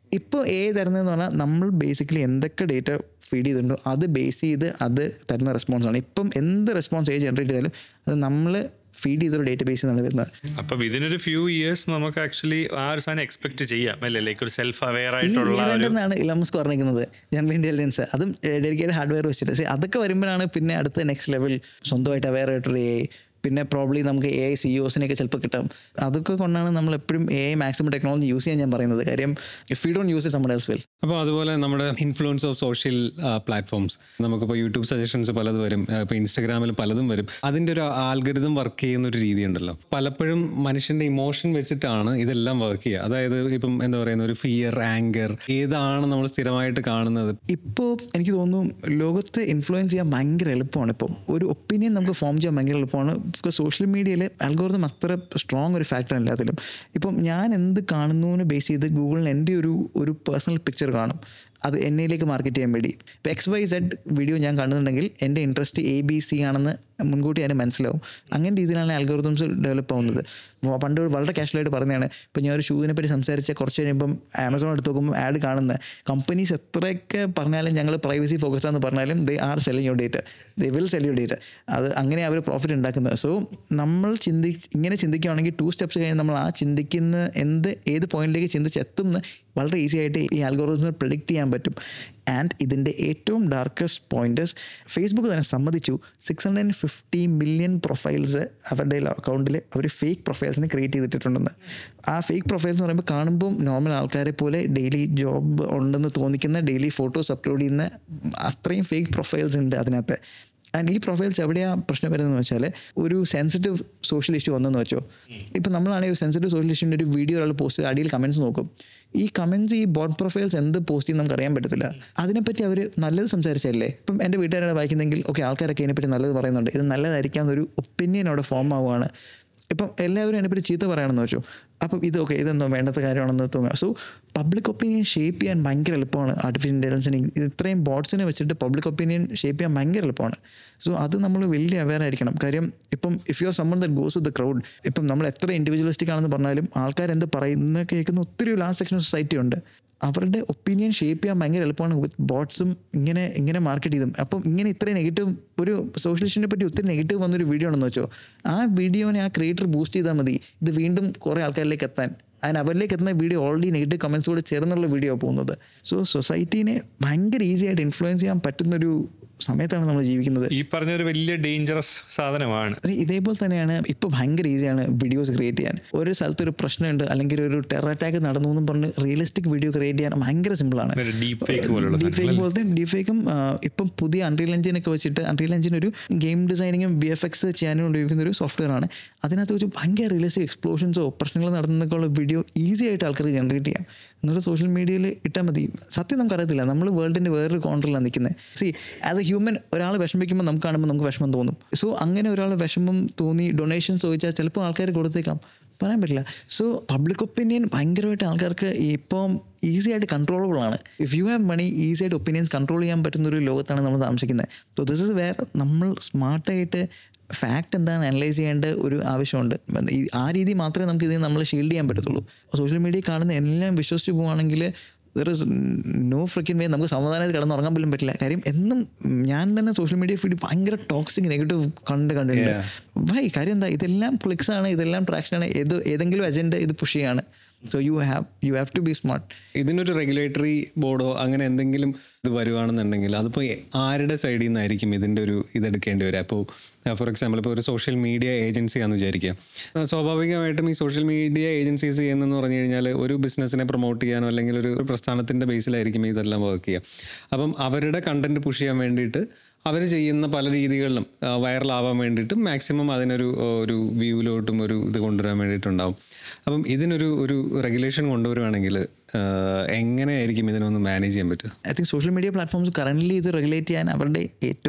ഇപ്പോൾ എ തരുന്നതെന്ന് പറഞ്ഞാൽ നമ്മൾ ബേസിക്കലി എന്തൊക്കെ ഡേറ്റ ഫീഡ് ചെയ്തിട്ടുണ്ടോ അത് ബേസ് ചെയ്ത് അത് തരുന്ന റെസ്പോൺസാണ് ഇപ്പം എന്ത് റെസ്പോൺസ് ഏത് ജനറേറ്റ് ചെയ്താലും അത് നമ്മൾ ഫീഡ് ചെയ്തൊരു ഡേറ്റ ബേസിൽ നിന്നാണ് വരുന്നത് അപ്പൊ വിതിനൊരു ഫ്യൂ ഇയേഴ്സ് നമുക്ക് ആക്ച്വലി ആ ഒരു സാധനം എക്സ്പെക്ട് ചെയ്യാം അല്ലേ ലൈക്ക് ഒരു സെൽഫ് അവെയർ ഈ ആയിട്ടുള്ള ഒരു ഇയറിൻ്റെന്നാണ് ഇലമസ്ക് പറഞ്ഞിരിക്കുന്നത് ജനറൽ ഇൻ്റലിജൻസ് അതും ഡെഡിക്കേറ്റഡ് ഹാർഡ്വെയർ വെച്ചിട്ട് പക്ഷേ അതൊക്കെ വരുമ്പോഴാണ് പിന്നെ അടുത്ത നെക്സ്റ്റ് ലെവൽ സ്വന്തമായിട്ട് അവെയർ ആയിട്ടൊരു എ പിന്നെ പ്രോബ്ലി നമുക്ക് എ ഐ സി ഒസിനെയൊക്കെ ചിലപ്പോൾ കിട്ടാം അതൊക്കെ കൊണ്ടാണ് നമ്മൾ എപ്പോഴും A I maximum technology use ചെയ്യാൻ ഞാൻ പറയുന്നത് കാര്യം if you don't use it someone else will അപ്പോൾ അതുപോലെ നമ്മുടെ ഇൻഫ്ലുവൻസ് ഓഫ് സോഷ്യൽ പ്ലാറ്റ്ഫോംസ് നമുക്കിപ്പോൾ യൂട്യൂബ് സജഷൻസ് പലത് വരും ഇപ്പോൾ ഇൻസ്റ്റഗ്രാമിൽ പലതും വരും അതിൻ്റെ ഒരു ആൽഗരിതം വർക്ക് ചെയ്യുന്ന ഒരു രീതി ഉണ്ടല്ലോ പലപ്പോഴും മനുഷ്യൻ്റെ ഇമോഷൻ വെച്ചിട്ടാണ് ഇതെല്ലാം വർക്ക് ചെയ്യുക അതായത് ഇപ്പം എന്താ പറയുന്ന ഒരു ഫിയർ ആങ്കർ ഏതാണ് നമ്മൾ സ്ഥിരമായിട്ട് കാണുന്നത് ഇപ്പോൾ എനിക്ക് തോന്നുന്നു ലോകത്തെ ഇൻഫ്ലുവൻസ് ചെയ്യാൻ ഭയങ്കര എളുപ്പമാണ് ഇപ്പം ഒരു ഒപ്പീനിയൻ നമുക്ക് ഫോം ചെയ്യാൻ ഭയങ്കര എളുപ്പമാണ് ബിക്കോസ് സോഷ്യൽ മീഡിയയിൽ അൽഗോറിതം അത്ര സ്ട്രോങ് ഒരു ഫാക്ടർ എല്ലാത്തിലും ഇപ്പം ഞാൻ എന്ത് കാണുന്നു ബേസ് ചെയ്ത് ഗൂഗിളിന് എൻ്റെ ഒരു ഒരു പേഴ്സണൽ പിക്ചർ കാണും അത് എന്നയിലേക്ക് മാർക്കറ്റ് ചെയ്യാൻ വേണ്ടി ഇപ്പോൾ എക്സ് വൈ സെഡ് വീഡിയോ ഞാൻ കാണുന്നുണ്ടെങ്കിൽ എൻ്റെ ഇൻട്രസ്റ്റ് എ ബി സി ആണെന്ന് മുൻകൂട്ടി അതിന് മനസ്സിലാവും അങ്ങനെ രീതിയിലാണ് അൽഗോറിതംസ് ഡെവലപ്പ് ആവുന്നത് വ- പണ്ട് വളരെ കാഷ്വലായിട്ട് പറഞ്ഞതാണ് ഇപ്പോൾ ഞാൻ ഒരു ഷൂവിനെ പറ്റി സംസാരിച്ച കുറച്ച് കഴിയുമ്പം ആമസോൺ എടുത്ത് നോക്കുമ്പോൾ ആഡ് കാണുന്നത് കമ്പനീസ് എത്രയൊക്കെ പറഞ്ഞാലും ഞങ്ങൾ പ്രൈവസി ഫോക്കസ്ഡ് ആണെന്ന് പറഞ്ഞാലും they are selling your data they will sell your data അത് അങ്ങനെ അവർ പ്രോഫിറ്റ് ഉണ്ടാക്കുന്നത് സോ നമ്മൾ ചിന്തി ഇങ്ങനെ ചിന്തിക്കുകയാണെങ്കിൽ ടു സ്റ്റെപ്സ് കഴിഞ്ഞ് നമ്മൾ ആ ചിന്തിക്കുന്ന എന്ത് ഏത് പോയിന്റിലേക്ക് ചിന്തിച്ചെത്തും എന്ന് വളരെ ഈസി ആയിട്ട് ഈ ആൽഗോറിതം പ്രിഡിക്റ്റ് ചെയ്യാൻ പറ്റും ആൻഡ് ഇതിൻ്റെ ഏറ്റവും ഡാർക്കസ്റ്റ് പോയിന്റേഴ്സ് ഫേസ്ബുക്ക് തന്നെ സമ്മതിച്ചു six hundred and fifty million profiles അവരുടെ അക്കൗണ്ടിൽ അവർ ഫേക്ക് പ്രൊഫൈൽസിന് ക്രിയേറ്റ് ചെയ്തിട്ടുണ്ടെന്ന് ആ ഫേക്ക് പ്രൊഫൈൽസ് എന്ന് പറയുമ്പോൾ കാണുമ്പോൾ നോർമൽ ആൾക്കാരെ പോലെ ഡെയിലി ജോബ് ഉണ്ടെന്ന് തോന്നിക്കുന്ന ഡെയിലി ഫോട്ടോസ് അപ്ലോഡ് ചെയ്യുന്ന അത്രയും ഫേക്ക് പ്രൊഫൈൽസ് ഉണ്ട് അതിനകത്ത് ആൻഡ് ഈ പ്രൊഫൈൽസ് എവിടെയാണ് പ്രശ്നം വരുന്നതെന്ന് വെച്ചാൽ ഒരു സെൻസിറ്റീവ് സോഷ്യൽ ഇഷ്യൂ വന്നെന്ന് വെച്ചോ ഇപ്പം നമ്മളാണെങ്കിൽ ഒരു സെൻസിറ്റീവ് സോഷ്യൽ ഇഷ്യൂൻ്റെ ഒരു വീഡിയോ ഒരാൾ പോസ്റ്റ് ചെയ്ത് അടിയിൽ കമൻസ് നോക്കും ഈ കമൻസ് ഈ ബോട്ട് പ്രൊഫൈൽസ് എന്ത് പോസ്റ്റ് ചെയ്യും നമുക്ക് അറിയാൻ പറ്റത്തില്ല അതിനെപ്പറ്റി അവർ നല്ലത് സംസാരിച്ചല്ലേ ഇപ്പം എൻ്റെ വീട്ടുകാരാണ് വായിക്കുന്നെങ്കിൽ ഓക്കെ ആൾക്കാരൊക്കെ ഇതിനെപ്പറ്റി നല്ലത് പറയുന്നുണ്ട് ഇത് നല്ലതായിരിക്കാം എന്നൊരു ഒപ്പീനിയൻ അവിടെ ഫോം ആവുകയാണ് ഇപ്പം എല്ലാവരും അതിനെപ്പറ്റി ചീത്ത പറയുകയാണെന്ന് വെച്ചു അപ്പം ഇത് ഓക്കെ ഇതെന്തോ വേണ്ടാത്ത കാര്യമാണെന്ന് തോന്നുക സോ പബ്ലിക് ഒപ്പീനിയൻ ഷേപ്പ് ചെയ്യാൻ ഭയങ്കര എളുപ്പമാണ് ആർട്ടിഫിഷ്യൽ ഇൻ്റലിജൻസിന് ഇത്രയും ബോട്ട്സിനെ വെച്ചിട്ട് പബ്ലിക് ഒപ്പീനിയൻ ഷേപ്പ് ചെയ്യാൻ ഭയങ്കര എളുപ്പമാണ് സോ അത് നമ്മൾ വലിയ അവയർ ആയിരിക്കണം കാര്യം ഇപ്പം if you are someone that goes with the crowd ഇപ്പം നമ്മൾ എത്ര ഇൻഡിവിജ്വലിസ്റ്റിക് ആണെന്ന് പറഞ്ഞാലും ആൾക്കാർ എന്ത് പറയുന്ന കേൾക്കുന്ന ഒത്തിരി ലാസ്റ്റ് സെക്ഷൻ ഓഫ് സൊസൈറ്റി ഉണ്ട് അവരുടെ ഒപ്പീനിയൻ ഷേപ്പ് ചെയ്യാൻ ഭയങ്കര എളുപ്പമാണ് വിത്ത് ബോട്ട്സും ഇങ്ങനെ ഇങ്ങനെ മാർക്കറ്റ് ചെയ്തും അപ്പം ഇങ്ങനെ ഇത്രയും നെഗറ്റീവ് ഒരു സോഷ്യലിസ്റ്റിനെ പറ്റി ഒത്തിരി നെഗറ്റീവ് വന്നൊരു വീഡിയോ ആണെന്ന് വെച്ചോ ആ വീഡിയോനെ ആ ക്രിയേറ്റർ ബൂസ്റ്റ് ചെയ്താൽ മതി ഇത് വീണ്ടും കുറേ ആൾക്കാരിലേക്ക് എത്താൻ അതിന് അവരിലേക്ക് എത്തുന്ന വീഡിയോ ഓൾറെഡി നെഗറ്റീവ് കമൻസ് കൂടെ ചേർന്നുള്ള വീഡിയോ പോകുന്നത് സോ സൊസൈറ്റീനെ ഭയങ്കര ഈസി ആയിട്ട് ഇൻഫ്ലുവൻസ് ചെയ്യാൻ പറ്റുന്നൊരു സമയത്താണ് നമ്മൾ ജീവിക്കുന്നത് ഈ പറഞ്ഞൊരു വലിയ ഡേഞ്ചറസ് സാധനമാണ് അത് ഇതേപോലെ തന്നെയാണ് ഇപ്പോൾ ഭയങ്കര ഈസിയാണ് വീഡിയോസ് ക്രിയേറ്റ് ചെയ്യാൻ ഒരു സ്ഥലത്ത് ഒരു പ്രശ്നമുണ്ട് അല്ലെങ്കിൽ ഒരു ടെറർ അറ്റാക്ക് നടന്നു എന്നും പറഞ്ഞ് റിയലിസ്റ്റിക് വീഡിയോ ക്രിയേറ്റ് ചെയ്യാൻ ഭയങ്കര സിമ്പിളാണ് ഡീപ് ഫേക്ക് പോലുള്ള ഡീപ് ഫേക്ക് പോലത്തെ ഡീപ് ഫേക്കും ഇപ്പം പുതിയ അൺറിയൽ എഞ്ചിനൊക്കെ വെച്ചിട്ട് അൺറിയൽ എഞ്ചിൻ ഒരു ഗെയിം ഡിസൈനിങ്ങും ബി എഫ് എക്സ് ചെയ്യാനും ഉപയോഗിക്കുന്ന ഒരു സോഫ്റ്റ്വെയർ ആണ് അതിനകത്ത് വെച്ച് ഭയങ്കര റിയലിസ്റ്റിക് എക്സ്പ്ലോഷൻസോ പ്രശ്നങ്ങൾ നടന്നൊക്കെയുള്ള വീഡിയോ ഈസി ആയിട്ട് ആൾക്കാർക്ക് ജനറേറ്റ് ചെയ്യാം എന്നിട്ട് സോഷ്യൽ മീഡിയയിൽ ഇട്ടാൽ മതി സത്യം നമുക്കറിയത്തില്ല നമ്മൾ വേൾഡിൻ്റെ വേറൊരു കോൺട്രിലാണ് നിൽക്കുന്നത് സി ആസ് എ ഹ്യൂമൻ ഒരാൾ വിഷമിക്കുമ്പോൾ നമുക്ക് കാണുമ്പോൾ നമുക്ക് വിഷമം തോന്നും സോ അങ്ങനെ ഒരാൾ വിഷമം തോന്നി ഡൊണേഷൻ ചോദിച്ചാൽ ചിലപ്പോൾ ആൾക്കാർ കൊടുത്തേക്കാം പറയാൻ പറ്റില്ല സോ പബ്ലിക് ഒപ്പീനിയൻ ഭയങ്കരമായിട്ട് ആൾക്കാർക്ക് ഇപ്പം ഈസി ആയിട്ട് കൺട്രോളബിൾ ആണ് if you have money easy ആയിട്ട് ഒപ്പീനിയൻസ് കൺട്രോൾ ചെയ്യാൻ പറ്റുന്ന ഒരു ലോകത്താണ് നമ്മൾ താമസിക്കുന്നത് സോ ദിസ് ഇസ് വേർ നമ്മൾ സ്മാർട്ടായിട്ട് ഫാക്ട് എന്താണ് അനലൈസ് ചെയ്യേണ്ട ഒരു ആവശ്യമുണ്ട് ഈ ആ രീതി മാത്രമേ നമുക്ക് ഇതിനെ നമ്മൾ ഷീൽഡ് ചെയ്യാൻ പറ്റത്തുള്ളൂ സോഷ്യൽ മീഡിയ കാണുന്ന എല്ലാം വിശ്വസിച്ച് പോവുകയാണെങ്കിൽ there is no freaking way നമുക്ക് സമാധാനമായിട്ട് കിടന്നുറങ്ങാൻ പോലും പറ്റില്ല കാര്യം എന്നും ഞാൻ തന്നെ സോഷ്യൽ മീഡിയ ഫീഡ് ഭയങ്കര ടോക്സിക് നെഗറ്റീവ് കണ്ട് കണ്ടിട്ടുണ്ട് വൈ കാര്യം എന്താ ഇതെല്ലാം ക്ലിക്സ് ആണ് ഇതെല്ലാം ട്രാക്ഷനാണ് ഏത് ഏതെങ്കിലും അജണ്ട ഇത് പുഷ് ചെയ്യാണ് so you have you have to be smart ഇതിനൊരു റെഗുലേറ്ററി ബോർഡോ അങ്ങനെ എന്തെങ്കിലും ഇത് വരുവാണെന്നുണ്ടെങ്കിൽ അതിപ്പോൾ ആരുടെ സൈഡിൽ നിന്നായിരിക്കും ഇതിൻ്റെ ഒരു ഇതെടുക്കേണ്ടി വരിക അപ്പോൾ ഫോർ എക്സാമ്പിൾ ഇപ്പോൾ ഒരു സോഷ്യൽ മീഡിയ ഏജൻസിയാണെന്ന് വിചാരിക്കുക ആ, സ്വാഭാവികമായിട്ടും ഈ സോഷ്യൽ മീഡിയ ഏജൻസീസ് ചെയ്യുന്നതെന്ന് പറഞ്ഞു കഴിഞ്ഞാൽ ഒരു ബിസിനസ്സിനെ പ്രൊമോട്ട് ചെയ്യാനോ അല്ലെങ്കിൽ ഒരു ഒരു പ്രസ്ഥാനത്തിൻ്റെ ബേസിലായിരിക്കും ഇതെല്ലാം വർക്ക് ചെയ്യുക അപ്പം അവരുടെ കണ്ടന്റ് പുഷ് ചെയ്യാൻ വേണ്ടിയിട്ട് അവർ ചെയ്യുന്ന പല രീതികളിലും വൈറലാവാൻ വേണ്ടിയിട്ടും മാക്സിമം അതിനൊരു ആ, ഒരു വ്യൂവിലോട്ടും ഒരു ഇത് കൊണ്ടുവരാൻ വേണ്ടിയിട്ടുണ്ടാവും അപ്പം ഇതിനൊരു ഒരു റെഗുലേഷൻ കൊണ്ടുവരുവാണെങ്കിൽ ആ, എങ്ങനെയായിരിക്കും ഇതിനൊന്ന് മാനേജ് ചെയ്യാൻ പറ്റുക I think social media platforms currently ഇത് റെഗുലേറ്റ് ചെയ്യാൻ അവരുടെ ഏറ്റവും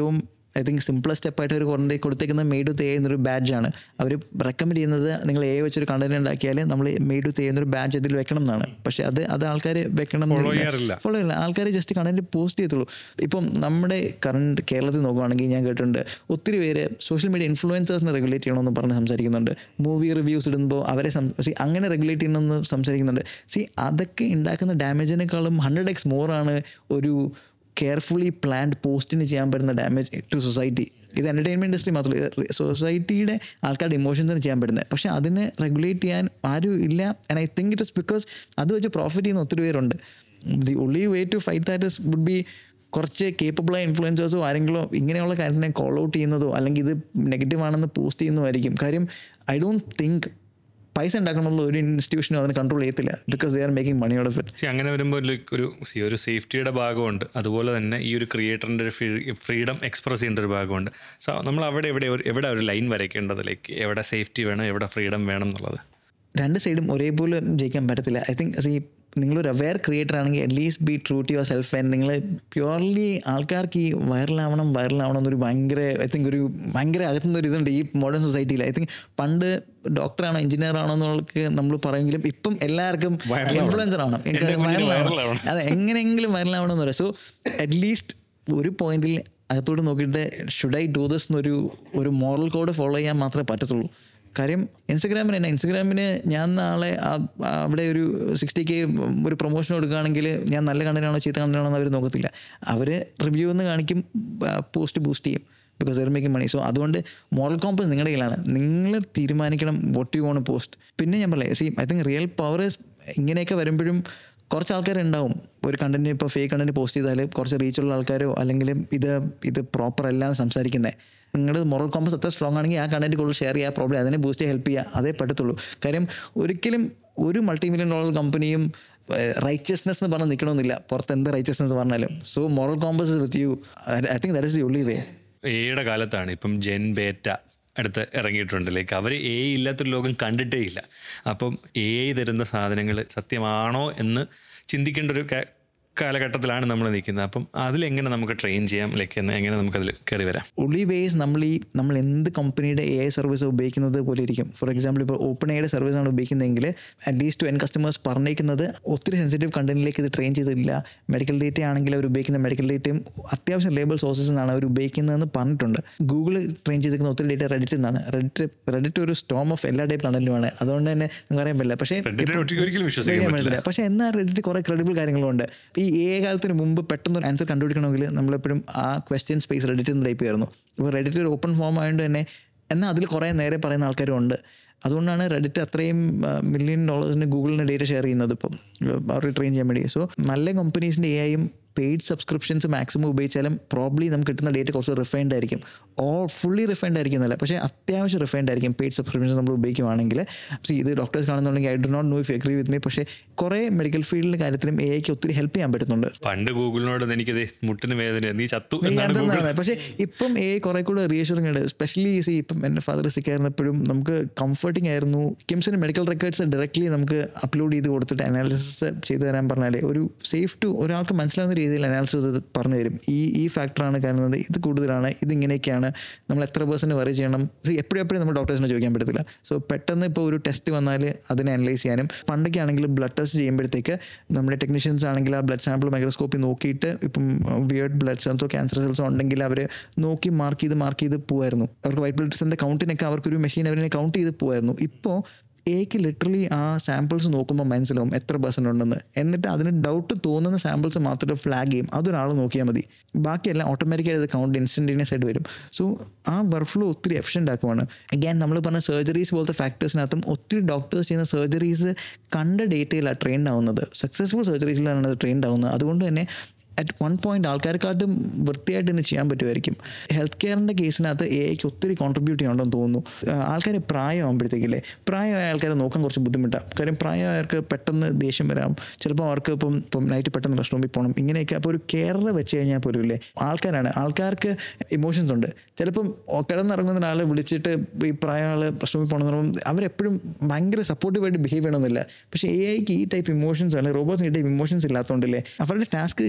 ഐ തിങ്ക് സിംപ്ലസ്റ്റ് സ്റ്റെപ്പായിട്ട് ഒരു കൊണ്ട് കൊടുത്തേക്കുന്ന മെയ്ഡ് വിത്ത് എ എന്നൊരു ബാഡ്ജാണ് അവർ റെക്കമെൻഡ് ചെയ്യുന്നത് നിങ്ങൾ എ വെച്ചൊരു കണ്ടന്റ് ഉണ്ടാക്കിയാൽ നമ്മൾ മെയ്ഡ് വിത്ത് എ എന്നൊരു ബാഡ്ജ് ഇതിൽ വെക്കണം എന്നാണ് പക്ഷേ അത് അത് ആൾക്കാർ വെക്കണം Follow ചെയ്യാറില്ല. ഫോളോ ചെയ്യില്ല ആൾക്കാർ ജസ്റ്റ് കണ്ടന്റ് പോസ്റ്റ് ചെയ്യത്തുള്ളൂ ഇപ്പം നമ്മുടെ കറണ്ട് കേരളത്തിൽ നോക്കുവാണെങ്കിൽ ഞാൻ കേട്ടിട്ടുണ്ട് ഒത്തിരി പേര് സോഷ്യൽ മീഡിയ ഇൻഫ്ലുവൻസേഴ്സിനെ റെഗുലേറ്റ് ചെയ്യണമെന്ന് പറഞ്ഞ് സംസാരിക്കുന്നുണ്ട് മൂവി റിവ്യൂസ് ഇടുമ്പോൾ അവരെ സം- see, അങ്ങനെ റെഗുലേറ്റ് ചെയ്യണമെന്ന് സംസാരിക്കുന്നുണ്ട് സി അതൊക്കെ ഉണ്ടാക്കുന്ന ഡാമേജിനേക്കാളും ഹൺഡ്രഡ് എക്സ് മോറാണ് ഒരു കെയർഫുള്ളി പ്ലാൻഡ് പോസ്റ്റിന് ചെയ്യാൻ പറ്റുന്ന ഡാമേജ് ടു സൊസൈറ്റി ഇത് എൻ്റർടൈൻമെൻറ്റ് ഇൻഡസ്ട്രി മാത്രമല്ല സൊസൈറ്റിയുടെ ആൾക്കാരുടെ ഇമോഷൻസിന് ചെയ്യാൻ പറ്റുന്നത് പക്ഷേ അതിനെ റെഗുലേറ്റ് ചെയ്യാൻ ആരും ഇല്ല and I think it is because അത് വെച്ച് പ്രോഫിറ്റ് ചെയ്യുന്ന ഒത്തിരി പേരുണ്ട് the only way to fight that is would be കുറച്ച് കേപ്പബിളായ ഇൻഫ്ലുവൻസേഴ്സോ ആരെങ്കിലും ഇങ്ങനെയുള്ള കാര്യത്തിനെ കോൾ ഔട്ട് ചെയ്യുന്നതോ അല്ലെങ്കിൽ ഇത് നെഗറ്റീവ് ആണെന്ന് പോസ്റ്റ് ചെയ്യുന്നതായിരിക്കും കാര്യം ഐ ഡോണ്ട് തിങ്ക് പൈസ ഉണ്ടാക്കണമെന്നുള്ള ഒരു ഇൻസ്റ്റിറ്റ്യൂഷനും അതിനെ കൺട്രോൾ ചെയ്യത്തില്ല because they are making money out of it See, അങ്ങനെ വരുമ്പോൾ like ഒരു see, ഒരു സേഫ്റ്റിയുടെ ഭാഗമുണ്ട് അതുപോലെ തന്നെ ഈ ഒരു ക്രിയേറ്ററിൻ്റെ ഒരു ഫ്രീഡം എക്സ്പ്രസ് ചെയ്യേണ്ട ഒരു ഭാഗമുണ്ട് സോ നമ്മൾ അവിടെ എവിടെ ഒരു എവിടെ ഒരു ലൈൻ വരയ്ക്കേണ്ടത് ലൈക്ക് എവിടെ സേഫ്റ്റി വേണം എവിടെ ഫ്രീഡം വേണം എന്നുള്ളത് രണ്ട് സൈഡും ഒരേപോലെ ജയിക്കാൻ പറ്റത്തില്ല ഐ തിങ്ക് ഈ നിങ്ങളൊരു അവെയർ ക്രിയേറ്റർ ആണെങ്കിൽ at least be true to yourself and നിങ്ങൾ പ്യുവർലി ആൾക്കാർക്ക് ഈ വൈറലാവണം വൈറലാവണം എന്നൊരു ഭയങ്കര ഐ തിങ്ക് ഒരു ഭയങ്കര അകത്തുനിന്ന് ഒരു ഇതുണ്ട് ഈ മോഡേൺ സൊസൈറ്റിയിൽ ഐ തിങ്ക് പണ്ട് ഡോക്ടറാണോ എഞ്ചിനീയർ ആണോ എന്നുള്ളതൊക്കെ നമ്മൾ പറയുമെങ്കിലും ഇപ്പം എല്ലാവർക്കും ഇൻഫ്ലുവൻസർ ആണ് എനിക്ക് എൻ്റെ കുഞ്ഞിന് വൈറലാവണം വൈറലാവണം. അതെ എങ്ങനെയെങ്കിലും വൈറലാവണം എന്ന് പറയാം സോ അറ്റ്ലീസ്റ്റ് ഒരു പോയിന്റിൽ അകത്തോട്ട് നോക്കിയിട്ട് ഷുഡ് ഐ ഡൂ ദിസ് എന്നൊരു ഒരു മോറൽ കോഡ് ഫോളോ ചെയ്യാൻ മാത്രമേ പറ്റത്തുള്ളൂ കാര്യം ഇൻസ്റ്റഗ്രാമിന് തന്നെ ഇൻസ്റ്റഗ്രാമിന് ഞാൻ നാളെ ആ- ആ അവിടെ ഒരു സിക്സ്റ്റി കെ ഒരു പ്രൊമോഷൻ കൊടുക്കുകയാണെങ്കിൽ ഞാൻ നല്ല കണ്ടനാണോ ചീത്ത കണ്ടനാണോ എന്ന് അവർ നോക്കത്തില്ല അവർ റിവ്യൂ എന്ന് കാണിക്കും പോസ്റ്റ് ബൂസ്റ്റ് ചെയ്യും because they're making money so അതുകൊണ്ട് മോറൽ കോമ്പസ് നിങ്ങളുടെ കയ്യിലാണ് നിങ്ങൾ തീരുമാനിക്കണം വോട്ട് യു വോണ്ട് പോസ്റ്റ് പിന്നെ ഞാൻ പറയാം see I think real power ഇങ്ങനെയൊക്കെ വരുമ്പോഴും കുറച്ച് ആൾക്കാരുണ്ടാവും ഒരു കണ്ടന്റ് ഇപ്പോൾ ഫേക്ക് കണ്ടന്റ് പോസ്റ്റ് ചെയ്താൽ കുറച്ച് റീച്ചുള്ള ആൾക്കാരോ അല്ലെങ്കിൽ ഇത് ഇത് പ്രോപ്പർ അല്ല എന്ന് സംസാരിക്കുന്നത് നിങ്ങളുടെ മൊറൽ കോമ്പസ് എത്ര സ്ട്രോങ് ആണെങ്കിൽ ആ കണ്ടന്റ് കൂടുതൽ ഷെയർ ചെയ്യുക പ്രോബ്ലം അതിനെ ബൂസ്റ്റ് ഹെൽപ്പ് ചെയ്യുക അതേ പറ്റത്തുള്ളൂ കാര്യം ഒരിക്കലും ഒരു മൾട്ടി മില്യൺ ഡോളർ കമ്പനിയും റൈച്ചസ്നെസ് എന്ന് പറഞ്ഞ് നിൽക്കണമെന്നില്ല പുറത്ത് എന്ത് റൈച്ചസ്നെസ് പറഞ്ഞാലും so moral compass with you I think that is the only way എയുടെ കാലത്താണ് ഇപ്പം ജെൻ ബേറ്റ അടുത്ത് ഇറങ്ങിയിട്ടുണ്ട് ലൈക്ക് അവർ എ ഇല്ലാത്തൊരു ലോകം കണ്ടിട്ടേ ഇല്ല അപ്പം എ തരുന്ന സാധനങ്ങൾ സത്യമാണോ എന്ന് ചിന്തിക്കേണ്ട ഒരു ക- കാലഘട്ടത്തിലാണ് നമ്മൾ നിൽക്കുന്നത് അപ്പം അതിലെങ്ങനെ നമുക്ക് ട്രെയിൻ ചെയ്യാം ലൈക്ക് എന്ന് എങ്ങനെ നമുക്കതിൽ കയറി വരാം ഒളി വേസ് നമ്മൾ ഈ നമ്മൾ എന്ത് കമ്പനിയുടെ എ ഐ സർവീസ് ഉപയോഗിക്കുന്നത് പോലെ ഇരിക്കും ഫോർ എക്സാമ്പിൾ ഇപ്പോൾ ഓപ്പൺ എയുടെ സർവീസ് ആണ് ഉപയോഗിക്കുന്നതെങ്കിൽ അറ്റ്ലീസ്റ്റ് എൻ കസ്റ്റമേഴ്സ് പറഞ്ഞേക്കുന്നത് ഒത്തിരി സെൻസിറ്റീവ് കണ്ടന്റിലേക്ക് ഇത് ട്രെയിൻ ചെയ്തിട്ടില്ല മെഡിക്കൽ ഡേറ്റ ആണെങ്കിൽ അവർ ഉപയോഗിക്കുന്ന മെഡിക്കൽ ഡേറ്റയും അത്യാവശ്യം ലേബിൾ സോഴ്സസ് നിന്നാണ് അവർ ഉപയോഗിക്കുന്നതെന്ന് പറഞ്ഞിട്ടുണ്ട് ഗൂഗിൾ ട്രെയിൻ ചെയ്തിരിക്കുന്ന ഒത്തിരി ഡേറ്റ റെഡിറ്റിൽ നിന്നാണ് റെഡിറ്റ് റെഡിറ്റ് ഒരു സ്റ്റോം ഓഫ് എല്ലാ ടൈപ്പ് കണ്ടന്റുമാണ് അതുകൊണ്ട് തന്നെ നമുക്ക് അറിയാൻ പറ്റില്ല പക്ഷേ Reddit നെ ഒരിക്കലും ഇപ്പം വിശ്വസിക്കാൻ ചെയ്യാൻ പറ്റില്ല. പറ്റില്ല പക്ഷേ എന്നാൽ റെഡിറ്റ് കുറേ ക്രെഡിബിൾ കാര്യങ്ങളുണ്ട് ഈ ഏ കാലത്തിന് മുമ്പ് പെട്ടെന്ന് ഒരു ആൻസർ കണ്ടുപിടിക്കണമെങ്കിൽ നമ്മളെപ്പോഴും ആ ക്വസ്റ്റ്യൻ സ്പേസ് റെഡിറ്റ് എന്ന് ടൈപ്പ് ചെയ്യായിരുന്നു ഇപ്പോൾ റെഡിറ്റ് ഒരു ഓപ്പൺ ഫോം ആയതുകൊണ്ട് തന്നെ എന്നാൽ അതിൽ കുറേ നേരെ പറയുന്ന ആൾക്കാരും ഉണ്ട് അതുകൊണ്ടാണ് റെഡിറ്റ് അത്രയും മില്യൺ ഡോളേഴ്സിന് ഗൂഗിളിന് ഡേറ്റ ഷെയർ ചെയ്യുന്നത് ഇപ്പം അവർ ട്രെയിൻ ചെയ്യാൻ വേണ്ടി സോ നല്ല കമ്പനീസിൻ്റെ എ ഐയും പെയ്ഡ് സബ്സ്ക്രിപ്ഷൻസ് മാക്സിമം ഉപയോഗിച്ചാലും പ്രോബ്ലി നമുക്ക് കിട്ടുന്ന ഡേറ്റ കുറച്ച് റിഫൈൻഡ് ആയിരിക്കും ഓൾ ഫുള്ളി റിഫൈൻഡ് ആയിരിക്കും എന്നല്ല പക്ഷേ അത്യാവശ്യം റിഫൈൻഡ് ആയിരിക്കും പെയ്ഡ് സബ്സ്ക്രിപ്ഷൻസ് നമ്മൾ ഉപയോഗിക്കുവാണെങ്കിൽ സി ഇത് ഡോക്ടേഴ്സ് കാണുന്നുണ്ടെങ്കിൽ I do not know if agree with me പക്ഷേ കുറേ മെഡിക്കൽ ഫീൽഡിലെ കാര്യത്തിലും എ ഐക്ക് ഒത്തിരി ഹെൽപ്പ് ചെയ്യാൻ പറ്റുന്നുണ്ട് പണ്ട് ഗൂഗിളിനോട് എനിക്കത് മുട്ടിന് വേദന നീ ചത്തു ഞാൻ എന്നാണ് ഗൂഗിൾ തന്നെയാണ് പക്ഷേ ഇപ്പം എ കുറെ കൂടെ റീഅഷറിംഗ് ഉണ്ട് സ്പെഷ്യലി സി ഇപ്പം എൻ്റെ ഫാദർ സിക്ക് ആയിരുന്നപ്പോഴും നമുക്ക് കംഫർട്ടിങ് ആയിരുന്നു കിംസിന് മെഡിക്കൽ റെക്കോർഡ്സ് ഡയറക്റ്റ്ലി നമുക്ക് അപ്ലോഡ് ചെയ്ത് കൊടുത്തിട്ട് അനാലിസിസ് ചെയ്ത് തരാൻ പറഞ്ഞാൽ ഒരു സേഫ് ടു ഒരാൾക്ക് മനസ്സിലാവുന്ന രീതിയിൽ അനാലിസിസ് പറഞ്ഞു തരും ഈ ഈ ഫാക്ടറാണ് കാണുന്നത് ഇത് കൂടുതലാണ് ഇത് ഇങ്ങനെയൊക്കെയാണ് നമ്മൾ എത്ര പേഴ്സൻറ്റ് വറി ചെയ്യണം സി എപ്പോഴും എപ്പോഴും നമ്മൾ ഡോക്ടേഴ്സിനെ ചോദിക്കാൻ പറ്റത്തില്ല സോ പെട്ടെന്ന് ഇപ്പോൾ ഒരു ടെസ്റ്റ് വന്നാൽ അതിനെ അനലൈസ് ചെയ്യാനും പണ്ടൊക്കെ ആണെങ്കിൽ ബ്ലഡ് ടെസ്റ്റ് ചെയ്യുമ്പോഴത്തേക്ക് നമ്മുടെ ടെക്നീഷ്യൻസ് ആണെങ്കിൽ ആ ബ്ലഡ് സാമ്പിൾ മൈക്രോസ്കോപ്പിൽ നോക്കിയിട്ട് ഇപ്പം വിയേർഡ് ബ്ലഡ് സെൽസോ ക്യാൻസർ സെൽസോ ഉണ്ടെങ്കിൽ അവർ നോക്കി മാർക്ക് ചെയ്ത് മാർക്ക് ചെയ്ത് പോവായിരുന്നു അവർക്ക് വൈറ്റ് ബ്ലഡ് സെല്ലിൻ്റെ കൗണ്ടിനൊക്കെ അവർക്കൊരു മെഷീൻ അവരെ കൗണ്ട് ചെയ്ത് പോവായിരുന്നു ഇപ്പോൾ എക്ക് ലിറ്ററലി ആ സാമ്പിൾസ് നോക്കുമ്പോൾ മനസ്സിലാവും എത്ര പെർസെൻ്റ് ഉണ്ടെന്ന് എന്നിട്ട് അതിന് ഡൗട്ട് തോന്നുന്ന സാമ്പിൾസ് മാത്രം ഫ്ലാഗ് ചെയ്യും അതൊരാൾ നോക്കിയാൽ മതി ബാക്കിയെല്ലാം ഓട്ടോമാറ്റിക്കായിട്ട് കൗണ്ട് ഇൻസ്റ്റൻറ്റേനിയസ് ആയിട്ട് വരും സോ ആ വർക്ക് ഫ്ലോ ഒത്തിരി എഫിഷ്യൻ്റ് ആക്കുവാണ് അഗൈൻ നമ്മൾ പറഞ്ഞ സർജറീസ് പോലത്തെ ഫാക്ടേഴ്സിനകത്തും ഒത്തിരി ഡോക്ടേഴ്സ് ചെയ്യുന്ന സർജറീസ് കണ്ട ഡേറ്റയിലാണ് ട്രെയിൻഡ് ആവുന്നത് സക്സസ്ഫുൾ സർജറീസിലാണ് അത് ട്രെയിൻഡ് ആവുന്നത് അതുകൊണ്ട് തന്നെ അറ്റ് വൺ പോയിന്റ് ആൾക്കാരെക്കാട്ടും വൃത്തിയായിട്ട് തന്നെ ചെയ്യാൻ പറ്റുമായിരിക്കും ഹെൽത്ത് കെയറിൻ്റെ കേസിനകത്ത് എ ഐക്ക് ഒത്തിരി കോൺട്രിബ്യൂട്ട് ചെയ്യണമെന്ന് തോന്നുന്നു ആൾക്കാർ പ്രായമാകുമ്പോഴത്തേക്കില്ലേ പ്രായമായ ആൾക്കാരെ നോക്കാൻ കുറച്ച് ബുദ്ധിമുട്ടാണ് കാര്യം പ്രായമായവർക്ക് പെട്ടെന്ന് ദേഷ്യം വരാം ചിലപ്പോൾ അവർക്ക് ഇപ്പം ഇപ്പം നൈറ്റ് പെട്ടെന്ന് റെസ്റ്റ് റൂമിൽ പോകണം ഇങ്ങനെയൊക്കെ അപ്പോൾ ഒരു കെയർ വെച്ച് കഴിഞ്ഞാൽ പോലും ഇല്ലേ ആൾക്കാരാണ് ആൾക്കാർക്ക് ഇമോഷൻസ് ഉണ്ട് ചിലപ്പം കിടന്നിറങ്ങുന്ന ഒരാളെ വിളിച്ചിട്ട് ഈ പ്രായ ആൾ റെസ്റ്റ് റൂമിൽ പോകണമെന്ന് പറയുമ്പോൾ അവരെപ്പോഴും ഭയങ്കര സപ്പോർട്ടീവായിട്ട് ബിഹേവ് ചെയ്യണമെന്നില്ല പക്ഷേ എ ഐക്ക് ഈ ടൈപ്പ് ഇമോഷൻസ് അല്ലെങ്കിൽ റോബോട്ട്സിന് ഈ ടൈപ്പ് ഇമോഷൻസ് ഇല്ലാത്തതുകൊണ്ടില്ലേ അവരുടെ ടാസ്ക് ചെയ്യുകയാണെങ്കിൽ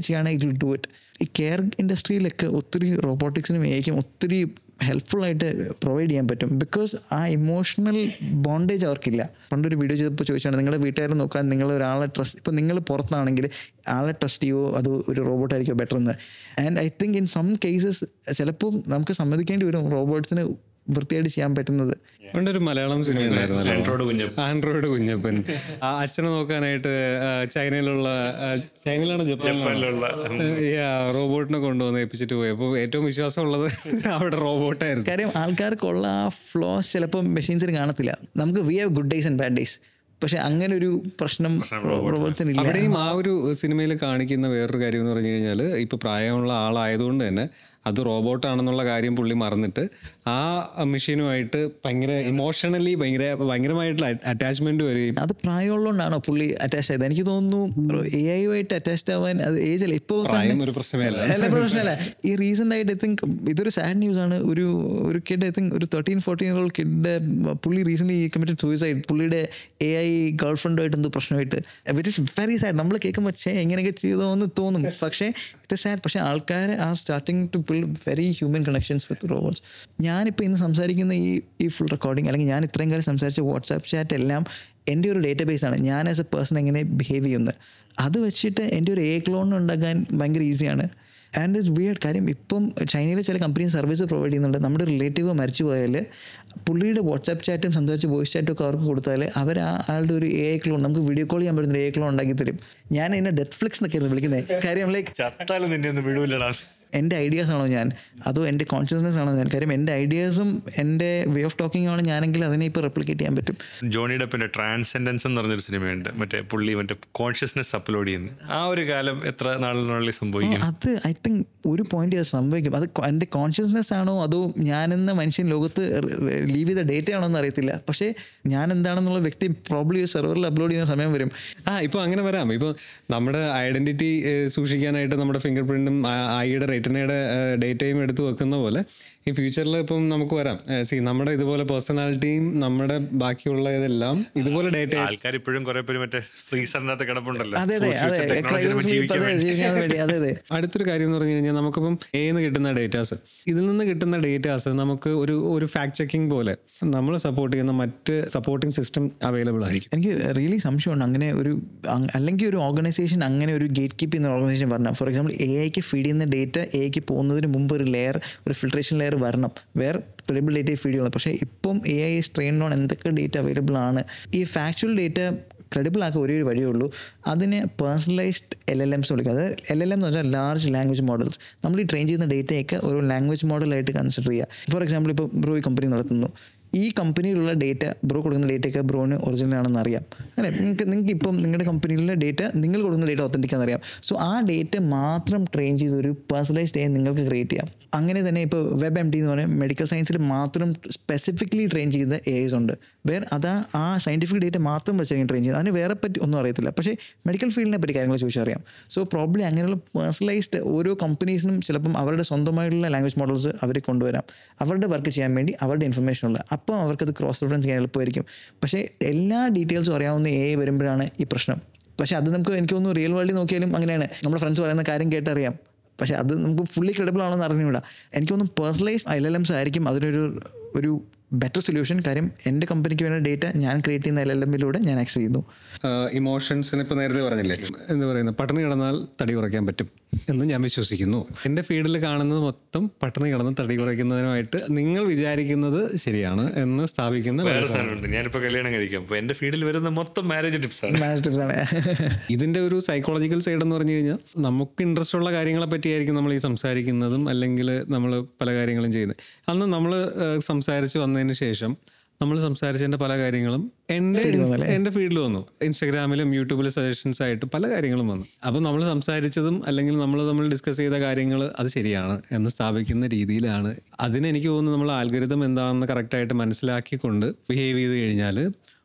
വിൽ ഡു ഇറ്റ് ഈ കെയർ ഇൻഡസ്ട്രിയിലൊക്കെ ഒത്തിരി റോബോട്ടിക്സിനും ഏക്കും ഒത്തിരി ഹെൽപ്ഫുൾ ആയിട്ട് പ്രൊവൈഡ് ചെയ്യാൻ പറ്റും ബിക്കോസ് ആ ഇമോഷണൽ ബോണ്ടേജ് അവർക്കില്ല പണ്ടൊരു വീഡിയോ ചെയ്തപ്പോൾ ചോദിച്ചാണ് നിങ്ങളുടെ വീട്ടുകാരെ നോക്കാൻ നിങ്ങൾ ഒരാളെ ട്രസ്റ്റ് ഇപ്പോൾ നിങ്ങൾ പുറത്താണെങ്കിൽ ആളെ ട്രസ്റ്റ് ചെയ്യുമോ അത് ഒരു റോബോട്ടായിരിക്കുമോ ബെറ്റർ എന്ന് and I think in some cases ചിലപ്പോൾ നമുക്ക് സമ്മതിക്കേണ്ടി വരും റോബോട്ട്സിന് വൃത്തിയായിട്ട് ചെയ്യാൻ പറ്റുന്നത് പണ്ടൊരു മലയാളം സിനിമ ഉണ്ടായിരുന്നല്ലോ ആൻഡ്രോയിഡ് കുഞ്ഞപ്പൻ. ആൻഡ്രോയിഡ് കുഞ്ഞപ്പൻ ആ അച്ഛനെ നോക്കാനായിട്ട് ആ, ചൈനയിലുള്ള ആ, ചൈനയിലാണ് ജപ്പാനിലുള്ള റോബോട്ടിനെ കൊണ്ടുവന്ന് ഏൽപ്പിച്ചിട്ട് പോയി അപ്പോൾ ഏറ്റവും വിശ്വാസമുള്ളത് അവിടെ റോബോട്ടായിരുന്നു കാര്യം ആൾക്കാർക്കുള്ള ആ ഫ്ലോസ് ചിലപ്പോൾ മെഷീൻസിന് കാണത്തില്ല നമുക്ക് we have good days and bad days പക്ഷെ അങ്ങനെ ഒരു പ്രശ്നം റോബോട്ട്സിന് ഇല്ല അവിടെയും ആ ഒരു സിനിമയിൽ കാണിക്കുന്ന വേറൊരു കാര്യം എന്ന് പറഞ്ഞു കഴിഞ്ഞാൽ ഇപ്പൊ പ്രായമുള്ള ആളായതുകൊണ്ട് തന്നെ അത് റോബോട്ടാണെന്നുള്ള കാര്യം പുള്ളി മറന്നിട്ട് ആ മെഷീനുമായിട്ട് ഭയങ്കര ഇമോഷണലി ഭയങ്കര ഭയങ്കരമായിട്ടുള്ള അറ്റാച്ച്മെന്റ് വരികയും അത് പ്രായമുള്ളതുകൊണ്ടാണോ പുള്ളി അറ്റാച്ച് ആയത് എനിക്ക് തോന്നുന്നു എ ഐയുമായിട്ട് അറ്റാച്ച്ഡ് ആവാൻ അത് ഏജ് അല്ല ഇപ്പോൾ പ്രായം ഒരു പ്രശ്നമേ അല്ല അല്ല പ്രശ്നമല്ല ഈ റീസെന്റ് ആയിട്ട് ഐ തിങ്ക് ഇതൊരു സാഡ് ന്യൂസ് ആണ് ഒരു ഒരു കിഡ് ഐ തിങ്ക് ഒരു thirteen fourteen year old kid പുള്ളി റീസെന്റ് കമ്മിറ്റഡ് സൂയിസൈഡ് പുള്ളിയുടെ എ ഐ ഗേൾ ഫ്രണ്ടുമായിട്ട് എന്തോ പ്രശ്നമായിട്ട് വിച്ച് ഇസ് വെരി സാഡ് നമ്മൾ കേൾക്കുമ്പോൾ പക്ഷേ എങ്ങനെയൊക്കെ ചെയ്തോ എന്ന് തോന്നും പക്ഷേ ഇറ്റ് സാഡ് പക്ഷേ ആൾക്കാർ are starting to build very human connections with robots ഞാനിപ്പോൾ ഇന്ന് സംസാരിക്കുന്ന ഈ ഈ ഫുൾ റെക്കോർഡിംഗ് അല്ലെങ്കിൽ ഞാൻ ഇത്രയും കാലം സംസാരിച്ച വാട്സാപ്പ് ചാറ്റ് എല്ലാം എൻ്റെ ഒരു ഡേറ്റാബേസ് ആണ് ഞാൻ ആസ് എ പേഴ്സൺ എങ്ങനെ ബിഹേവ് ചെയ്യുന്നത് അത് വെച്ചിട്ട് എൻ്റെ ഒരു എ ക്ലോൺ ഉണ്ടാക്കാൻ ഭയങ്കര ഈസിയാണ് ആൻഡ് ഇറ്റ്സ് വിയർഡ് കാര്യം ഇപ്പം ചൈനയിലെ ചില കമ്പനി സർവീസ് പ്രൊവൈഡ് ചെയ്യുന്നുണ്ട് നമ്മുടെ റിലേറ്റീവ് മരിച്ചു പോയാൽ പുള്ളിയുടെ വാട്സാപ്പ് ചാറ്റും സംസാരിച്ച് വോയിസ് ചാറ്റും ഒക്കെ അവർക്ക് കൊടുത്താൽ അവർ ആ ആളുടെ ഒരു എ ക്ലോൺ നമുക്ക് വീഡിയോ കോൾ ചെയ്യാൻ പറ്റുന്ന എ ക്ലോൺ ഉണ്ടാക്കി തരും ഞാൻ ഇതിനെ ഡെത്ത് ഫ്ലിക്സ് എന്നൊക്കെയായിരുന്നു വിളിക്കുന്നത് കാര്യം ലൈക്ക് ചത്താലും നിന്നെ ഒന്ന് വിടൂലടാ എൻ്റെ ഐഡിയാസ് ആണോ ഞാൻ അതോ എൻ്റെ കോൺഷ്യസ്നെസ് ആണോ ഞാൻ കാര്യം എൻ്റെ ഐഡിയാസും എൻ്റെ വേ ഓഫ് ടോക്കിംഗ് ആണ് ഞാനെങ്കിൽ അതിനെ ഇപ്പോൾ റെപ്ലിക്കേറ്റ് ചെയ്യാൻ പറ്റും ജോണി ഡെപ്പിന്റെ ട്രാൻസെൻഡൻസ് എന്ന് പറഞ്ഞൊരു സിനിമയുണ്ട് മറ്റേ പുള്ളി മറ്റേ കോൺഷ്യസ്നെസ് അപ്ലോഡ് ചെയ്യുന്നത് ആ ഒരു കാലം എത്ര നാളിനുള്ളിൽ സംഭവിക്കും അത് ഐ തിങ്ക് ഒരു പോയിന്റ് അത് സംഭവിക്കും അത് കൊ- എൻ്റെ കോൺഷ്യസ്നെസ് ആണോ അതോ ഞാനെന്ന മനുഷ്യൻ ലോകത്ത് ലീവ് ചെയ്ത ഡേറ്റ ആണോ എന്ന് അറിയത്തില്ല പക്ഷേ ഞാൻ എന്താണെന്നുള്ള വ്യക്തി പ്രോബ്ലി സെർവറിൽ അപ്ലോഡ് ചെയ്യുന്ന സമയം വരും ആ ഇപ്പൊ അങ്ങനെ വരാം ഇപ്പൊ നമ്മുടെ ഐഡന്റിറ്റി സൂക്ഷിക്കാനായിട്ട് നമ്മുടെ ഫിംഗർ പ്രിന്റും ഐയുടെ റെറ്റിനയുടെ ഡേറ്റയും എടുത്ത് വെക്കുന്ന പോലെ ഈ ഫ്യൂച്ചറിൽ ഇപ്പം നമുക്ക് വരാം സി നമ്മുടെ ഇതുപോലെ പേഴ്സണാലിറ്റിയും നമ്മുടെ ബാക്കിയുള്ള ഇതെല്ലാം ഇതുപോലെ ഡേറ്റ ആൾക്കാർ ഇപ്പോഴും കുറെ പേര് മറ്റേ ഫ്രീസറിനകത്ത് കിടപ്പുണ്ടല്ലോ അതെ അതെ For future അതെ technology നമുക്ക് ക്രൈം ജീവിക്കാൻ അതെ വേണ്ടി. ജീവിക്കാൻ വേണ്ടി അതെ അതെ അടുത്തൊരു കാര്യം എന്ന് പറഞ്ഞു കഴിഞ്ഞാൽ നമുക്കിപ്പം എന്ന് കിട്ടുന്ന ഡേറ്റാസ് ഇതിൽ നിന്ന് കിട്ടുന്ന ഡേറ്റാസ് നമുക്ക് ഒരു ഒരു ഫാക്ട് ചെക്കിംഗ് പോലെ നമ്മൾ സപ്പോർട്ട് ചെയ്യുന്ന മറ്റ് സപ്പോർട്ടിംഗ് സിസ്റ്റം അവൈലബിൾ ആയിരിക്കും എനിക്ക് റിയലി സംശയമുണ്ട് അങ്ങനെ ഒരു അങ്- അല്ലെങ്കിൽ ഒരു ഓർഗനൈസേഷൻ അങ്ങനെ ഒരു ഗേറ്റ് കീപ്പ് ചെയ്യുന്ന ഓർഗനൈസേഷൻ വരണം ഫോർ എക്സാമ്പിൾ എ ഐക്ക് ഫീഡ് ചെയ്യുന്ന ഡേറ്റ എ ഐക്ക് പോകുന്നതിന് മുമ്പ് ഒരു ലെയർ ഒരു ഫിൽട്രേഷൻ ലെയർ വരണം വേറെ ക്രെഡിബിൾ ഡേറ്റയെ ഫീഡ് ചെയ്യണം പക്ഷേ ഇപ്പം എ ഐ സ്ട്രെയിൻ ഓൺ എന്തൊക്കെ ഡേറ്റ അവൈലബിൾ ആണ് ഈ ഫാക്ച്വൽ ഡേറ്റ ക്രെഡിബിൾ ആക്കാൻ ഒരേ ഒരു വഴിയേ ഉള്ളൂ അതിനെ പേഴ്സണലൈസ്ഡ് എൽ എൽ എംസ് വിളിക്കുക അത് എൽ എൽ എം എന്ന് പറഞ്ഞാൽ ലാർജ് ലാംഗ്വേജ് മോഡൽസ് നമ്മൾ ഈ ട്രെയിൻ ചെയ്യുന്ന ഡേറ്റയൊക്കെ ഒരു ലാംഗ്വേജ് മോഡലായിട്ട് കൺസിഡർ ചെയ്യുക ഫോർ എക്സാമ്പിൾ ഇപ്പോൾ ബ്രോ ഈ കമ്പനി നടത്തുന്നു ഈ കമ്പനിയിലുള്ള ഡേറ്റ ബ്രോ കൊടുക്കുന്ന ഡേറ്റയൊക്കെ ബ്രോന് ഒറിജിനൽ ആണെന്ന് അറിയാം അല്ലെ നിങ്ങൾക്ക് നിങ്ങൾക്ക് ഇപ്പം നിങ്ങളുടെ കമ്പനിയിലെ ഡേറ്റ നിങ്ങൾ കൊടുക്കുന്ന ഡേറ്റ ഒത്തൻറ്റിക് അറിയാം സോ ആ ഡേറ്റ മാത്രം ട്രെയിൻ ചെയ്ത് ഒരു പേഴ്സണലൈസ്ഡ് ഡേ നിങ്ങൾക്ക് ക്രിയേറ്റ് ചെയ്യാം അങ്ങനെ തന്നെ ഇപ്പോൾ വെബ് എം ഡി എന്ന് പറയുന്നത് മെഡിക്കൽ സയൻസിൽ മാത്രം സ്പെസിഫിക്കലി ട്രെയിൻ ചെയ്ത എ ഐസ് ഉണ്ട് വേറെ അതാ ആ സയൻറ്റിഫിക് ഡേറ്റ മാത്രം വെച്ചായിരിക്കും ട്രെയിൻ ചെയ്യുന്നത് അതിന് വേറെ പറ്റി ഒന്നും അറിയത്തില്ല പക്ഷേ മെഡിക്കൽ ഫീൽഡിനെ പറ്റി കാര്യങ്ങൾ ചോദിച്ചാൽ അറിയാം സോ പ്രോബ്ലി അങ്ങനെയുള്ള പേഴ്സണലൈസ്ഡ് ഓരോ കമ്പനീസിനും ചിലപ്പം അവരുടെ സ്വന്തമായിട്ടുള്ള ലാംഗ്വേജ് മോഡൽസ് അവർ കൊണ്ടുവരാം അവരുടെ വർക്ക് ചെയ്യാൻ വേണ്ടി അവരുടെ ഇൻഫർമേഷൻ ഉള്ള അപ്പോൾ അവർക്കത് ക്രോസ് റെഫറൻസ് ചെയ്യാൻ എളുപ്പമായിരിക്കും പക്ഷേ എല്ലാ ഡീറ്റെയിൽസും അറിയാവുന്ന എ ഐ വരുമ്പോഴാണ് ഈ പ്രശ്നം പക്ഷേ അത് നമുക്ക് എനിക്ക് തോന്നുന്നു റിയൽ വേൾഡിൽ നോക്കിയാലും അങ്ങനെയാണ് നമ്മുടെ ഫ്രണ്ട്സ് പറയുന്ന കാര്യം കേട്ടറിയാം പക്ഷേ അത് നമുക്ക് ഫുള്ളി ക്രെഡിബിൾ ആണെന്ന് അറിഞ്ഞുകൂടാ എനിക്ക് തോന്നുന്നു പേഴ്സണലൈസ് എൽ എൽ എംസ് ആയിരിക്കും അതിനൊരു ഒരു ബെറ്റർ സൊല്യൂഷൻ കാര്യം എൻ്റെ കമ്പനിക്ക് വേണ്ട ഡേറ്റ ഞാൻ ക്രിയേറ്റ് ചെയ്യുന്ന എൽ എൽ എമ്മിലൂടെ ഞാൻ ആക്സസ് ചെയ്യുന്നു ഇമോഷൻസിന് ഇപ്പോൾ നേരത്തെ പറഞ്ഞില്ലേ എന്താ പറയുന്നത് പട്ടിണി കിടന്നാൽ തടി കുറയ്ക്കാൻ പറ്റും എന്ന് ഞാൻ വിശ്വസിക്കുന്നു എൻ്റെ ഫീൽഡിൽ കാണുന്നത് മൊത്തം പട്ടിണി കിടന്ന് തടി കുറയ്ക്കുന്നതിനുമായിട്ട് നിങ്ങൾ വിചാരിക്കുന്നത് ശരിയാണ് എന്ന് സ്ഥാപിക്കുന്ന വേറെ സാധനമുണ്ട് ഞാനിപ്പോ കല്യാണം കഴിക്കാം അപ്പൊ എന്റെ ഫീൽഡിൽ വരുന്ന മൊത്തം മാരേജ് ടിപ്സ് ആണ് മാനേജ് ടിപ്സ് ആണ് ഇതിന്റെ ഒരു സൈക്കോളജിക്കൽ സൈഡ് എന്ന് പറഞ്ഞു കഴിഞ്ഞാൽ നമുക്ക് ഇൻട്രസ്റ്റ് ഉള്ള കാര്യങ്ങളെ പറ്റിയായിരിക്കും നമ്മൾ ഈ സംസാരിക്കുന്നതും അല്ലെങ്കിൽ നമ്മൾ പല കാര്യങ്ങളും ചെയ്യുന്നത് അന്ന് നമ്മൾ സംസാരിച്ച് വന്നതിന് ശേഷം നമ്മൾ സംസാരിച്ചതിന്റെ പല കാര്യങ്ങളും എൻ്റെ എൻ്റെ ഫീൽഡിൽ വന്നു ഇൻസ്റ്റാഗ്രാമിലും യൂട്യൂബിലും സജഷൻസ് ആയിട്ട് പല കാര്യങ്ങളും വന്നു അപ്പോൾ നമ്മൾ സംസാരിച്ചതും അല്ലെങ്കിൽ നമ്മൾ നമ്മൾ ഡിസ്കസ് ചെയ്ത കാര്യങ്ങൾ അത് ശരിയാണ് എന്ന് സ്ഥാപിക്കുന്ന രീതിയിലാണ് അതിന് എനിക്ക് തോന്നുന്നു നമ്മൾ ആൽഗരിതം എന്താണെന്ന് കറക്റ്റായിട്ട് മനസ്സിലാക്കിക്കൊണ്ട് ബിഹേവ് ചെയ്ത് കഴിഞ്ഞാൽ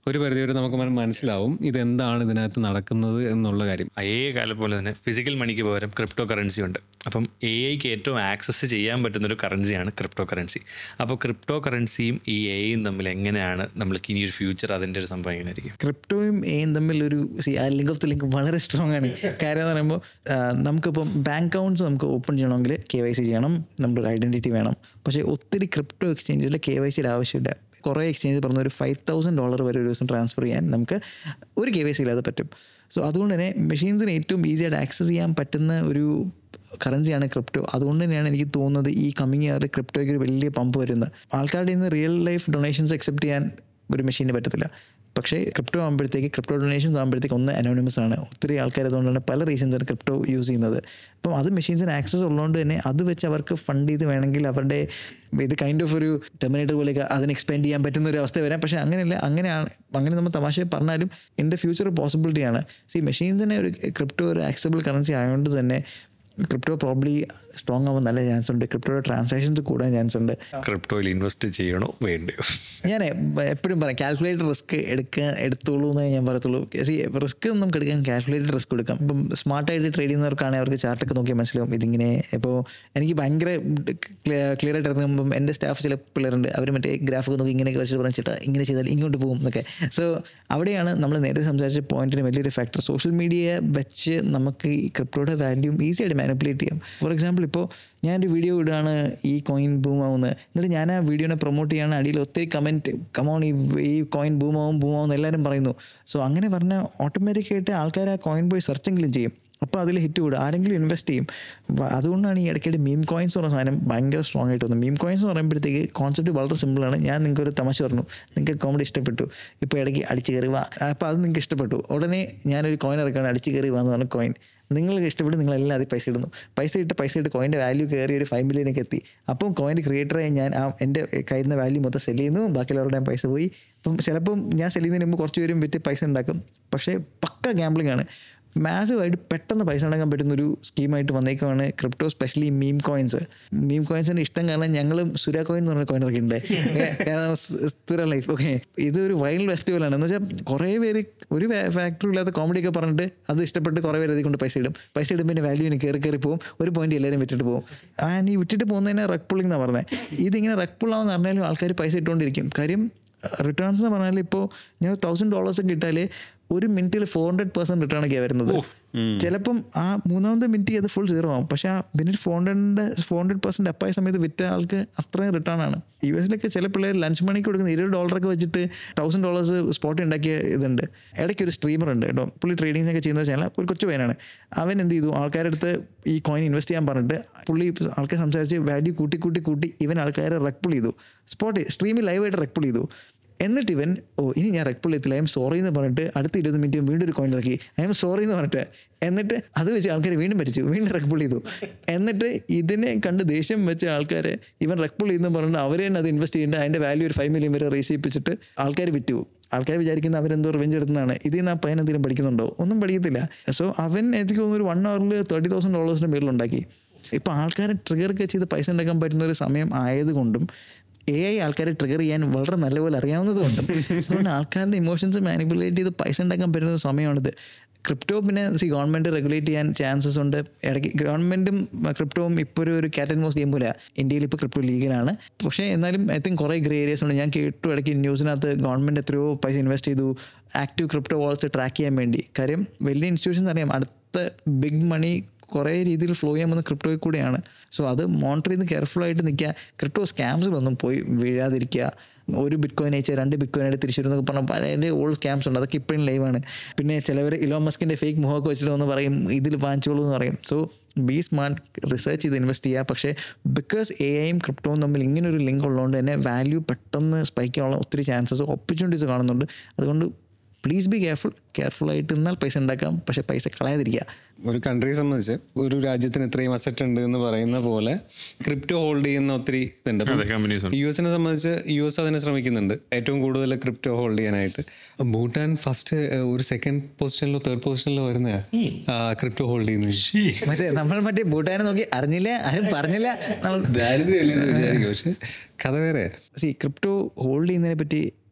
ഒരു പരിധി വരെ നമുക്ക് മന- മനസ്സിലാവും ഇതെന്താണ് ഇതിനകത്ത് നടക്കുന്നത് എന്നുള്ള കാര്യം എ കാലം പോലെ തന്നെ ഫിസിക്കൽ മണിക്ക് പകരം ക്രിപ്റ്റോ കറൻസി ഉണ്ട് അപ്പം എ ഐക്ക് ഏറ്റവും ആക്സസ് ചെയ്യാൻ പറ്റുന്ന ഒരു കറൻസിയാണ് ക്രിപ്റ്റോ കറൻസി അപ്പോൾ ക്രിപ്റ്റോ കറൻസിയും ഈ എ ഐയും തമ്മിൽ എങ്ങനെയാണ് നമ്മൾക്ക് ഇനി ഒരു ഫ്യൂച്ചർ അതിൻ്റെ ഒരു സംഭവം എങ്ങനെ ആയിരിക്കും ക്രിപ്റ്റോയും എയും തമ്മിൽ ഒരു ആ ലിങ്ക് ഓഫ് ദ ലിങ്ക് വളരെ സ്ട്രോങ് ആണ് കാര്യം എന്ന് പറയുമ്പോൾ ആ, നമുക്കിപ്പം ബാങ്ക് അക്കൗണ്ട്സ് നമുക്ക് ഓപ്പൺ ചെയ്യണമെങ്കിൽ കെ വൈ സി ചെയ്യണം നമ്മുടെ ഒരു ഐഡൻറ്റിറ്റി വേണം പക്ഷേ ഒത്തിരി ക്രിപ്റ്റോ എക്സ്ചേഞ്ചിൽ കെ വൈ സിയുടെ ആവശ്യമില്ല കുറേ എക്സ്ചേഞ്ച് പറഞ്ഞ ഒരു ഫൈവ് തൗസൻഡ് ഡോളർ വരെ ഒരു ദിവസം ട്രാൻസ്ഫർ ചെയ്യാൻ നമുക്ക് ഒരു കെ വൈ സി ഇല്ലാതെ പറ്റും സോ അതുകൊണ്ട് തന്നെ മെഷീൻസിന് ഏറ്റവും ഈസിയായിട്ട് ആക്സസ് ചെയ്യാൻ പറ്റുന്ന ഒരു കറൻസിയാണ് ക്രിപ്റ്റോ അതുകൊണ്ട് തന്നെയാണ് എനിക്ക് തോന്നുന്നത് ഈ കമ്മിങ് ഇയർ ക്രിപ്റ്റോയ്ക്ക് ഒരു വലിയ പമ്പ് വരുന്നത് ആൾക്കാരുടെ ഇന്ന് റിയൽ ലൈഫ് ഡൊണേഷൻസ് അക്സെപ്റ്റ് ചെയ്യാൻ ഒരു മെഷീന് പറ്റത്തില്ല പക്ഷേ ക്രിപ്റ്റോ ആകുമ്പോഴത്തേക്ക് ക്രിപ്റ്റോ ഡൊണേഷൻസ് ആകുമ്പോഴത്തേക്ക് ഒന്ന് അനോണിമസ് ആണ് ഒത്തിരി ആൾക്കാർ അതുകൊണ്ടാണ് പല റീസൺസാണ് ക്രിപ്റ്റോ യൂസ് ചെയ്യുന്നത് അപ്പം അത് മെഷീൻസിന് ആക്സസ് ഉള്ളതുകൊണ്ട് തന്നെ അത് വെച്ച് അവർക്ക് ഫണ്ട് ചെയ്ത് വേണമെങ്കിൽ അവരുടെ ഇത് കൈൻഡ് ഓഫ് ഒരു ടെർമിനേറ്റർ പോലെയൊക്കെ അതിന് എക്സ്പെൻഡ് ചെയ്യാൻ പറ്റുന്ന ഒരു അവസ്ഥ വരാം പക്ഷേ അങ്ങനെയല്ല അങ്ങനെയാണ് അങ്ങനെ നമ്മൾ തമാശ പറഞ്ഞാലും ഇൻ ദ ഫ്യൂച്ചർ പോസിബിലിറ്റിയാണ് സി മെഷീൻസിനെ ഒരു ക്രിപ്റ്റോ ഒരു ആക്സബിൾ കറൻസി ആയതുകൊണ്ട് തന്നെ ക്രിപ്റ്റോ പ്രോബ്ലി സ്ട്രോങ് ആവാൻ നല്ല ചാൻസ് ഉണ്ട് ക്രിപ്റ്റോയുടെ ട്രാൻസാക്ഷൻസ് കൂടാൻ ചാൻസ് ഉണ്ട് ക്രിപ്റ്റോയിൽ ഇൻവെസ്റ്റ് ചെയ്യണോ വേണ്ടയോ ഞാൻ എപ്പോഴും പറയാം കാൽക്കുലേറ്റർ റിസ്ക് എടുക്കാൻ എടുത്തോളൂ എന്നേ ഞാൻ പറയത്തുള്ളൂ സി റിസ്ക് നമുക്ക് എടുക്കാൻ കാൽക്കുലേറ്റഡ് റിസ്ക് എടുക്കാം ഇപ്പം സ്മാർട്ടായിട്ട് ട്രേഡ് ചെയ്യുന്നവർക്കാണെങ്കിൽ അവർക്ക് ചാർട്ടൊക്കെ നോക്കിയാൽ മനസ്സിലാവും ഇതിങ്ങനെ ഇപ്പോൾ എനിക്ക് ഭയങ്കര ക്ലിയർ ആയിട്ട് ഇറങ്ങുമ്പം എൻ്റെ സ്റ്റാഫ് ചില പിള്ളേരുണ്ട് അവർ മറ്റേ ഗ്രാഫൊക്കെ നോക്കി ഇങ്ങനെയൊക്കെ വെച്ചിട്ട് പറഞ്ഞു ചേട്ടാ ഇങ്ങനെ ചെയ്താൽ ഇങ്ങോട്ട് പോകും എന്നൊക്കെ സോ അവിടെയാണ് നമ്മൾ നേരത്തെ സംസാരിച്ച പോയിന്റിന് വലിയൊരു ഫാക്ടർ സോഷ്യൽ മീഡിയ വെച്ച് നമുക്ക് ഈ ക്രിപ്റ്റോയുടെ വാല്യൂം ഈസി ആയിട്ട് മാനിപ്പുലേറ്റ് ചെയ്യാം ഫോർ എക്സാമ്പിൾ ഇപ്പോൾ ഞാനൊരു വീഡിയോ ഇടുകയാണ് ഈ കോയിൻ ബൂം ആവുന്നത് എന്നിട്ട് ഞാൻ ആ വീഡിയോനെ പ്രൊമോട്ട് ചെയ്യാണ് അടിയിൽ ഒത്തിരി കമൻറ്റ് കമോൺ ഈ ഈ കോയിൻ ബൂം ആവും ബൂം ആവും എല്ലാവരും പറയുന്നു സോ അങ്ങനെ പറഞ്ഞാൽ ഓട്ടോമാറ്റിക്കായിട്ട് ആൾക്കാർ ആ കോയിൻ പോയി സെർച്ചെങ്കിലും ചെയ്യും അപ്പോൾ അതിൽ ഹിറ്റ് കൂടും ആരെങ്കിലും ഇൻവെസ്റ്റ് ചെയ്യും വ- അതുകൊണ്ടാണ് ഈ ഇടയ്ക്കിടെ മീം കോയിൻസ് എന്ന് പറഞ്ഞ സാധനം ഭയങ്കര സ്ട്രോങ് ആയിട്ട് വന്നത് മീം കോയിൻസ് എന്ന് പറയുമ്പോഴത്തേക്ക് കോൺസെപ്റ്റ് വളരെ സിമ്പിളാണ് ഞാൻ നിങ്ങൾക്ക് ഒരു തമാശ പറഞ്ഞു നിങ്ങൾക്ക് കോമഡി ഇഷ്ടപ്പെട്ടു ഇപ്പോൾ ഇടയ്ക്ക് അടിച്ച് കയറി വാ അപ്പോൾ അത് നിങ്ങൾക്ക് ഇഷ്ടപ്പെട്ടു ഉടനെ ഞാനൊരു കോയിൻ ഇറക്കാണ് അടിച്ച് കയറി വാ എന്ന് പറഞ്ഞ കോയിൻ നിങ്ങൾക്ക് ഇഷ്ടപ്പെട്ട് നിങ്ങളെല്ലാം അതിൽ പൈസ ഇടുന്നു പൈസ ഇട്ട് പൈസ ഇട്ട് കോയിൻ്റെ വാല്യൂ കയറി ഒരു ഫൈവ് മില്യനൊക്കെ എത്തി അപ്പം കോയിൻ്റെ ക്രിയേറ്ററായി ഞാൻ ആ എൻ്റെ കയ്യിൽ നിന്ന് വാല്യൂ മൊത്തം സെല് ചെയ്യുന്നു ബാക്കിയുള്ളവരുടെ പൈസ പോയി അപ്പം ചിലപ്പം ഞാൻ സെല് ചെയ്യുന്നതിന് മുമ്പ് കുറച്ച് പേരും വിറ്റ് പൈസ ഉണ്ടാക്കും പക്ഷേ പക്ക ഗാംബ്ലിംഗ് ആണ് മാസീവായിട്ട് പെട്ടെന്ന് പൈസ ഉണ്ടാക്കാൻ പറ്റുന്ന ഒരു സ്കീമായിട്ട് വന്നേക്കുവാണ് crypto specially meme coins meme കോയിൻസിൻ്റെ ഇഷ്ടം കാരണം ഞങ്ങളും സുര കോയിൻ എന്ന് പറഞ്ഞ കോയിൻ ഇറക്കിയിട്ടുണ്ട് കാരണം സുര ലൈഫ് ഓക്കെ ഇത് ഒരു വൈൽഡ് ഫെസ്റ്റിവലാണ് എന്ന് വെച്ചാൽ കുറേ പേര് ഒരു ഫാക്ടറി ഇല്ലാത്ത കോമഡി ഒക്കെ പറഞ്ഞിട്ട് അത് ഇഷ്ടപ്പെട്ട് കുറേ പേര് അതിൽ കൊണ്ട് പൈസ ഇടും പൈസ ഇടുമ്പോൾ പിന്നെ വാല്യൂവിന് കയറി കയറി പോകും ഒരു പോയിന്റ് എല്ലാവരും വിറ്റിട്ട് പോകും ആൻഡ് ഈ വിറ്റിട്ട് പോകുന്നതിനെ റെക് പുള്ളിങ് എന്നാണ് പറഞ്ഞത് ഇതിങ്ങനെ റെക് പുള്ളാവെന്ന് പറഞ്ഞാലും ആൾക്കാർ പൈസ ഇട്ടുകൊണ്ടിരിക്കും കാര്യം റിട്ടേൺസ് എന്ന് പറഞ്ഞാൽ ഇപ്പോൾ ഞാൻ തൗസൻഡ് ഡോളേഴ്സ് ഒക്കെ ഇട്ടാൽ ഒരു മിനിറ്റിൽ ഫോർ ഹൺഡ്രഡ് പെർസെൻറ്റ് റിട്ടേൺ ഒക്കെയാണ് വരുന്നത് ചിലപ്പം ആ മൂന്നാമത്തെ മിനിറ്റ് അത് ഫുൾ സീറോ ആവും പക്ഷേ ആ മിനിറ്റ് ഫോർ ഹൺഡ്രഡിൻ്റെ ഫോർ ഹൺഡ്രഡ് പെർസെൻറ്റ് അപ്പായ സമയത്ത് വിറ്റ ആൾക്ക് അത്രയും റിട്ടേൺ ആണ് യു എസിലൊക്കെ ചില പിള്ളേർ ലഞ്ച് മണിക്ക് കൊടുക്കുന്ന ഇരുപത് ഡോളറൊക്കെ വെച്ചിട്ട് തൗസൻഡ് ഡോളേഴ്സ് സ്പോട്ട് ഉണ്ടാക്കിയ ഇതുണ്ട് ഇടയ്ക്ക് ഒരു സ്ട്രീമർ ഉണ്ട് കേട്ടോ പുള്ളി ട്രേഡിങ്സ് ഒക്കെ ചെയ്യുന്ന വെച്ചാൽ ഒരു കൊച്ചു പയ്യനാണ് അവൻ എന്ത് ചെയ്തു ആൾക്കാരുടെ അടുത്ത് ഈ കോയിൻ ഇൻവെസ്റ്റ് ചെയ്യാൻ പറഞ്ഞിട്ട് പുള്ളി ആൾക്കാർ സംസാരിച്ച് വാല്യൂ കൂട്ടി കൂട്ടി കൂട്ടി ഇവൻ ആൾക്കാരെ റെക്പുൾ ചെയ്തു സ്പോട്ട് സ്ട്രീമിൽ ലൈവായിട്ട് റെക്പുൾ ചെയ്തു എന്നിട്ട് ഇവൻ ഓ ഇനി ഞാൻ റെക്പുൾ ചെയ്യത്തില്ല ഐ എം സോറി എന്ന് പറഞ്ഞിട്ട് അടുത്ത ഇരുപത് മിനിറ്റ് വീണ്ടും ഒരു കോയിൻ ഇറക്കി ഐ എം സോറി എന്ന് പറഞ്ഞിട്ട് എന്നിട്ട് അത് വെച്ച് ആൾക്കാർ വീണ്ടും മരിച്ചു വീണ്ടും റെക്പുൾ ചെയ്തു എന്നിട്ട് ഇതിനെ കണ്ട് ദേഷ്യം വെച്ച ആൾക്കാരെ ഇവൻ റെക്പുൾ ചെയ്യുന്ന പറഞ്ഞിട്ട് അവർ തന്നെ അത് ഇൻവെസ്റ്റ് ചെയ്യേണ്ട അതിൻ്റെ വാല്യൂ ഒരു ഫൈവ് മില്യൺ വരെ റേസ് ചെയ്യിപ്പിച്ചിട്ട് ആൾക്കാർ വിറ്റു ആൾക്കാർ വിചാരിക്കുന്ന അവരെന്തോ റിവെഞ്ച് എടുക്കുന്നതാണ് ഇതിൽ നിന്ന് ആ പയ്യൻ എന്തെങ്കിലും പഠിക്കുന്നുണ്ടോ ഒന്നും പഠിക്കത്തില്ല സോ അവൻ എനിക്ക് തോന്നുന്നു ഒരു വൺ അവറിൽ തേർട്ടി തൗസൻഡ് ഡോളേഴ്സിൻ്റെ മേളിലുണ്ടാക്കി ഇപ്പോൾ ആൾക്കാരെ ട്രിഗർ ഒക്കെ ചെയ്ത് പൈസ ഉണ്ടാക്കാൻ പറ്റുന്ന ഒരു സമയം ആയതുകൊണ്ടും എ ഐ ആൾക്കാരെ ട്രിഗർ ചെയ്യാൻ വളരെ നല്ലപോലെ അറിയാവുന്നതുകൊണ്ടും അതുകൊണ്ട് ആൾക്കാരുടെ ഇമോഷൻസ് മാനിപ്പുലേറ്റ് ചെയ്ത് പൈസ ഉണ്ടാക്കാൻ പറ്റുന്ന ഒരു സമയമാണിത് ക്രിപ്റ്റോ പിന്നെ സി ഗവൺമെൻറ് റെഗുലേറ്റ് ചെയ്യാൻ ചാൻസസ് ഉണ്ട് ഇടയ്ക്ക് ഗവൺമെൻറ്റും ക്രിപ്റ്റോവും ഇപ്പോൾ ഒരു ഒരു കാറ്റ് ആൻഡ് മോസ് ഗെയിം പോലെ ഇന്ത്യയിൽ ഇപ്പോൾ ക്രിപ്റ്റോ ലീഗലാണ് പക്ഷേ എന്നാലും ഐ തിങ്ക് കുറേ ഗ്രേ ഏരിയസ് ഉണ്ട് ഞാൻ കേട്ടു ഇടയ്ക്ക് ന്യൂസിനകത്ത് ഗവൺമെൻറ് എത്രയോ പൈസ ഇൻവെസ്റ്റ് ചെയ്തു ആക്റ്റീവ് ക്രിപ്റ്റോ വാൾസ് ട്രാക്ക് ചെയ്യാൻ വേണ്ടി കാര്യം വലിയ ഇൻസ്റ്റിറ്റ്യൂഷൻസ് അറിയാം അടുത്ത ബിഗ് മണി കുറേ രീതിയിൽ ഫ്ലോ ചെയ്യാൻ പോകുന്ന ക്രിപ്റ്റോയിൽ കൂടെയാണ് സോ അത് മോണിറ്റർ ചെയ്ത് കെയർഫുൾ ആയിട്ട് നിൽക്കുക ക്രിപ്റ്റോ സ്കാംസിലൊന്നും പോയി വീഴാതിരിക്കുക ഒരു ബിറ്റ് കോയിൻ അയച്ചാൽ രണ്ട് ബിറ്റ് കോയിൻ ആയിട്ട് തിരിച്ചു വരുന്നൊക്കെ പറഞ്ഞാൽ പല ഓൾഡ് സ്കാംസ് ഉണ്ട് അതൊക്കെ ഇപ്പോഴും ലൈവാണ് പിന്നെ ചിലവർ ഇലോൺ മസ്കിൻ്റെ ഫേക്ക് മുഖമൊക്കെ വെച്ചിട്ട് വന്ന് പറയും ഇതിൽ വാങ്ങിച്ചോളൂ എന്ന് പറയും സോ ബി സ്മാർട്ട് റിസർച്ച് ചെയ്ത് ഇൻവെസ്റ്റ് ചെയ്യുക പക്ഷേ ബിക്കോസ് എ ഐയും ക്രിപ്റ്റോവും തമ്മിൽ ഇങ്ങനെ ഒരു ലിങ്ക് ഉള്ളതുകൊണ്ട് തന്നെ വാല്യൂ പെട്ടെന്ന് സ്പൈക്ക് ചെയ്യാനുള്ള ഒത്തിരി ചാൻസസ് ഓപ്പർച്യൂണിറ്റീസ് കാണുന്നുണ്ട് അതുകൊണ്ട് പ്ലീസ് ബി കെയർഫുൾ കെയർഫുൾ ആയിട്ട് നിന്നാൽ പൈസ ഉണ്ടാക്കാം പക്ഷേ പൈസ കളയാതിരിക്കുക ഒരു കൺട്രിയെ സംബന്ധിച്ച് ഒരു രാജ്യത്തിന് ഇത്രയും അസറ്റ് ഉണ്ട് എന്ന് പറയുന്ന പോലെ ക്രിപ്റ്റോ ഹോൾഡ് ചെയ്യുന്ന ഒത്തിരി ഇതുണ്ട് അതെ കമ്പനീസ് ഉണ്ട് യു എസിനെ സംബന്ധിച്ച് യു എസ് അതിനെ ശ്രമിക്കുന്നുണ്ട് ഏറ്റവും കൂടുതൽ ക്രിപ്റ്റോ ഹോൾഡ് ചെയ്യാനായിട്ട് ഭൂട്ടാൻ ഫസ്റ്റ് ഒരു സെക്കൻഡ് പൊസിഷനിലോ തേർഡ് പൊസിഷനിലോ വരുന്ന ക്രിപ്റ്റോ ഹോൾഡ് ചെയ്യുന്നത് മറ്റേ നമ്മൾ മറ്റേ ഭൂട്ടാനെ നോക്കി അറിഞ്ഞില്ല ആരും പറഞ്ഞില്ല നമ്മൾ ദാരിദ്ര്യമല്ലെന്ന് വിചാരിക്കും പക്ഷെ കഥ വേറെ സി ക്രിപ്റ്റോ ഹോൾഡ് ചെയ്യുന്നതിനെ പറ്റി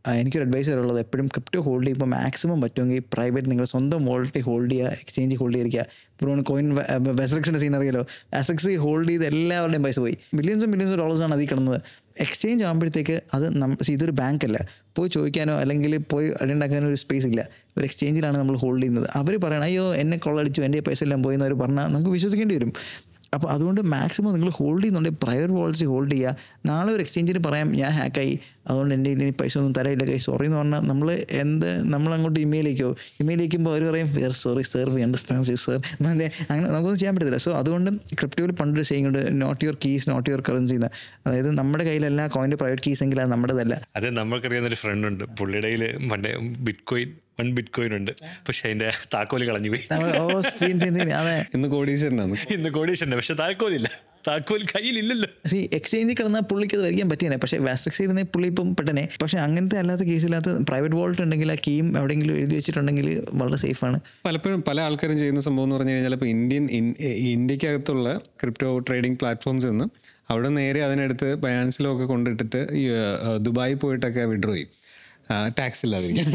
ആ, എനിക്കൊരു അഡ്വൈസ് ഉള്ളത് എപ്പോഴും ക്രിപ്റ്റോ ഹോൾഡ് ചെയ്യുമ്പോൾ മാക്സിമം പറ്റുമെങ്കിൽ പ്രൈവറ്റ് നിങ്ങൾ സ്വന്തം വോൾട്ട് ഹോൾഡ് ചെയ്യുക എക്സ്ചേഞ്ച് ഹോൾഡ് ചെയ്തിരിക്കുക ഇപ്പോൾ കോയിൻ വെസ്ലക്സിൻ്റെ സീൻ അറിയാലോ വെസ്ലക്സ് ഹോൾഡ് ചെയ്ത് എല്ലാവരുടെയും പൈസ പോയി മില്യൺസും മില്യൺസ് ഡോളേഴ്സാണ് അതിൽ കിടന്നത് എക്സ്ചേഞ്ച് ആകുമ്പോഴത്തേക്ക് അത് നം see, ഇതൊരു ബാങ്ക് അല്ല പോയി ചോദിക്കാനോ അല്ലെങ്കിൽ പോയി അടിയുണ്ടാക്കാനോ ഒരു സ്പേസ് ഇല്ല ഒരു എക്സ്ചേഞ്ചിലാണ് നമ്മൾ ഹോൾഡ് ചെയ്യുന്നത് അവർ പറയണം അയ്യോ എന്നെ കൊള്ളടിച്ചു എൻ്റെ പൈസ എല്ലാം പോയി എന്നവർ പറഞ്ഞാൽ നമുക്ക് വിശ്വസിക്കേണ്ടി വരും അപ്പോൾ അതുകൊണ്ട് മാക്സിമം നിങ്ങൾ ഹോൾഡ് ചെയ്യുന്നുണ്ടെങ്കിൽ പ്രൈവറ്റ് വോളറ്റ്സ് ഹോൾഡ് ചെയ്യുക നാളെ ഒരു എക്സ്ചേഞ്ചിന് പറയാം ഞാൻ ഹാക്കായി അതുകൊണ്ട് എൻ്റെ കയ്യിൽ ഇനി പൈസ ഒന്നും തരയില്ല കൈ സോറി എന്ന് പറഞ്ഞാൽ നമ്മൾ എന്ത് നമ്മൾ അങ്ങോട്ട് ഇമെയിലേക്കോ ഇമെയിൽ അയക്കുമ്പോൾ അവർ പറയും we're sorry sir we understand you sir അങ്ങനെ നമുക്കൊന്നും ചെയ്യാൻ പറ്റത്തില്ല സോ അതുകൊണ്ട് ക്രിപ്റ്റോയിൽ പണ്ടൊരു ചെയ്യുന്നുണ്ട് not your keys not your currency എന്ന് അതായത് നമ്മുടെ കയ്യിലല്ല കോയിൻ്റെ പ്രൈവറ്റ് കീസ് എങ്കിൽ അത് നമ്മുടേതല്ല അത് നമ്മൾക്കറിയാവുന്ന ഒരു ഫ്രണ്ട് ഉണ്ട് പുള്ളിയുടെ കയ്യിൽ പണ്ടേ bitcoin one bitcoin ഉണ്ട് പക്ഷെ അതിന്റെ താക്കോല് കളഞ്ഞു പോയി നമ്മൾ ഓ സീൻ സീൻ സീൻ അതെ ഇന്ന് കോടീശ്വരനാണ് ഇന്ന് കോടീശ്വരൻ്റെ പക്ഷെ താക്കോലില്ല താക്കോൽ കയ്യിലില്ലല്ലോ സി എക്സ്ചേഞ്ചിൽ കിടന്നാൽ പുള്ളിക്ക് അത് വരയ്ക്കാൻ പറ്റിയനെ പക്ഷേ വാസ്ട്രിക്സ് ഇരുന്ന പുള്ളി ഇപ്പം പെട്ടെന്നെ പക്ഷേ അങ്ങനത്തെ അല്ലാത്ത കേസില്ലാത്ത പ്രൈവറ്റ് വോൾട്ട് ഉണ്ടെങ്കിൽ ആ കീം എവിടെയെങ്കിലും എഴുതി വെച്ചിട്ടുണ്ടെങ്കിൽ വളരെ സേഫാണ് പലപ്പോഴും പല ആൾക്കാരും ചെയ്യുന്ന സംഭവം എന്ന് പറഞ്ഞു കഴിഞ്ഞാൽ ഇപ്പോൾ ഇന്ത്യൻ ഇൻ- ഇന്ത്യക്കകത്തുള്ള ക്രിപ്റ്റോ ട്രേഡിംഗ് പ്ലാറ്റ്ഫോംസ് നിന്ന് അവിടെ നേരെ അതിനടുത്ത് ബയാൻസിലോ ഒക്കെ കൊണ്ടിട്ടിട്ട് ഈ ആ, ദുബായിൽ പോയിട്ടൊക്കെ വിഡ്രോ ചെയ്യും ടാക്സ് ഇല്ലാതിരിക്കും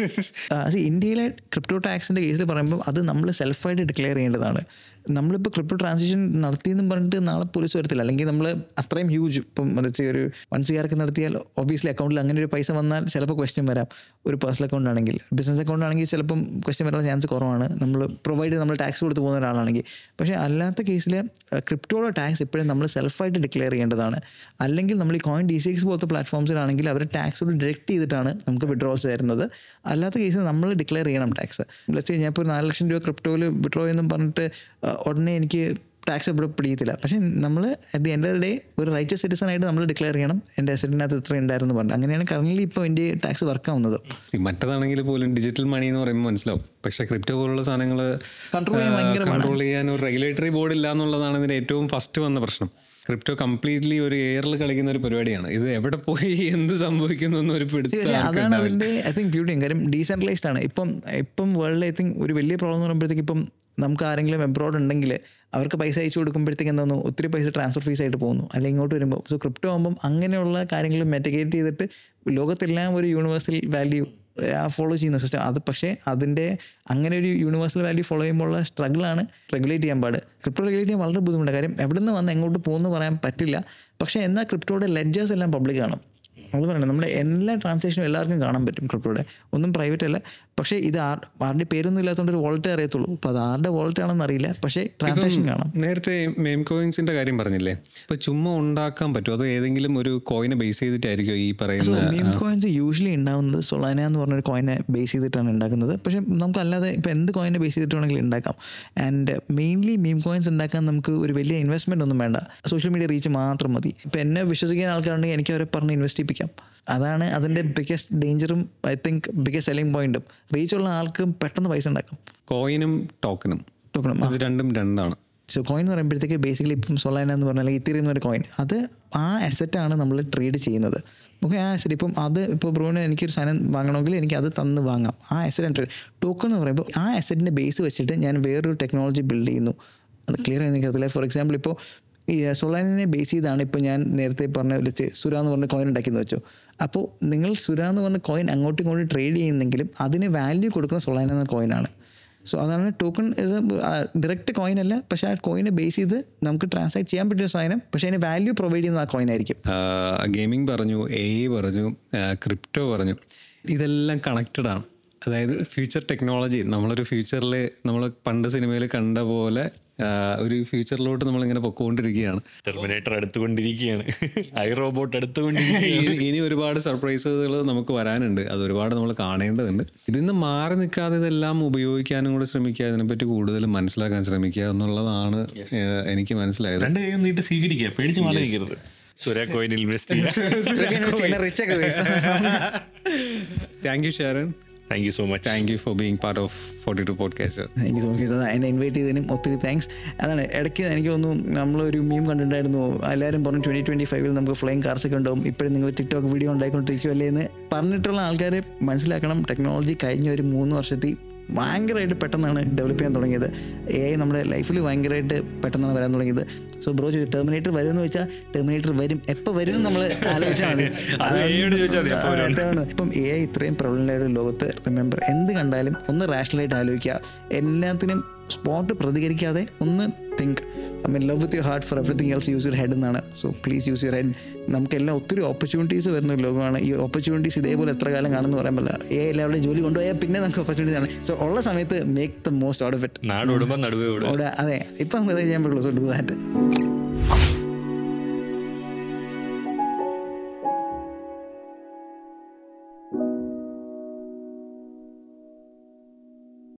സി ഇന്ത്യയിലെ ക്രിപ്റ്റോ ടാക്സിൻ്റെ കേസിൽ പറയുമ്പോൾ അത് നമ്മൾ സെൽഫായിട്ട് ഡിക്ലെയർ ചെയ്യേണ്ടതാണ് നമ്മളിപ്പോൾ ക്രിപ്റ്റോ ട്രാൻസാക്ഷൻ നടത്തിയെന്നും പറഞ്ഞിട്ട് നാളെ പോലീസ് വരത്തില്ല അല്ലെങ്കിൽ നമ്മൾ അത്രയും ഹ്യൂജ് ഇപ്പം മറിച്ച് ഒരു വൺ സി ആർക്ക് നടത്തിയാൽ ഒബിയസ്ലി അക്കൗണ്ടിൽ അങ്ങനെ ഒരു പൈസ വന്നാൽ ചിലപ്പോൾ ക്വസ്റ്റ്യൻ വരാം ഒരു പേഴ്സണൽ അക്കൗണ്ട് ആണെങ്കിൽ ബിസിനസ് അക്കൗണ്ട് ആണെങ്കിൽ ചിലപ്പം ക്വസ്റ്റ്യൻ വരാനുള്ള ചാൻസ് കുറവാണ് നമ്മൾ പ്രൊവൈഡ് നമ്മൾ ടാക്സ് കൊടുത്ത് പോകുന്ന ഒരാളാണെങ്കിൽ പക്ഷേ അല്ലാത്ത കേസിൽ ക്രിപ്റ്റോയുടെ ടാക്സ് എപ്പോഴും നമ്മൾ സെൽഫായിട്ട് ഡിക്ലെയർ ചെയ്യേണ്ടതാണ് അല്ലെങ്കിൽ നമ്മൾ ഈ കോയിൻ ഡി സി എക്സ് പോലത്തെ പ്ലാറ്റ്ഫോംസിലാണെങ്കിൽ അവർ ടാക്സോട് ഡയറക്റ്റ് ചെയ്തിട്ടാണ് നമുക്ക് വിഡ്രോൾസ് തരുന്നത് അല്ലാത്ത കേസിൽ നമ്മൾ ഡിക്ലെയർ ചെയ്യണം ടാക്സ് ലെറ്റ്സ് ഞാൻ ഇപ്പോൾ ഒരു നാല് ലക്ഷം രൂപ ക്രിപ്റ്റോയിൽ വിഡ്രോ എന്നും പറഞ്ഞിട്ട് ആ, ഉടനെ എനിക്ക് ടാക്സ് ഇവിടെ പിടിയത്തില്ല പക്ഷേ നമ്മൾ at the end of day ഒരു റൈറ്റ് സിറ്റിസൺ ആയിട്ട് നമ്മൾ ഡിക്ലെയർ ചെയ്യണം എൻ്റെ അസറ്റിനകത്ത് ഇത്ര ഉണ്ടായിരുന്നു പറഞ്ഞു അങ്ങനെയാണ് കറന്റ് ഇപ്പോൾ ഇന്ത്യ ടാക്സ് വർക്ക് ആവുന്നത് ഈ മറ്റതാണെങ്കിൽ പോലും ഡിജിറ്റൽ മണി എന്ന് പറയുമ്പോൾ മനസ്സിലാവും പക്ഷേ ക്രിപ്റ്റോ പോലുള്ള സാധനങ്ങൾ Control ചെയ്യാൻ ഭയങ്കര കൺട്രോൾ ചെയ്യാൻ ഒരു റെഗുലേറ്ററി ബോർഡ് ഇല്ല എന്നുള്ളതാണ് ഇതിന്റെ ഏറ്റവും ഫസ്റ്റ് വന്ന പ്രശ്നം ക്രിപ്റ്റോ കംപ്ലീറ്റ്ലി ഒരു എയറിൽ കളിക്കുന്ന ഒരു പരിപാടിയാണ് ഇത് എവിടെ പോയി എന്ത് സംഭവിക്കുന്നു എന്നൊരു പിടുത്തം പക്ഷേ ആർക്കും അതാണ് ഉണ്ടാവില്ല. അതിൻ്റെ ഐ തിങ്ക് ബ്യൂട്ടി കാര്യം ഡീസെൻട്രലൈസ്ഡ് ആണ് ഇപ്പം ഇപ്പം വേൾഡിൽ ഐ തിങ്ക് ഒരു വലിയ പ്രോബ്ലം എന്ന് പറയുമ്പോഴത്തേക്ക് ഇപ്പം നമുക്ക് ആരെങ്കിലും എബ്രോഡ് ഉണ്ടെങ്കിൽ അവർക്ക് പൈസ അയച്ചു കൊടുക്കുമ്പോഴത്തേക്ക് എന്താണെന്ന് ഒത്തിരി പൈസ ട്രാൻസ്ഫർ ഫീസ് ആയിട്ട് പോകുന്നു അല്ലെങ്കിൽ ഇങ്ങോട്ട് വരുമ്പോൾ സോ ക്രിപ്റ്റോ ആകുമ്പം അങ്ങനെയുള്ള കാര്യങ്ങൾ മെറ്റഗേറ്റ് ചെയ്തിട്ട് ലോകത്തെല്ലാം ഒരു യൂണിവേഴ്സൽ വാല്യൂ ഫോളോ ചെയ്യുന്ന സിസ്റ്റം അത് പക്ഷേ അതിൻ്റെ അങ്ങനെ ഒരു യൂണിവേഴ്സൽ വാല്യൂ ഫോളോ ചെയ്യുമ്പോൾ ഉള്ള സ്ട്രഗിളാണ് റെഗുലേറ്റ് ചെയ്യാൻ പാട് ക്രിപ്റ്റോ റെഗുലേറ്റ് ചെയ്യാൻ വളരെ ബുദ്ധിമുട്ടാണ് കാര്യം എവിടെ നിന്ന് വന്ന് എങ്ങോട്ട് പോകുന്നു പറയാൻ പറ്റില്ല പക്ഷേ എന്നാൽ ക്രിപ്റ്റോയുടെ ലെഡ്ജേഴ്സ് എല്ലാം പബ്ലിക് ആണ് അത് പറയണം നമ്മുടെ എല്ലാ ട്രാൻസാക്ഷനും എല്ലാവർക്കും കാണാൻ പറ്റും ക്രിപ്റ്റോയുടെ ഒന്നും പ്രൈവറ്റ് അല്ല പക്ഷേ ഇത് ആർ ആരുടെ പേരൊന്നും ഇല്ലാത്തതുകൊണ്ട് ഒരു വാളറ്റേ അറിയത്തുള്ളൂ അപ്പോൾ അത് ആരുടെ വാളറ്റ് ആണെന്ന് അറിയില്ല പക്ഷേ ട്രാൻസാക്ഷൻ കാണാം നേരത്തെ മെയിം കോയിൻസിന്റെ കാര്യം പറഞ്ഞില്ലേ ഇപ്പൊ ചുമ്മാ ഉണ്ടാക്കാൻ പറ്റുമോ അതോ ഏതെങ്കിലും ഒരു കോയിനെ ബേസ് ചെയ്തിട്ടായിരിക്കും ഈ പറയുന്ന മീം കോയിൻസ് യൂഷ്വലി ഉണ്ടാകുന്നത് സൊളാന എന്ന് പറഞ്ഞൊരു കോയിനെ ബേസ് ചെയ്തിട്ടാണ് ഉണ്ടാക്കുന്നത് പക്ഷേ നമുക്ക് അല്ലാതെ ഇപ്പോൾ എന്ത് കോയിനെ ബേസ് ചെയ്തിട്ട് വേണമെങ്കിലും ഉണ്ടാക്കാം ആൻഡ് മെയിൻലി മീം കോയിൻസ് ഉണ്ടാക്കാൻ നമുക്ക് ഒരു വലിയ ഇൻവെസ്റ്റ്മെൻ്റ് ഒന്നും വേണ്ട സോഷ്യൽ മീഡിയ റീച്ച് മാത്രം മതി ഇപ്പോൾ എന്നെ വിശ്വസിക്കുന്ന ആൾക്കാരുണ്ടെങ്കിൽ എനിക്ക് അവരെ പറഞ്ഞ് ഇൻവെസ്റ്റ് ചെയ്യിപ്പിക്കാം അതാണ് അതിൻ്റെ ബിഗ്ഗസ്റ്റ് ഡേഞ്ചറും ഐ തിങ്ക് ബിഗ്ഗസ്റ്റ് സെല്ലിംഗ് പോയിന്റും റീച്ചുള്ള ആൾക്കും പെട്ടെന്ന് പൈസ ഉണ്ടാക്കാം കോയിനും ടോക്കനും ടോക്കണും ഇത് രണ്ടും രണ്ടാണ് സോ കോയിൻ എന്ന് പറയുമ്പോഴത്തേക്ക് ബേസിക്കലി ഇപ്പം സൊലൈന എന്ന് പറഞ്ഞാൽ ഇത്തിരി ഒരു കോയിൻ അത് ആ അസറ്റാണ് നമ്മൾ ട്രേഡ് ചെയ്യുന്നത് ഓക്കെ ആ അസറ്റ് ഇപ്പം അത് ഇപ്പോൾ ബ്രോന് എനിക്കൊരു സാധനം വാങ്ങണമെങ്കിൽ എനിക്ക് അത് തന്ന് വാങ്ങാം ആ അസറ്റ് ട്രേഡ് ടോക്കൺ എന്ന് പറയുമ്പോൾ ആ അസറ്റിൻ്റെ ബേസ് വെച്ചിട്ട് ഞാൻ വേറൊരു ടെക്നോളജി ബിൽഡ് ചെയ്യുന്നു അത് ക്ലിയർ ആയി എനിക്കറിയില്ല ഫോർ എക്സാമ്പിൾ ഇപ്പോൾ ഈ സൊളൈനെ ബേസ് ചെയ്താണ് ഇപ്പോൾ ഞാൻ നേരത്തെ പറഞ്ഞ വിളിച്ച് സുര എന്ന് പറഞ്ഞ കോയിൻ ഉണ്ടാക്കിയെന്ന് വെച്ചോ അപ്പോൾ നിങ്ങൾ സുര എന്ന് പറഞ്ഞ കോയിൻ അങ്ങോട്ടും ഇങ്ങോട്ടും ട്രേഡ് ചെയ്യുന്നെങ്കിലും അതിന് വാല്യൂ കൊടുക്കുന്ന സൊളൈന എന്ന കോയിനാണ് സോ അതാണ് ടോക്കൺ ഇസ് ഡയറക്റ്റ് കോയിൻ അല്ല പക്ഷേ ആ കോയിനെ ബേസ് ചെയ്ത് നമുക്ക് ട്രാൻസാക്ട് ചെയ്യാൻ പറ്റിയ സാധനം പക്ഷേ അതിന് വാല്യൂ പ്രൊവൈഡ് ചെയ്യുന്ന ആ കോയിൻ ആയിരിക്കും ഗെയിമിംഗ് പറഞ്ഞു എ പറഞ്ഞു ക്രിപ്റ്റോ പറഞ്ഞു ഇതെല്ലാം കണക്റ്റഡ് ആണ് അതായത് ഫ്യൂച്ചർ ടെക്നോളജി നമ്മളൊരു ഫ്യൂച്ചറിൽ നമ്മൾ പണ്ട് സിനിമയിൽ കണ്ട പോലെ ആ, ഒരു ഫ്യൂച്ചറിലോട്ട് നമ്മളിങ്ങനെ പൊക്കോണ്ടിരിക്കുകയാണ് ടെർമിനേറ്റർ അടുത്തുകൊണ്ടിരിക്കുകയാണ് ഐ റോബോട്ട് അടുത്തുകൊണ്ടിരിക്കുകയാണ് ഇനി- ഇനി ഒരുപാട് സർപ്രൈസുകൾ നമുക്ക് വരാനുണ്ട് അത് ഒരുപാട് നമ്മൾ കാണേണ്ടതുണ്ട് ഇതിൽ നിന്ന് മാറി നിൽക്കാതെ ഇതെല്ലാം ഉപയോഗിക്കാനും കൂടെ ശ്രമിക്കുക ഇതിനെപ്പറ്റി കൂടുതൽ മനസ്സിലാക്കാൻ ശ്രമിക്കുക എന്നുള്ളതാണ് ഏഹ്, എനിക്ക് മനസ്സിലായത് രണ്ട് കൈ നീട്ട് സ്വീകരിക്കുക പേടിച്ച് മാറിയിരിക്കരുത് സുര കോയിൻ ഇൻവെസ്റ്റ് ചെയ്യുക റിച്ചൊക്കെ thank you Sharon thank you so much thank you for being part of forty two podcast എനിക്ക് തോന്നി എന്നെ ഇൻവൈറ്റ് ചെയ്തതിനും ഒത്തിരി താങ്ക്സ് അതാണ് ഇടയ്ക്ക് എനിക്ക് തോന്നുന്നു നമ്മളൊരു മീം കണ്ടിട്ടുണ്ടായിരുന്നു എല്ലാവരും പറഞ്ഞു ട്വൻറ്റി ട്വൻറ്റി ഫൈവിൽ നമുക്ക് ഫ്ലൈങ് കാർസ് ഒക്കെ ഉണ്ടാവും ഇപ്പോഴും നിങ്ങൾ ടിക്ടോക്ക് വീഡിയോ ഉണ്ടായിക്കൊണ്ടിരിക്കുമല്ലേ എന്ന് പറഞ്ഞിട്ടുള്ള ആൾക്കാർ മനസ്സിലാക്കണം ടെക്നോളജി കഴിഞ്ഞ ഒരു മൂന്ന് വർഷത്തിൽ ഭയങ്കരമായിട്ട് പെട്ടെന്നാണ് ഡെവലപ്പ് ചെയ്യാൻ തുടങ്ങിയത് എ ഐ നമ്മുടെ ലൈഫിൽ ഭയങ്കരമായിട്ട് പെട്ടെന്നാണ് വരാൻ തുടങ്ങിയത് സോ ബ്രോ ടെർമിനേറ്റർ വരുമെന്ന് വെച്ചാൽ ടെർമിനേറ്റർ വരും എപ്പോൾ വരും എന്ന് നമ്മൾ ആലോചിച്ചാൽ മതി അത് AI യോട് ചോദിച്ചാൽ മതി, എപ്പോ വരുമെന്ന്. അതാണ് ഇപ്പം എ ഐ ഇത്രയും പ്രബലമായ ഒരു ലോകത്ത് റിമെമ്പർ എന്ത് കണ്ടാലും ഒന്ന് റാഷണലായിട്ട് ആലോചിക്കുക എല്ലാത്തിനും സ്പോട്ട് പ്രതികരിക്കാതെ ഒന്ന് think I mean love with your heart for everything else use your head എന്നാണ് so please use your head നമുക്കെല്ലാം ഒത്തിരി ഓപ്പർച്യൂണിറ്റീസ് വരുന്ന ഒരു ലോകമാണ് ഈ ഓപ്പർച്യൂണിറ്റീസ് ഇതേപോലെ എത്ര കാലം കാണുമെന്ന് പറയാൻ പറ്റില്ല എ എല്ലാവരുടെയും ജോലി കൊണ്ടുപോയാൽ പിന്നെ നമുക്ക് ഓപ്പർച്യൂണിറ്റീസ് ആണ് സോ ഉള്ള സമയത്ത് make the most out of it നാട് ഓടുമ്പോൾ നടുവേ ഓടുക അവിടെ അതെ ഇപ്പം നമുക്ക് അത് ചെയ്യാൻ പറ്റുള്ളൂ സോ ഡു ദാറ്റ്